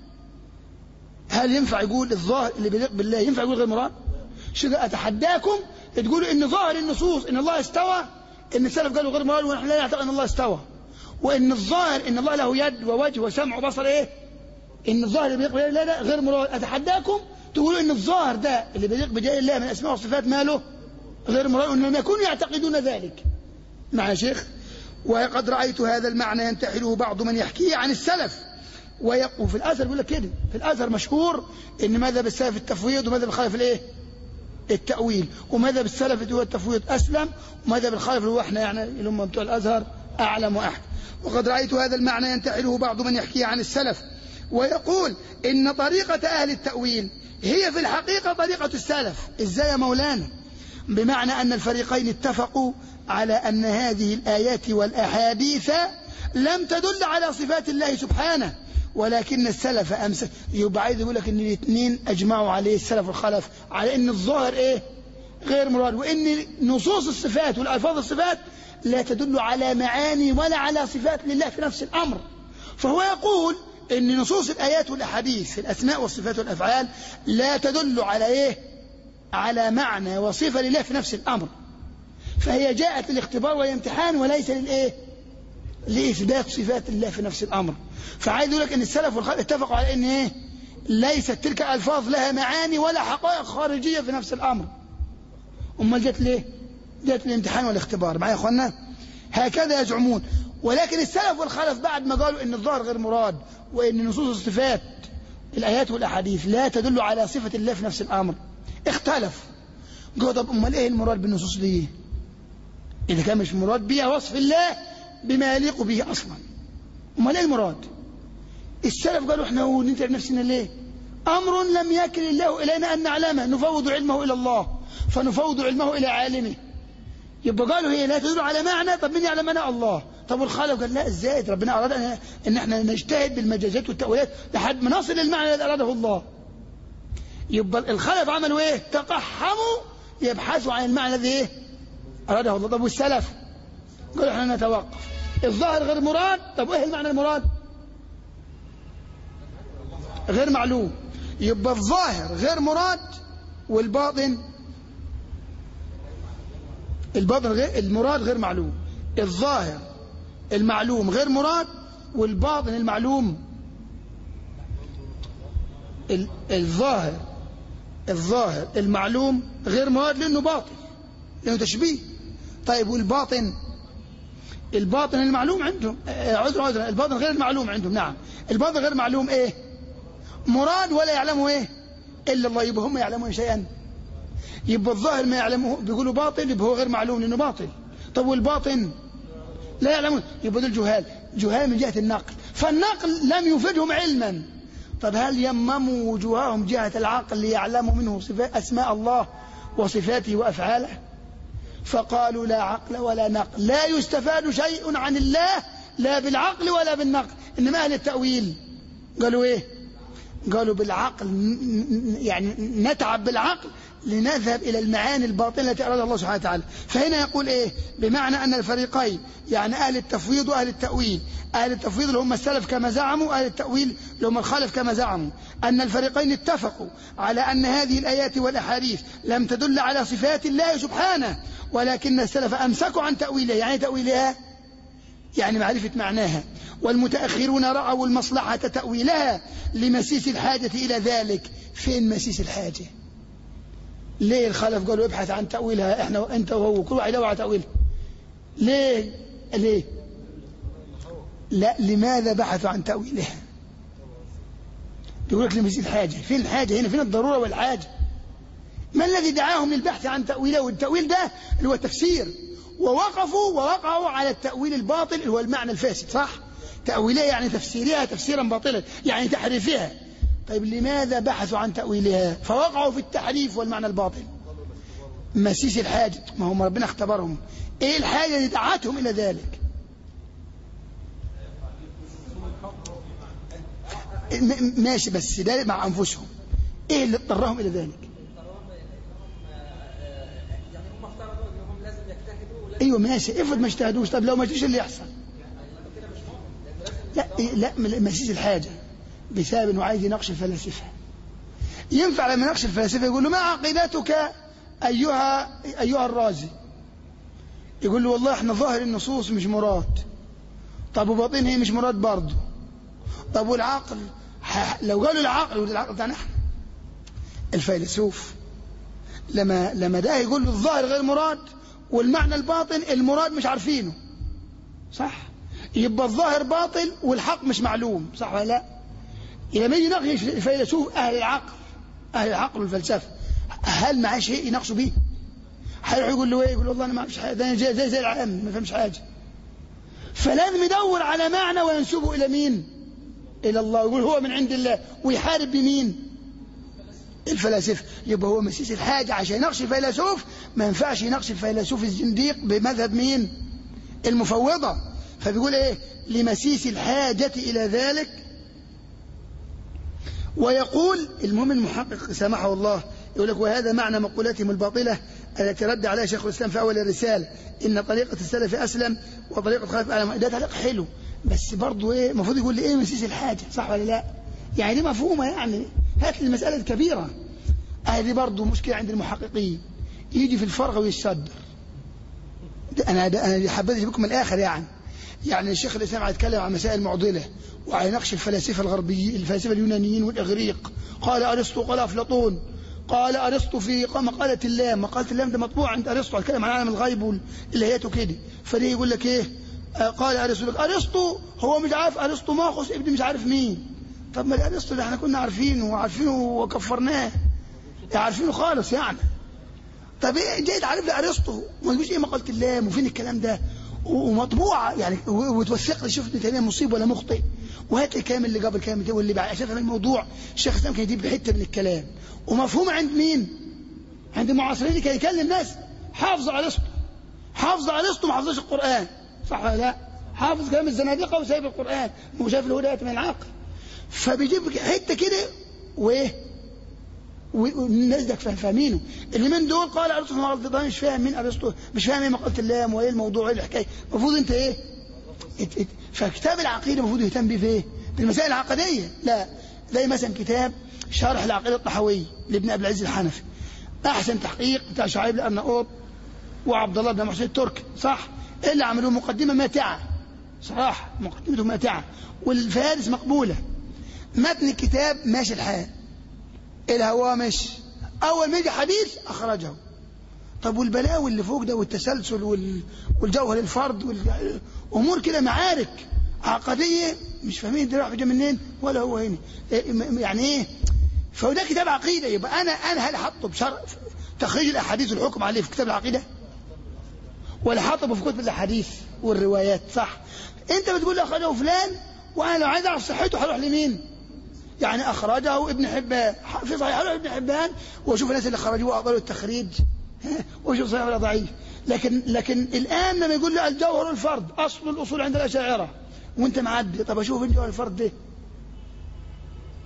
هل ينفع يقول الظاهر اللي بيليق بالله ينفع يقول غير مراد شو ده اتحداكم تقولوا ان ظاهر النصوص ان الله استوى ان السلف قالوا غير مراد ونحن لا نعتقد ان الله استوى وان الظاهر ان الله له يد ووجه وسمع وبصر ايه ان الظاهر اللي بيليق بالله لا لا غير مراد اتحداكم تقولوا ان الظاهر ده اللي بيليق بجاه الله من اسماء وصفات ماله غير مراد وانهم يكونوا يعتقدون ذلك مع يا شيخ وقد رايت هذا المعنى ينتحله بعض من يحكيه عن السلف ويق- وفي الازهر بيقول لك كده في الازهر مشهور ان مذهب السلف التفويض ومذهب الخلف الايه التأويل ومذهب السلف اللي هو التفويض أسلم ومذهب الخلف اللي هو احنا يعني اللي هم بتوع الأزهر أعلم وأحكم وقد رأيت هذا المعنى ينتحله بعض من يحكي عن السلف ويقول إن طريقة أهل التأويل هي في الحقيقة طريقة السلف إزاي يا مولانا بمعنى أن الفريقين اتفقوا على أن هذه الآيات والأحاديث لم تدل على صفات الله سبحانه ولكن السلف أمس يبقى عايز يقول لك ان الاثنين اجمعوا عليه السلف والخلف على ان الظاهر ايه غير مراد وان نصوص الصفات والالفاظ الصفات لا تدل على معاني ولا على صفات لله في نفس الامر فهو يقول ان نصوص الايات والاحاديث في الاسماء والصفات والافعال لا تدل على ايه على معنى وصفه لله في نفس الامر فهي جاءت للاختبار والامتحان وليس للايه لإثبات صفات الله في نفس الأمر فعايز يقول لك أن السلف والخلف اتفقوا على أن إيه ليست تلك الألفاظ لها معاني ولا حقائق خارجية في نفس الأمر أمال جت ليه جت الامتحان والاختبار معايا يا أخوانا هكذا يزعمون ولكن السلف والخلف بعد ما قالوا أن الظاهر غير مراد وأن نصوص الصفات الآيات والأحاديث لا تدل على صفة الله في نفس الأمر اختلف قالوا طب أمال إيه المراد بالنصوص دي إذا كان مش مراد بها وصف الله بما يليق به أصلا امال ايه المراد السلف قالوا احنا نتعب نفسنا ليه أمر لم يكن الله إلينا أن نعلمه نفوض علمه إلى الله فنفوض علمه إلى عالمه يبقى قالوا هي لا تدل على معنى طب من يعلم أنا الله طب والخالق قال لا ازاي ربنا أراد أن, إن احنا نجتهد بالمجازات والتأويلات لحد ما نصل للمعنى الذي أراده الله يبقى الخلف عملوا ايه تقحموا يبحثوا عن المعنى الذي ايه أراده الله طب والسلف قالوا احنا نتوقف الظاهر غير مراد طب ايه المعنى المراد غير معلوم يبقى الظاهر غير مراد والباطن الباطن غير المراد غير معلوم الظاهر المعلوم غير مراد والباطن المعلوم ال- الظاهر الظاهر المعلوم غير مراد لانه باطل لانه تشبيه طيب والباطن الباطن المعلوم عندهم آه، عذر عذر الباطن غير المعلوم عندهم نعم الباطن غير معلوم ايه مراد ولا يعلمه ايه الا الله يبقى هم يعلمون شيئا يبقى الظاهر ما يعلمه بيقولوا باطل يبقى هو غير معلوم لانه باطل طب والباطن لا يعلمون يبقى دول جهال جهال من جهه النقل فالنقل لم يفيدهم علما طب هل يمموا وجوههم جهه العقل ليعلموا منه صفات اسماء الله وصفاته وافعاله فقالوا لا عقل ولا نقل لا يستفاد شيء عن الله لا بالعقل ولا بالنقل إنما أهل التأويل قالوا إيه قالوا بالعقل ن- ن- يعني نتعب بالعقل لنذهب إلى المعاني الباطنة التي أرادها الله سبحانه وتعالى فهنا يقول إيه بمعنى أن الفريقين يعني أهل التفويض وأهل التأويل أهل التفويض اللي هم السلف كما زعموا أهل التأويل اللي هم الخلف كما زعموا أن الفريقين اتفقوا على أن هذه الآيات والأحاديث لم تدل على صفات الله سبحانه ولكن السلف أمسكوا عن تأويلها يعني تأويلها يعني معرفة معناها والمتأخرون رأوا المصلحة تأويلها لمسيس الحاجة إلى ذلك فين مسيس الحاجة ليه الخلف قالوا ابحث عن تأويلها احنا وانت وهو كل واحد يدور على تأويلها ليه ليه لا لماذا بحثوا عن تأويلها يقول لك لمسيس الحاجة فين الحاجة هنا فين الضرورة والحاجة ما الذي دعاهم للبحث عن تأويله والتأويل ده اللي هو التفسير ووقفوا ووقعوا على التأويل الباطل اللي هو المعنى الفاسد صح تأويلها يعني تفسيرها تفسيرا باطلا يعني تحريفها طيب لماذا بحثوا عن تأويلها فوقعوا في التحريف والمعنى الباطل مسيس الحاجة ما هم ربنا اختبرهم ايه الحاجة اللي دعتهم الى ذلك م- ماشي بس ده مع انفسهم ايه اللي اضطرهم الى ذلك يعني هم افترضوا انهم لازم يجتهدوا ولازم ايوه ماشي افرض ما اجتهدوش طب لو ما اجتهدوش اللي يحصل لا إيه لا م- مسيس الحاجه بسبب انه عايز يناقش الفلاسفه ينفع لما يناقش الفلاسفه يقول له ما عقيدتك ايها ايها الرازي يقول له والله احنا ظاهر النصوص مش مراد طب وباطن هي مش مراد برضه طب والعقل ح- لو قالوا العقل يقول العقل بتاعنا احنا الفيلسوف لما لما ده يقول له الظاهر غير مراد والمعنى الباطن المراد مش عارفينه صح يبقى الظاهر باطل والحق مش معلوم صح ولا لا لما يجي يناقش الفيلسوف اهل العقل اهل العقل والفلسفه هل معاه شيء يناقشوا بيه هيروح يقول له ايه يقول له والله انا ما اعرفش حاجه ده أنا زي زي, زي العام ما فهمش حاجه فلازم يدور على معنى وينسبه الى مين الى الله يقول هو من عند الله ويحارب بمين الفلاسفه يبقى هو مسيس الحاجة عشان يناقش الفيلسوف ما ينفعش يناقش الفيلسوف الزنديق بمذهب مين المفوضة فبيقول ايه لمسيس الحاجة إلى ذلك ويقول المهم المحقق سامحه الله يقول لك وهذا معنى مقولاتهم الباطلة التي رد عليها شيخ الإسلام في أول الرسالة إن طريقة السلف أسلم وطريقة خلف أعلم ده تعليق حلو بس برضه إيه المفروض يقول لي إيه مسيس الحاجة صح ولا لا يعني دي مفهومة يعني هات لي المسألة الكبيرة هذه برضه مشكلة عند المحققين يجي في الفرغ ويتصدر ده أنا ده أنا حبيت بكم الآخر يعني يعني الشيخ الإسلام هيتكلم عن مسائل معضلة وهيناقش الفلاسفة الغربيين الفلاسفة اليونانيين والإغريق قال أرسطو قال أفلاطون قال أرسطو في مقالة اللام مقالة اللام ده مطبوع عند أرسطو هيتكلم عن عالم الغيب والإلهيات وكده فليه يقول لك إيه آه قال أرسطو لك أرسطو هو مش عارف أرسطو ماخوس ابن مش عارف مين طب ما الأرسطو اللي احنا كنا عارفينه وعارفينه وكفرناه عارفينه خالص يعني طب ايه جاي تعرف لي ارسطو ما تقولش ايه مقاله اللام وفين الكلام ده ومطبوعه يعني وتوثق لي شوف ابن تيميه مصيب ولا مخطئ وهات لي الكلام اللي قبل الكلام ده واللي بعد عشان افهم الموضوع الشيخ الاسلام كان يجيب حته من الكلام ومفهوم عند مين؟ عند المعاصرين كان يكلم ناس حافظ ارسطو حافظ ارسطو ما حافظش القران صح ولا لا؟ حافظ كلام الزنادقه وسايب القران مو شايف الهدى من العقل فبيجيب حته كده وايه؟ والناس ده فاهمينه اللي من دول قال ارسطو ما غلطان مش فاهم مين ارسطو مش فاهم ايه مقاله اللام وايه الموضوع وايه الحكايه المفروض انت ايه ات ات فكتاب العقيده المفروض يهتم بيه في ايه بالمسائل العقديه لا زي مثلا كتاب شرح العقيده الطحاويه لابن ابي العز الحنفي احسن تحقيق بتاع شعيب الارناؤوط وعبد الله بن محسن التركي صح ايه اللي عملوه مقدمه ماتعه صراحه مقدمته ماتعه والفارس مقبوله متن الكتاب ماشي الحال الهوامش اول ما يجي حديث اخرجه طب والبلاوي اللي فوق ده والتسلسل وال... والجوهر الفرد وال... امور كده معارك عقديه مش فاهمين دي راح منين ولا هو هنا يعني ايه فهو ده كتاب عقيده يبقى انا انا هل حاطه بشرع تخريج الاحاديث والحكم عليه في كتاب العقيده ولا حاطه في كتب الاحاديث والروايات صح انت بتقول لي اخرجه فلان وانا لو عايز اعرف صحته هروح لمين يعني أخرجه ابن حبان في صحيح ابن حبان وأشوف الناس اللي خرجوه وأقبلوا التخريج وأشوف صحيح ولا ضعيف لكن لكن الآن لما يقول لي الجوهر الفرد أصل الأصول عند الأشاعرة وأنت معدي طب أشوف الجوهر الفرد ده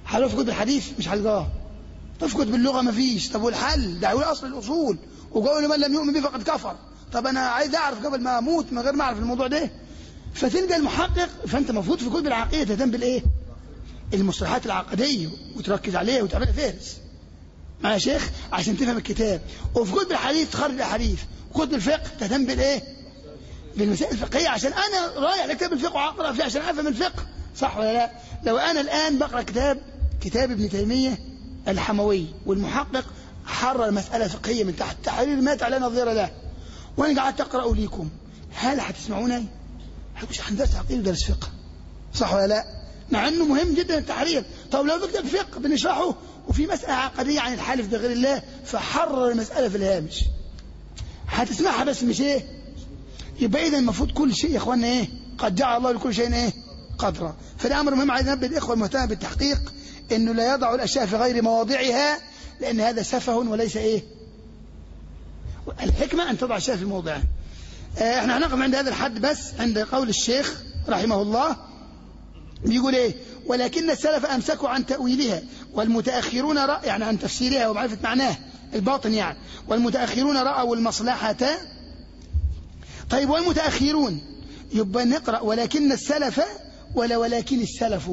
هل في كتب الحديث مش هلقاه طب في كتب اللغة ما فيش طب والحل ده هيقول أصل الأصول وقول من لم يؤمن به فقد كفر طب أنا عايز أعرف قبل ما أموت من غير ما أعرف الموضوع ده فتلقى المحقق فأنت المفروض في كتب العقيدة تهتم بالإيه المصطلحات العقدية وتركز عليها وتعملها فهرس مع يا شيخ عشان تفهم الكتاب وفي كتب الحديث تخرج الأحاديث وكتب الفقه تهتم بالإيه بالمسائل الفقهية عشان أنا رايح لكتاب الفقه وأقرأ فيه عشان أفهم الفقه صح ولا لا لو أنا الآن بقرأ كتاب كتاب ابن تيمية الحموي والمحقق حرر مسألة فقهية من تحت تحرير ما على نظير له وأنا قعدت أقرأ ليكم هل هتسمعوني؟ هتقولش احنا درس عقيدة ودرس فقه صح ولا لا؟ مع انه مهم جدا التحرير طب لو بكتب فقه بنشرحه وفي مسألة عقدية عن الحالف بغير الله فحرر المسألة في الهامش هتسمعها بس مش ايه يبقى اذا المفروض كل شيء يا اخوانا ايه قد جعل الله لكل شيء ايه قدرا فده امر مهم عايز ننبه الاخوه المهتمه بالتحقيق انه لا يضع الاشياء في غير مواضعها لان هذا سفه وليس ايه الحكمه ان تضع الاشياء في موضعها آه، احنا هنقف عند هذا الحد بس عند قول الشيخ رحمه الله بيقول ايه ولكن السلف امسكوا عن تاويلها والمتاخرون رأ يعني عن تفسيرها ومعرفه معناه الباطن يعني والمتاخرون راوا المصلحه طيب والمتاخرون يبقى نقرا ولكن السلف ولا ولكن السلف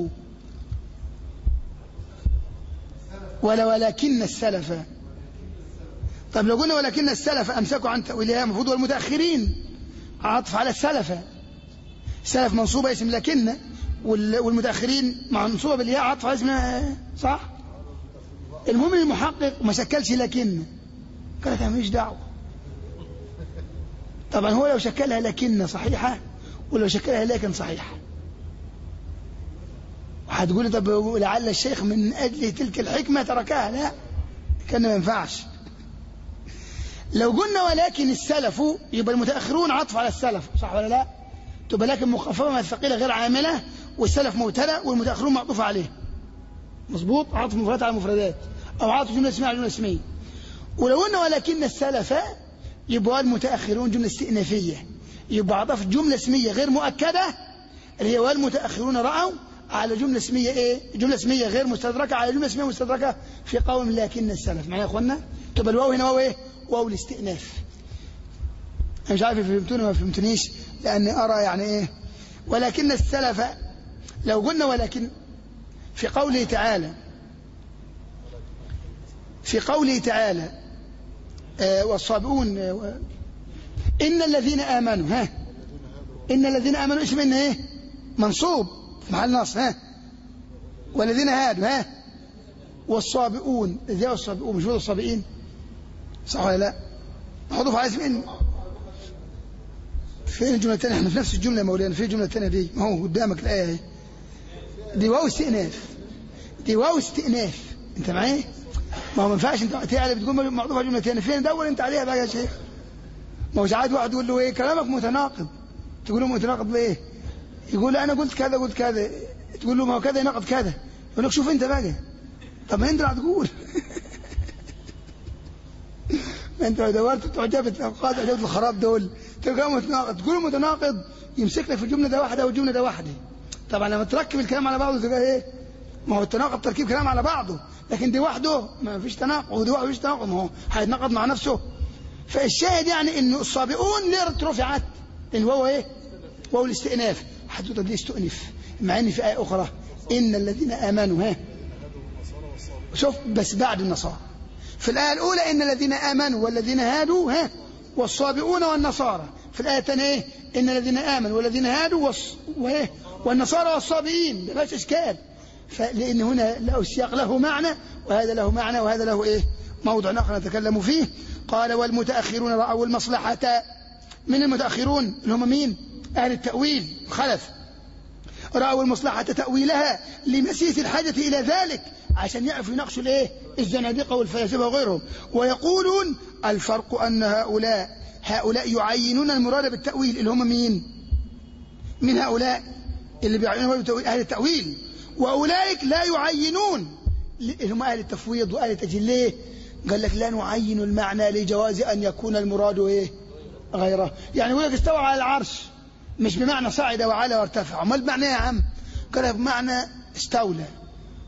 ولا ولكن السلف طب لو قلنا ولكن السلف امسكوا عن تاويلها المفروض والمتاخرين عطف على السلف السلف منصوبه اسم لكن وال- والمتاخرين منصوبه بالياء عطف على اسم صح المهم المحقق ما شكلش لكن قالت انا ماليش دعوه طبعا هو لو شكلها لكن صحيحه ولو شكلها لكن صحيحه وهتقولي طب لعل الشيخ من اجل تلك الحكمه تركها لا كان ما ينفعش لو قلنا ولكن السلف يبقى المتاخرون عطف على السلف صح ولا لا تبقى لكن مخففه من الثقيله غير عامله والسلف مبتدا والمتاخرون معطوف عليه مظبوط عطف مفردات على مفردات او عطف جمله اسميه على جمله اسميه ولو قلنا ولكن السلف يبقى المتاخرون جمله استئنافيه يبقى عطف جمله اسميه غير مؤكده اللي هي والمتاخرون راوا على جمله اسميه ايه جمله اسميه غير مستدركه على جمله اسميه مستدركه في قول لكن السلف معايا يا اخوانا تبقى الواو هنا واو ايه واو الاستئناف انا مش عارف فهمتوني ما فهمتنيش لاني ارى يعني ايه ولكن السلف لو قلنا ولكن في قوله تعالى في قوله تعالى آه والصابئون آه و- إن الذين آمنوا ها إن الذين آمنوا اسم إن إيه منصوب في محل نصب ها والذين هادوا ها والصابئون ازاي والصابئون مش هو الصابئين صح ولا لا حضف على اسم إن فين الجملة الثانية احنا في نفس الجملة يا مولانا فين الجملة الثانية دي ما هو قدامك الآية اهي دي واو استئناف دي واو استئناف انت معايا ما هو ما ينفعش انت تعالى بتقول معطوف على جملة ثانية فين دور انت عليها بقى يا شيخ ما هو ساعات واحد يقول له ايه كلامك متناقض تقول له متناقض ليه يقول له انا قلت كذا قلت كذا تقول له ما هو كذا يناقض كذا يقول لك شوف انت بقى طب ما انت اللي هتقول ما انت لو دورت بتوع جابت الاوقات جابت الخراب دول تلقاه متناقض تقول له متناقض يمسك لك في الجمله ده واحده والجمله ده واحده طبعا لما تركب الكلام على بعضه تلقاه ايه ما هو التناقض تركيب كلام على بعضه لكن دي وحده ما فيش تناقض ودي وحده مفيش تناقض ما هو هيتناقض مع نفسه فالشاهد يعني انه الصابئون ليه رفعت لان هو ايه واو الاستئناف حدوته دي استؤنف مع ان في ايه اخرى ان الذين امنوا ها شوف بس بعد النصارى في الآية الأولى إن الذين آمنوا والذين هادوا ها والصابئون والنصارى في الآية الثانية إيه إن الذين آمنوا والذين هادوا والص... وإيه والنصارى والصابئين ما فيش إشكال فلأن هنا له السياق له معنى وهذا له معنى وهذا له إيه موضع آخر نتكلم فيه قال والمتأخرون رأوا المصلحة من المتأخرون اللي هم مين أهل التأويل خلف رأوا المصلحة تأويلها لمسيس الحاجة إلى ذلك عشان يعرفوا يناقشوا الايه الزنادقة والفلاسفة وغيرهم ويقولون الفرق أن هؤلاء هؤلاء يعينون المراد بالتأويل اللي هم مين من هؤلاء اللي بيعينون بالتأويل أهل التأويل وأولئك لا يعينون اللي هم أهل التفويض وأهل التجليه ليه قال لك لا نعين المعنى لجواز أن يكون المراد إيه غيره يعني يقول لك استوى على العرش مش بمعنى صعد وعلى وارتفع امال بمعنى ايه يا عم قال بمعنى استولى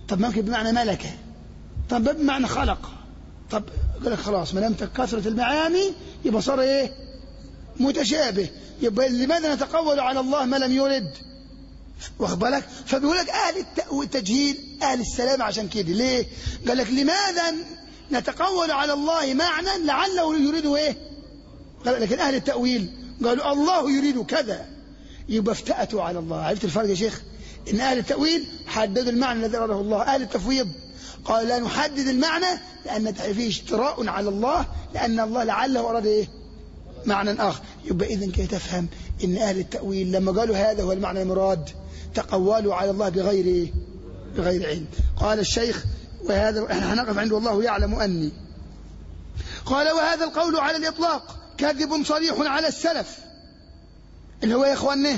طب ممكن بمعنى ملكة طب بمعنى خلق طب قال لك خلاص ما دام كثرة المعاني يبقى صار ايه متشابه يبقى لماذا نتقول على الله ما لم يرد واخد بالك فبيقول لك اهل الت- التجهيل اهل السلام عشان كده ليه قال لك لماذا نتقول على الله معنى لعله يريد ايه قال لكن اهل التاويل قالوا الله يريد كذا يبقى افتأتوا على الله عرفت الفرق يا شيخ ان اهل التاويل حددوا المعنى الذي اراده الله اهل التفويض قال لا نحدد المعنى لان فيه اشتراء على الله لان الله لعله اراد ايه معنى آخر يبقى إذن كي تفهم إن أهل التأويل لما قالوا هذا هو المعنى المراد تقولوا على الله بغير إيه؟ بغير علم قال الشيخ وهذا احنا هنقف عنده والله يعلم أني قال وهذا القول على الإطلاق كذب صريح على السلف اللي هو يا إخواننا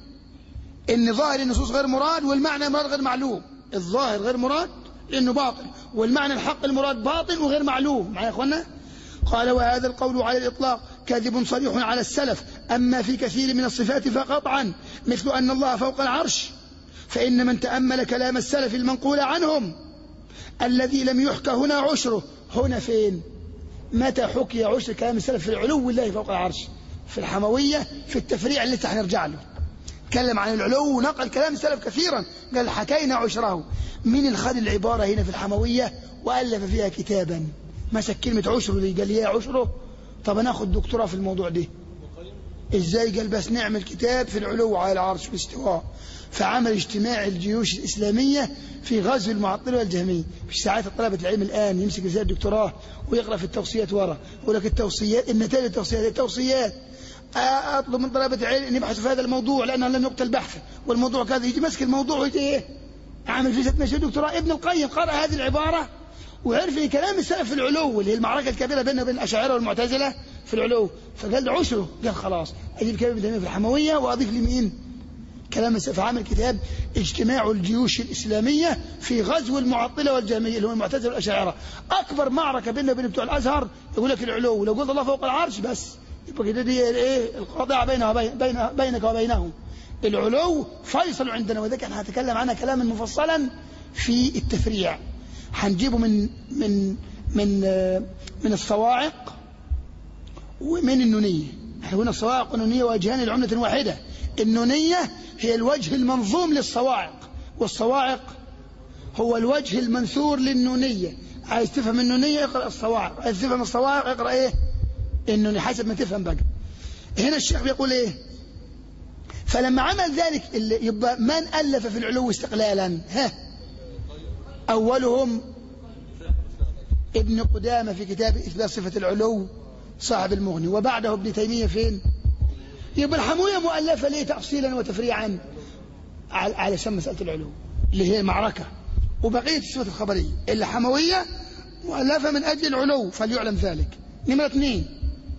إن ظاهر النصوص غير مراد والمعنى مراد غير معلوم الظاهر غير مراد لأنه باطل والمعنى الحق المراد باطل وغير معلوم معايا يا إخواننا قال وهذا القول على الإطلاق كذب صريح على السلف أما في كثير من الصفات فقطعا مثل أن الله فوق العرش فإن من تأمل كلام السلف المنقول عنهم الذي لم يحكى هنا عشره هنا فين متى حكي عشر كلام السلف في العلو الله فوق العرش في الحموية في التفريع اللي لسه هنرجع له تكلم عن العلو ونقل كلام السلف كثيرا قال حكينا عشره من الخد العبارة هنا في الحموية وألف فيها كتابا مسك كلمة عشره دي قال يا عشره طب أنا أخذ دكتوراه في الموضوع ده إزاي قال بس نعمل كتاب في العلو على العرش والاستواء فعمل اجتماع الجيوش الإسلامية في غزو المعطلة والجهمية في ساعات طلبة العلم الآن يمسك رسالة الدكتوراه ويقرأ في التوصيات ورا يقول لك التوصيات النتائج التوصيات التوصيات أطلب من طلبة العلم أن يبحثوا في هذا الموضوع لأنه لم يقتل بحثا والموضوع كذا يجي ماسك الموضوع ويجي إيه عامل في ست مشهد دكتوراه ابن القيم قرأ هذه العبارة وعرف ان كلام السلف في العلو اللي هي المعركه الكبيره بيننا وبين الاشاعره والمعتزله في العلو فقال ده عشره قال خلاص اجيب كلام ابن تيميه في الحمويه واضيف لي مين؟ كلام السلف فعمل كتاب اجتماع الجيوش الاسلاميه في غزو المعطله والجهميه اللي هو المعتزله والاشاعره اكبر معركه بيننا وبين بتوع الازهر يقول لك العلو لو قلت الله فوق العرش بس يبقى كده دي ايه القاطعه بينها وبين بين بينك وبينهم العلو فيصل عندنا وذلك احنا هنتكلم عنها كلاما مفصلا في التفريع هنجيبه من من من من الصواعق ومن النونية احنا قلنا الصواعق والنونية وجهان لعملة واحدة النونية هي الوجه المنظوم للصواعق والصواعق هو الوجه المنثور للنونية عايز تفهم النونية اقرأ الصواعق عايز تفهم الصواعق اقرأ ايه النونية حسب ما تفهم بقى هنا الشيخ بيقول ايه فلما عمل ذلك اللي يبقى من ألف في العلو استقلالا ها أولهم ابن قدامة في كتاب إثبات صفة العلو صاحب المغني وبعده ابن تيمية فين يبقى الحموية مؤلفة ليه تفصيلا وتفريعا على علشان مسألة العلو اللي هي معركة وبقية الصفة الخبرية الحموية مؤلفة من أجل العلو فليعلم ذلك نمرة اثنين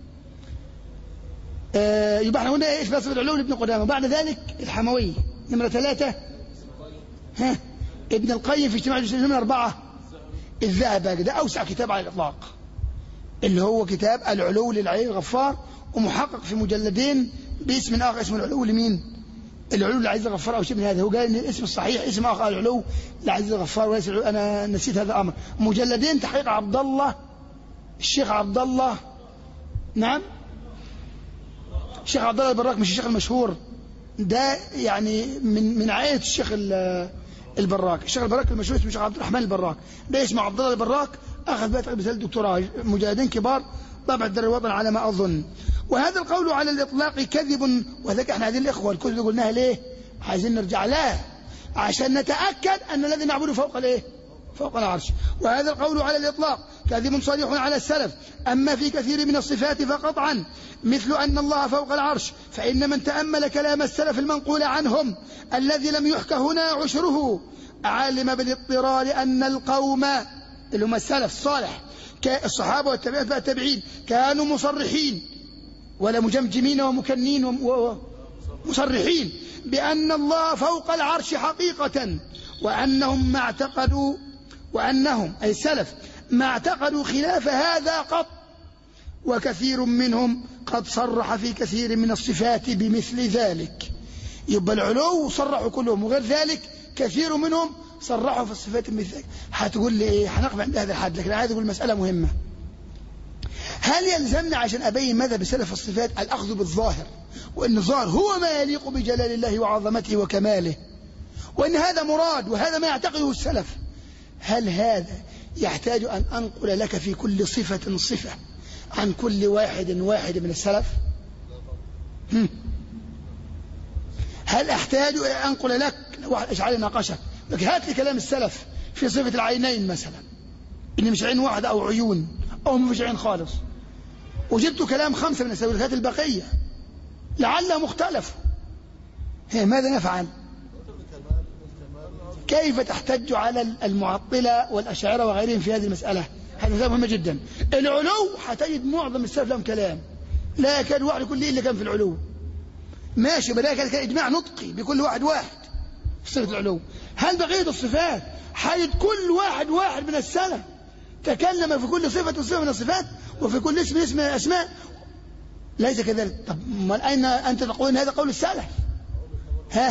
آه يبقى احنا قلنا ايه اثبات صفة العلو لابن قدامة بعد ذلك الحموية نمرة ثلاثة ها ابن القيم في اجتماع الجزء من أربعة الذهب ده أوسع كتاب على الإطلاق اللي هو كتاب العلو للعلي الغفار ومحقق في مجلدين باسم آخر اسمه العلو لمين؟ العلو للعزيز الغفار أو شيء من هذا هو قال إن الاسم الصحيح اسم آخر العلو للعزيز الغفار وليس العلو أنا نسيت هذا الأمر مجلدين تحقيق عبد الله الشيخ عبد الله نعم الشيخ عبد الله البراك مش الشيخ المشهور ده يعني من من عائلة الشيخ البراك الشيخ البراك المشهور اسمه الشيخ عبد الرحمن البراك ده اسمه عبد الله البراك اخذ بقى رساله دكتوراه مجاهدين كبار طبع الدار الوطن على ما اظن وهذا القول على الاطلاق كذب وذلك احنا هذه الاخوه الكتب اللي قلناها ليه عايزين نرجع لها عشان نتاكد ان الذي نعبده فوق الايه فوق العرش وهذا القول على الإطلاق كاذب صريح على السلف أما في كثير من الصفات فقطعا مثل أن الله فوق العرش فإن من تأمل كلام السلف المنقول عنهم الذي لم يحك هنا عشره علم بالاضطرار أن القوم اللي هم السلف الصالح الصحابة والتابعين والتابعين كانوا مصرحين ولا مجمجمين ومكنين ومصرحين بأن الله فوق العرش حقيقة وأنهم ما اعتقدوا وأنهم أي السلف ما اعتقدوا خلاف هذا قط وكثير منهم قد صرح في كثير من الصفات بمثل ذلك يبقى العلو صرحوا كلهم وغير ذلك كثير منهم صرحوا في الصفات المثال هتقول لي ايه هنقف عند هذا الحد لكن عايز اقول مسألة مهمة هل يلزمنا عشان أبين مذهب سلف الصفات الأخذ بالظاهر وأن الظاهر هو ما يليق بجلال الله وعظمته وكماله وأن هذا مراد وهذا ما يعتقده السلف هل هذا يحتاج أن أنقل لك في كل صفة صفة عن كل واحد واحد من السلف هم. هل أحتاج أن أنقل لك لو واحد أشعري ناقشك لك هات لي كلام السلف في صفة العينين مثلا إن مش عين واحدة أو عيون أو مش عين خالص وجبت كلام خمسة من السلف هات البقية لعلهم اختلفوا هي ماذا نفعل كيف تحتج على المعطلة والأشاعرة وغيرهم في هذه المسألة هذه مسألة مهمة جدا العلو حتجد معظم السلف لهم كلام لا يكاد واحد يكون لي إلا كان في العلو ماشي بدأ كان إجماع نطقي بكل واحد واحد في صفة العلو هل بقية الصفات حيد كل واحد واحد من السلف تكلم في كل صفة صفة من الصفات وفي كل اسم اسم من الأسماء ليس كذلك طب ما أين أنت تقول هذا قول السلف ها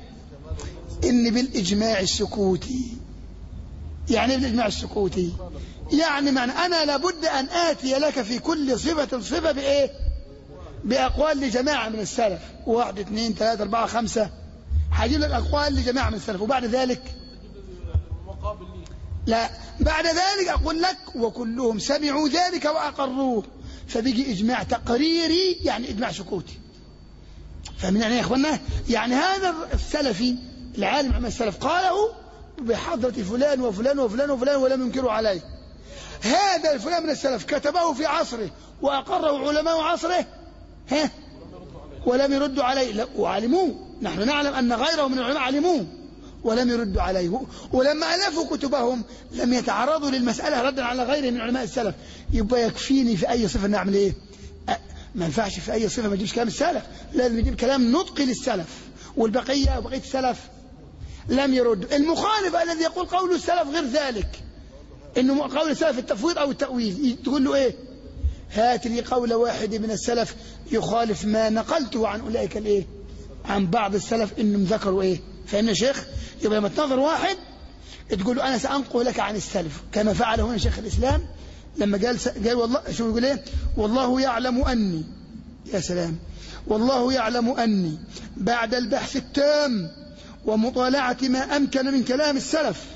إن بالإجماع السكوتي يعني إيه بالإجماع السكوتي يعني معنى أنا لابد أن آتي لك في كل صفة صفة بإيه بأقوال لجماعة من السلف واحد اثنين ثلاثة أربعة خمسة هجيب لك أقوال لجماعة من السلف وبعد ذلك مقابل ليه لا بعد ذلك أقول لك وكلهم سمعوا ذلك وأقروه فبيجي إجماع تقريري يعني إجماع سكوتي فمن يعني يا إخوانا يعني هذا السلفي العالم عن السلف قاله بحضرة فلان وفلان وفلان وفلان ولم ينكروا عليه هذا الفلان من السلف كتبه في عصره وأقره علماء عصره ها ولم يردوا عليه لا وعلموه نحن نعلم أن غيره من العلماء علموه ولم يردوا عليه ولما ألفوا كتبهم لم يتعرضوا للمسألة ردا على غيره من علماء السلف يبقى يكفيني في أي صفة نعمل إيه أ- ما ينفعش في أي صفة ما تجيبش كلام السلف لازم يجيب كلام نطقي للسلف والبقية وبقية السلف لم يرد المخالف الذي يقول قول السلف غير ذلك انه قول السلف التفويض او التأويل تقول له ايه هات لي قول واحد من السلف يخالف ما نقلته عن اولئك الايه عن بعض السلف انهم ذكروا ايه فان يا شيخ يبقى لما تنظر واحد تقول له انا سانقل لك عن السلف كما فعل هنا شيخ الاسلام لما قال س- قال والله شو يقول ايه والله يعلم اني يا سلام والله يعلم اني بعد البحث التام ومطالعه ما امكن من كلام السلف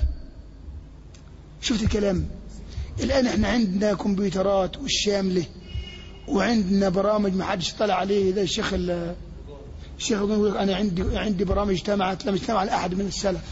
شفت الكلام الآن احنا عندنا كمبيوترات والشاملة وعندنا برامج ما حدش طلع عليه ده الشيخ ال- الشيخ يقول لك أنا عندي عندي برامج اجتمعت لم اجتمع على أحد من السلف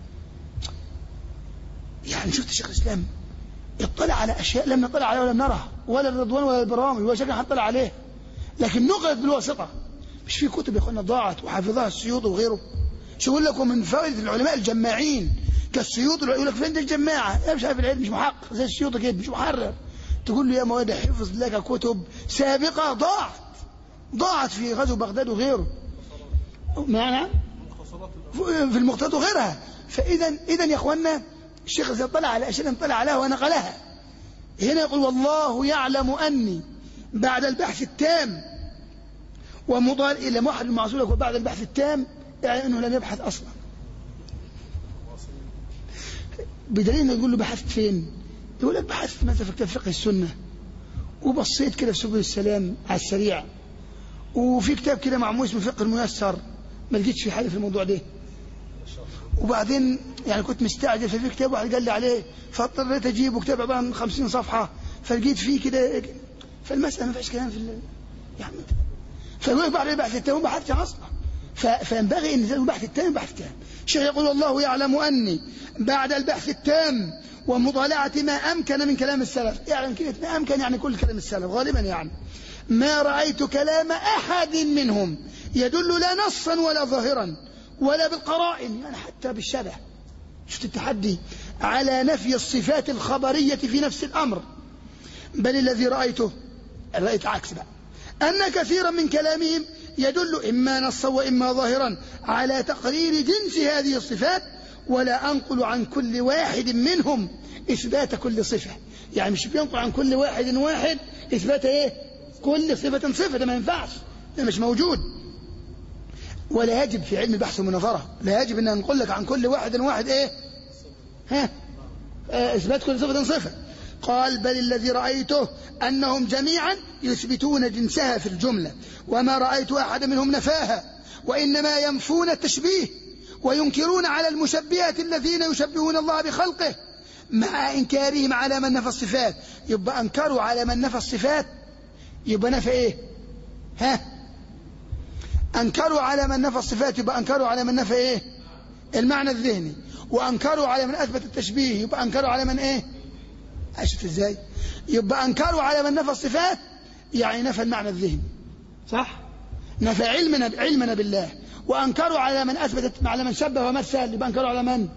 يعني شفت الشيخ الإسلام اطلع على أشياء لم نطلع عليها ولم نرها ولا الرضوان ولا البرامج ولا شيء حطلع عليه لكن نقلت بالواسطة مش في كتب يا اخوانا ضاعت وحافظها السيوط وغيره شو يقول لكم من فوائد العلماء الجماعين كالسيوط يقول لك فين دي الجماعة أنا مش عارف العلم مش محقق زي السيوط كده مش محرر تقول له يا مواد حفظ لك كتب سابقة ضاعت ضاعت في غزو بغداد وغيره معنى في المقتضى وغيرها فإذا إذا يا إخواننا الشيخ إذا طلع على أشياء طلع عليها ونقلها هنا يقول والله يعلم أني بعد البحث التام ومضال إلى واحد المعصول يقول بعد البحث التام يعني أنه لم يبحث أصلا بدليل انه يقول له بحثت فين يقول لك بحثت مثلا في كتاب فقه السنة وبصيت كده في سبل السلام على السريع وفي كتاب كده معمول اسمه فقه الميسر ما لقيتش في حاجة في الموضوع ده وبعدين يعني كنت مستعجل ففي كتاب واحد قال لي عليه فاضطريت اجيبه كتاب عباره عن 50 صفحه فلقيت فيه كده فالمساله ما فيهاش كلام في ال- يا عم فيقول لك بعد البحث التام ما بحثش اصلا ف- فينبغي ان يزال البحث التام بحث تام الشيخ يقول والله يعلم اني بعد البحث التام ومطالعه ما امكن من كلام السلف يعني كلمه ما امكن يعني كل كلام السلف غالبا يعني ما رايت كلام احد منهم يدل لا نصا ولا ظاهرا ولا بالقرائن يعني حتى بالشبه شفت التحدي على نفي الصفات الخبريه في نفس الامر بل الذي رايته رايت عكس بقى أن كثيرا من كلامهم يدل إما نصا وإما ظاهرا على تقرير جنس هذه الصفات ولا أنقل عن كل واحد منهم إثبات كل صفة يعني مش بينقل عن كل واحد واحد إثبات إيه كل صفة صفة ده ما ينفعش ده مش موجود ولا يجب في علم البحث والمناظرة لا يجب أن نقول لك عن كل واحد واحد إيه ها آه، إثبات كل صفة صفة قال بل الذي رأيته أنهم جميعا يثبتون جنسها في الجملة وما رأيت أحد منهم نفاها وإنما ينفون التشبيه وينكرون على المشبهة الذين يشبهون الله بخلقه مع إنكارهم على من نفى الصفات يبقى أنكروا على من نفى الصفات يبقى نفى إيه ها أنكروا على من نفى الصفات يبقى أنكروا على من نفى إيه المعنى الذهني وأنكروا على من أثبت التشبيه يبقى أنكروا على من إيه عشت إزاي يبقى أنكروا على من نفى الصفات يعني نفى المعنى الذهني صح نفى علمنا علمنا بالله وأنكروا على من أثبت على من شبه ومثل يبقى أنكروا على من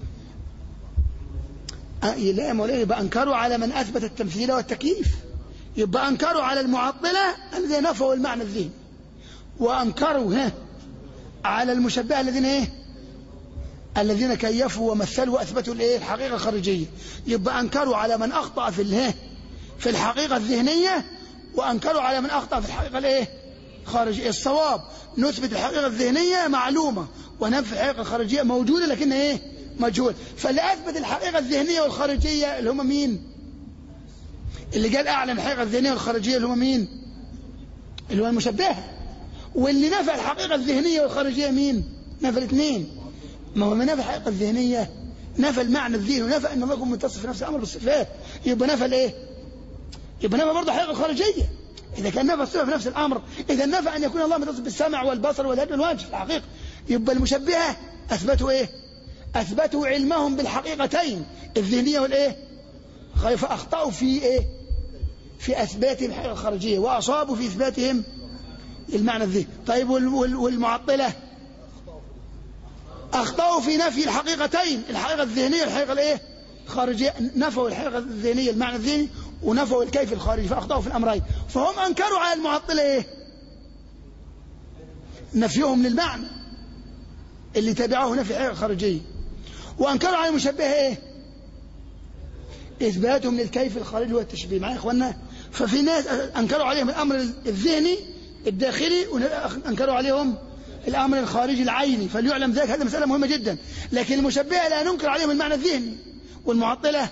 أه لا يا مولانا يبقى أنكروا على من أثبت التمثيل والتكييف يبقى أنكروا على المعطلة الذين نفوا المعنى الذهني وأنكروا ها على المشبهة الذين إيه الذين كيفوا ومثلوا وأثبتوا الإيه الحقيقة الخارجية يبقى أنكروا على من أخطأ في الإيه في الحقيقة الذهنية وأنكروا على من أخطأ في الحقيقة الإيه خارجية الصواب نثبت الحقيقة الذهنية معلومة وننفي الحقيقة الخارجية موجودة لكن إيه مجهول فاللي أثبت الحقيقة الذهنية والخارجية اللي هم مين اللي قال أعلن الحقيقة الذهنية والخارجية اللي هم مين اللي هو المشبهة واللي نفى الحقيقة الذهنية والخارجية مين نفى الاثنين ما هو ما نفى الحقيقة الذهنية نفى المعنى الذهني ونفى أن الله يكون متصف في نفس الأمر بالصفات يبقى نفى الإيه يبقى نفى برضه الحقيقة الخارجية إذا كان نفى الصفة في نفس الأمر إذا نفى أن يكون الله متصف بالسمع والبصر واليد والوجه الحقيقة يبقى المشبهة أثبتوا إيه أثبتوا علمهم بالحقيقتين الذهنية والإيه فأخطأوا في إيه في أثباتهم الحقيقة الخارجية وأصابوا في إثباتهم المعنى الذهني طيب والمعطلة أخطأوا في نفي الحقيقتين الحقيقة الذهنية والحقيقة الإيه الخارجية نفوا الحقيقة الذهنية المعنى الذهني ونفوا الكيف الخارجي فأخطأوا في الأمرين فهم أنكروا على المعطلة إيه نفيهم للمعنى اللي تبعه نفي الحقيقة الخارجية وأنكروا على المشبهة إيه إثباتهم للكيف الخارجي والتشبيه معايا يا إخوانا ففي ناس أنكروا عليهم الأمر الذهني الداخلي وأنكروا عليهم الأمر الخارجي العيني فليعلم ذلك هذه مسألة مهمة جدا لكن المشبهة لا ننكر عليهم المعنى الذهني والمعطلة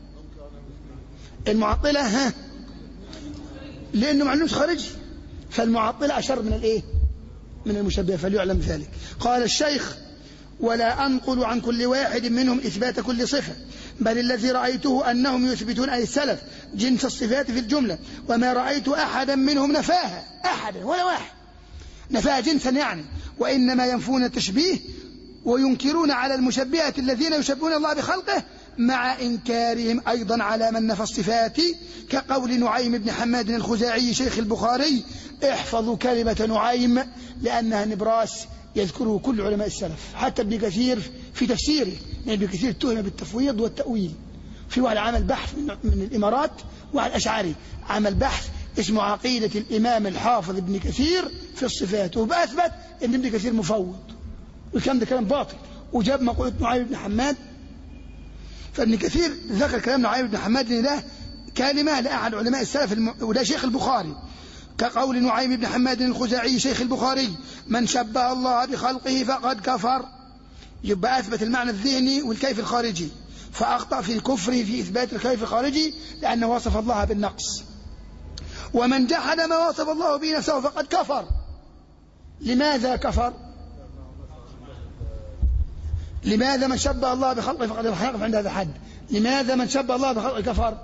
المعطلة ها لأنه معلومش خارجي فالمعطلة أشر من الإيه من المشبهة فليعلم ذلك قال الشيخ ولا أنقل عن كل واحد منهم إثبات كل صفة بل الذي رأيته أنهم يثبتون أي السلف جنس الصفات في الجملة وما رأيت أحدا منهم نفاها أحدا ولا واحد نفاها جنسا يعني وإنما ينفون التشبيه وينكرون على المشبهة الذين يشبهون الله بخلقه مع إنكارهم أيضا على من نفى الصفات كقول نعيم بن حماد الخزاعي شيخ البخاري احفظوا كلمة نعيم لأنها نبراس يذكره كل علماء السلف حتى ابن كثير في تفسيره يعني ابن كثير اتهم بالتفويض والتأويل في واحد عمل بحث من, من الإمارات واحد أشعري عمل بحث اسمه عقيدة الإمام الحافظ ابن كثير في الصفات وبأثبت أن ابن كثير مفوض والكلام ده كلام باطل وجاب مقولة نعيم بن حماد فابن كثير ذكر كلام نعيم بن حماد ان ده كلمة لأحد علماء السلف الم... وده شيخ البخاري كقول نعيم بن حماد الخزاعي شيخ البخاري من شبه الله بخلقه فقد كفر يبقى أثبت المعنى الذهني والكيف الخارجي فأخطأ في كفره في إثبات الكيف الخارجي لأنه وصف الله بالنقص ومن جحد ما وصف الله به نفسه فقد كفر لماذا كفر لماذا من شبه الله بخلقه فقد يقف عند هذا الحد لماذا من شبه الله بخلقه كفر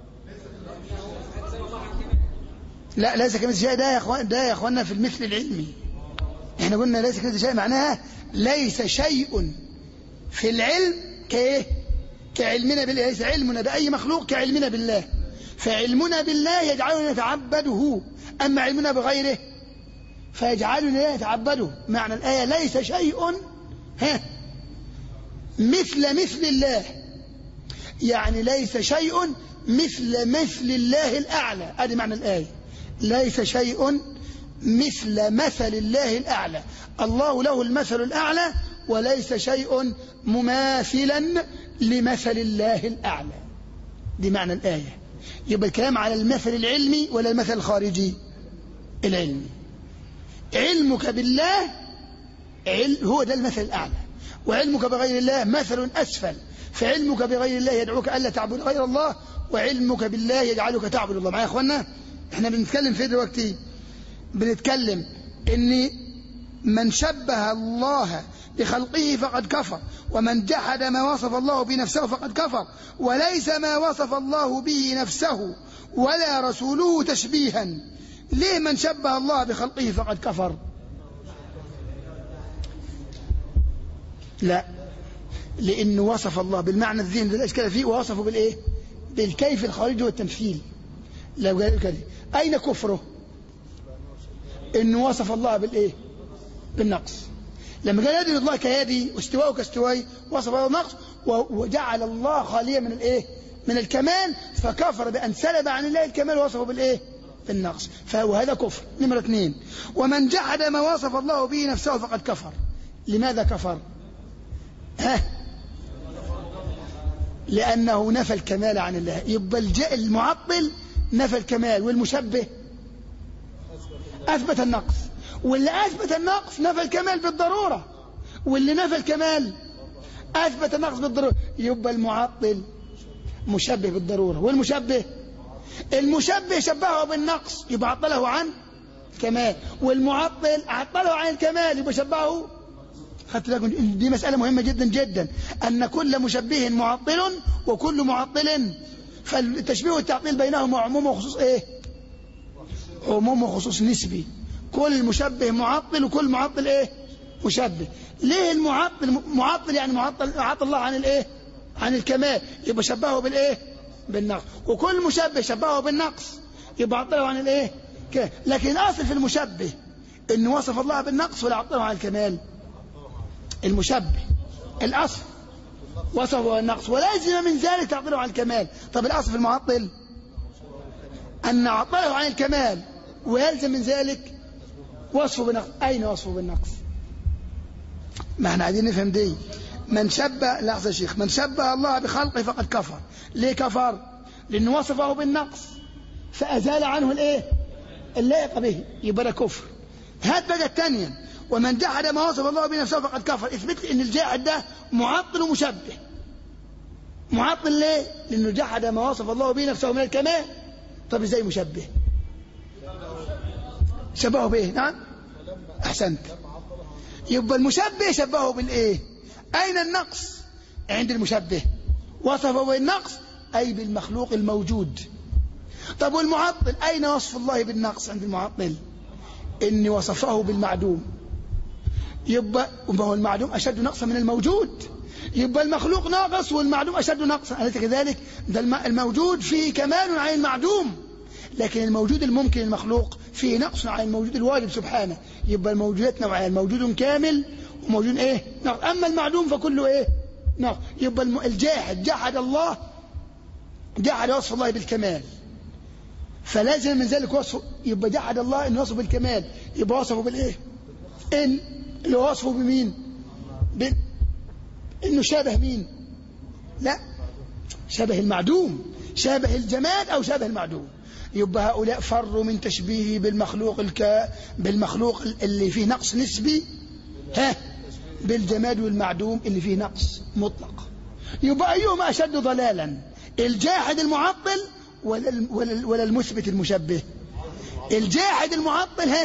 لا ليس كمثل شيء ده يا اخوان ده يا اخواننا في المثل العلمي احنا قلنا ليس كمثل شيء معناها ليس شيء في العلم كايه كعلمنا بالله ليس علمنا باي مخلوق كعلمنا بالله فعلمنا بالله يجعلنا نتعبده اما علمنا بغيره فيجعلنا نتعبده معنى الايه ليس شيء ها مثل مثل الله يعني ليس شيء مثل مثل الله الأعلى هذه معنى الآية ليس شيء مثل مثل الله الأعلى الله له المثل الأعلى وليس شيء مماثلا لمثل الله الأعلى دي معنى الآية يبقى الكلام على المثل العلمي ولا المثل الخارجي العلمي علمك بالله هو ده المثل الأعلى وعلمك بغير الله مثل أسفل فعلمك بغير الله يدعوك ألا تعبد غير الله وعلمك بالله يجعلك تعبد الله معايا يا اخوانا احنا بنتكلم في دلوقتي بنتكلم ان من شبه الله بخلقه فقد كفر ومن جحد ما وصف الله به نفسه فقد كفر وليس ما وصف الله به نفسه ولا رسوله تشبيها ليه من شبه الله بخلقه فقد كفر لا لأنه وصف الله بالمعنى الذهني الذي الأشكال فيه ووصفه بالإيه بالكيف الخارجي والتمثيل لو قال كده أين كفره إنه وصف الله بالإيه بالنقص لما قال يد الله كيدي واستواءه كاستوائي وصف الله بالنقص وجعل الله خاليا من الإيه من الكمال فكفر بأن سلب عن الله الكمال ووصفه بالإيه بالنقص فهو هذا كفر نمرة اثنين ومن جحد ما وصف الله به نفسه فقد كفر لماذا كفر ها لأنه نفى الكمال عن الله يبقى الج- المعطل نفى الكمال والمشبه أثبت النقص واللي أثبت النقص نفى الكمال بالضرورة واللي نفى الكمال أثبت النقص بالضرورة يبقى المعطل مشبه بالضرورة والمشبه المشبه شبهه بالنقص يبقى عطله عن الكمال والمعطل عطله عن الكمال يبقى شبهه خدت بالكم دي مسألة مهمة جدا جدا أن كل مشبه معطل وكل معطل فالتشبيه والتعطيل بينهما عموم وخصوص إيه عموم وخصوص نسبي كل مشبه معطل وكل معطل إيه مشبه ليه المعطل معطل يعني معطل عطل الله عن الإيه عن الكمال يبقى شبهه بالإيه بالنقص وكل مشبه شبهه بالنقص يبقى عطله عن الإيه كده. لكن الأصل في المشبه إنه وصف الله بالنقص ولا عطله عن الكمال المشبه الأصل وصفه النقص ولازم من ذلك تعطيله عن الكمال طب الأصل في المعطل أن عطله عن الكمال ويلزم من ذلك وصفه بالنقص أين وصفه بالنقص ما احنا عايزين نفهم دي من شبه لحظة يا شيخ من شبه الله بخلقه فقد كفر ليه كفر لأنه وصفه بالنقص فأزال عنه الايه اللائق به يبقى ده كفر هات بقى الثانية ومن جحد ما وصف الله به نفسه فقد كفر اثبت لي ان الجاحد ده معطل ومشبه معطل ليه لانه جحد ما وصف الله به نفسه من الكمال طب ازاي مشبه شبهه بايه نعم احسنت يبقى المشبه شبهه بالايه اين النقص عند المشبه وصفه بالنقص اي بالمخلوق الموجود طب والمعطل اين وصف الله بالنقص عند المعطل ان وصفه بالمعدوم يبقى ما هو المعدوم أشد نقصا من الموجود يبقى المخلوق ناقص والمعدوم أشد نقصا أليس كذلك ده الم- الموجود فيه كمال عن المعدوم لكن الموجود الممكن المخلوق فيه نقص عن الموجود الواجب سبحانه يبقى الموجودات نوعين موجود كامل وموجود ايه نقص أما المعدوم فكله ايه نقص يبقى الم- الجاحد جحد الله جحد وصف الله بالكمال فلازم من ذلك وصفه يبقى جحد الله انه وصفه بالكمال يبقى وصفه بالايه ان اللي هو وصفه بمين ب... انه شابه مين لا شبه المعدوم شابه الجماد او شابه المعدوم يبقى هؤلاء فروا من تشبيهه بالمخلوق الك... بالمخلوق اللي فيه نقص نسبي ها بالجماد والمعدوم اللي فيه نقص مطلق يبقى ايهما اشد ضلالا الجاحد المعطل ولا ولا ولا المثبت المشبه الجاحد المعطل ها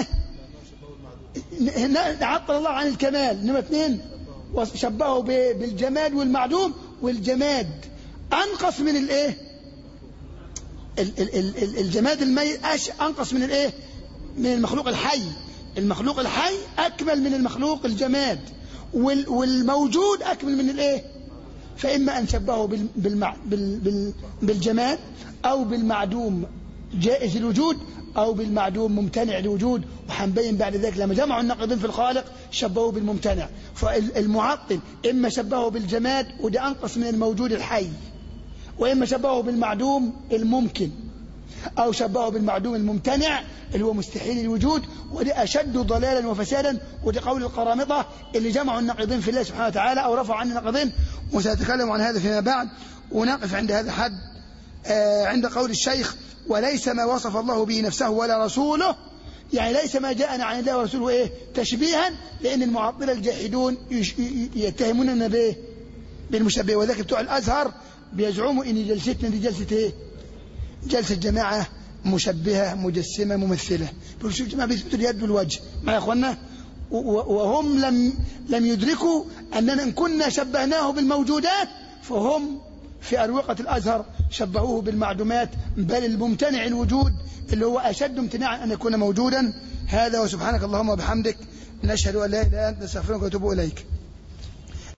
عطل الله عن الكمال نمرة اثنين وشبهه ب- بالجماد والمعدوم والجماد أنقص من الإيه ال- ال- ال- ال- الجماد الميت أش- أنقص من الإيه من المخلوق الحي المخلوق الحي أكمل من المخلوق الجماد وال- والموجود أكمل من الإيه فإما أن شبهه بال- بالمع... بال... بال... بالجماد أو بالمعدوم جائز الوجود أو بالمعدوم ممتنع الوجود وحنبين بعد ذلك لما جمعوا النقيضين في الخالق شبهوه بالممتنع فالمعطل إما شبهه بالجماد وده أنقص من الموجود الحي وإما شبهه بالمعدوم الممكن أو شبهه بالمعدوم الممتنع اللي هو مستحيل الوجود وده أشد ضلالا وفسادا وده قول القرامطة اللي جمعوا النقيضين في الله سبحانه وتعالى أو رفعوا عن النقيضين وسأتكلم عن هذا فيما بعد ونقف عند هذا الحد آه، عند قول الشيخ وليس ما وصف الله به نفسه ولا رسوله يعني ليس ما جاءنا عن الله ورسوله ايه تشبيها لان المعطله الجاحدون يش- ي- يتهموننا بايه بالمشبهة وذلك بتوع الأزهر بيزعموا إن جلستنا دي جلسة إيه جلسة جماعة مشبهة مجسمة ممثلة بيقولوا شوف جماعة بيثبتوا اليد بالوجه مع يا إخوانا و- و- وهم لم لم يدركوا أننا إن كنا شبهناه بالموجودات فهم في أروقة الأزهر شبهوه بالمعدومات بل الممتنع الوجود اللي هو أشد امتناعا أن يكون موجودا هذا وسبحانك اللهم وبحمدك نشهد أن لا إله إلا أنت نستغفرك ونتوب إليك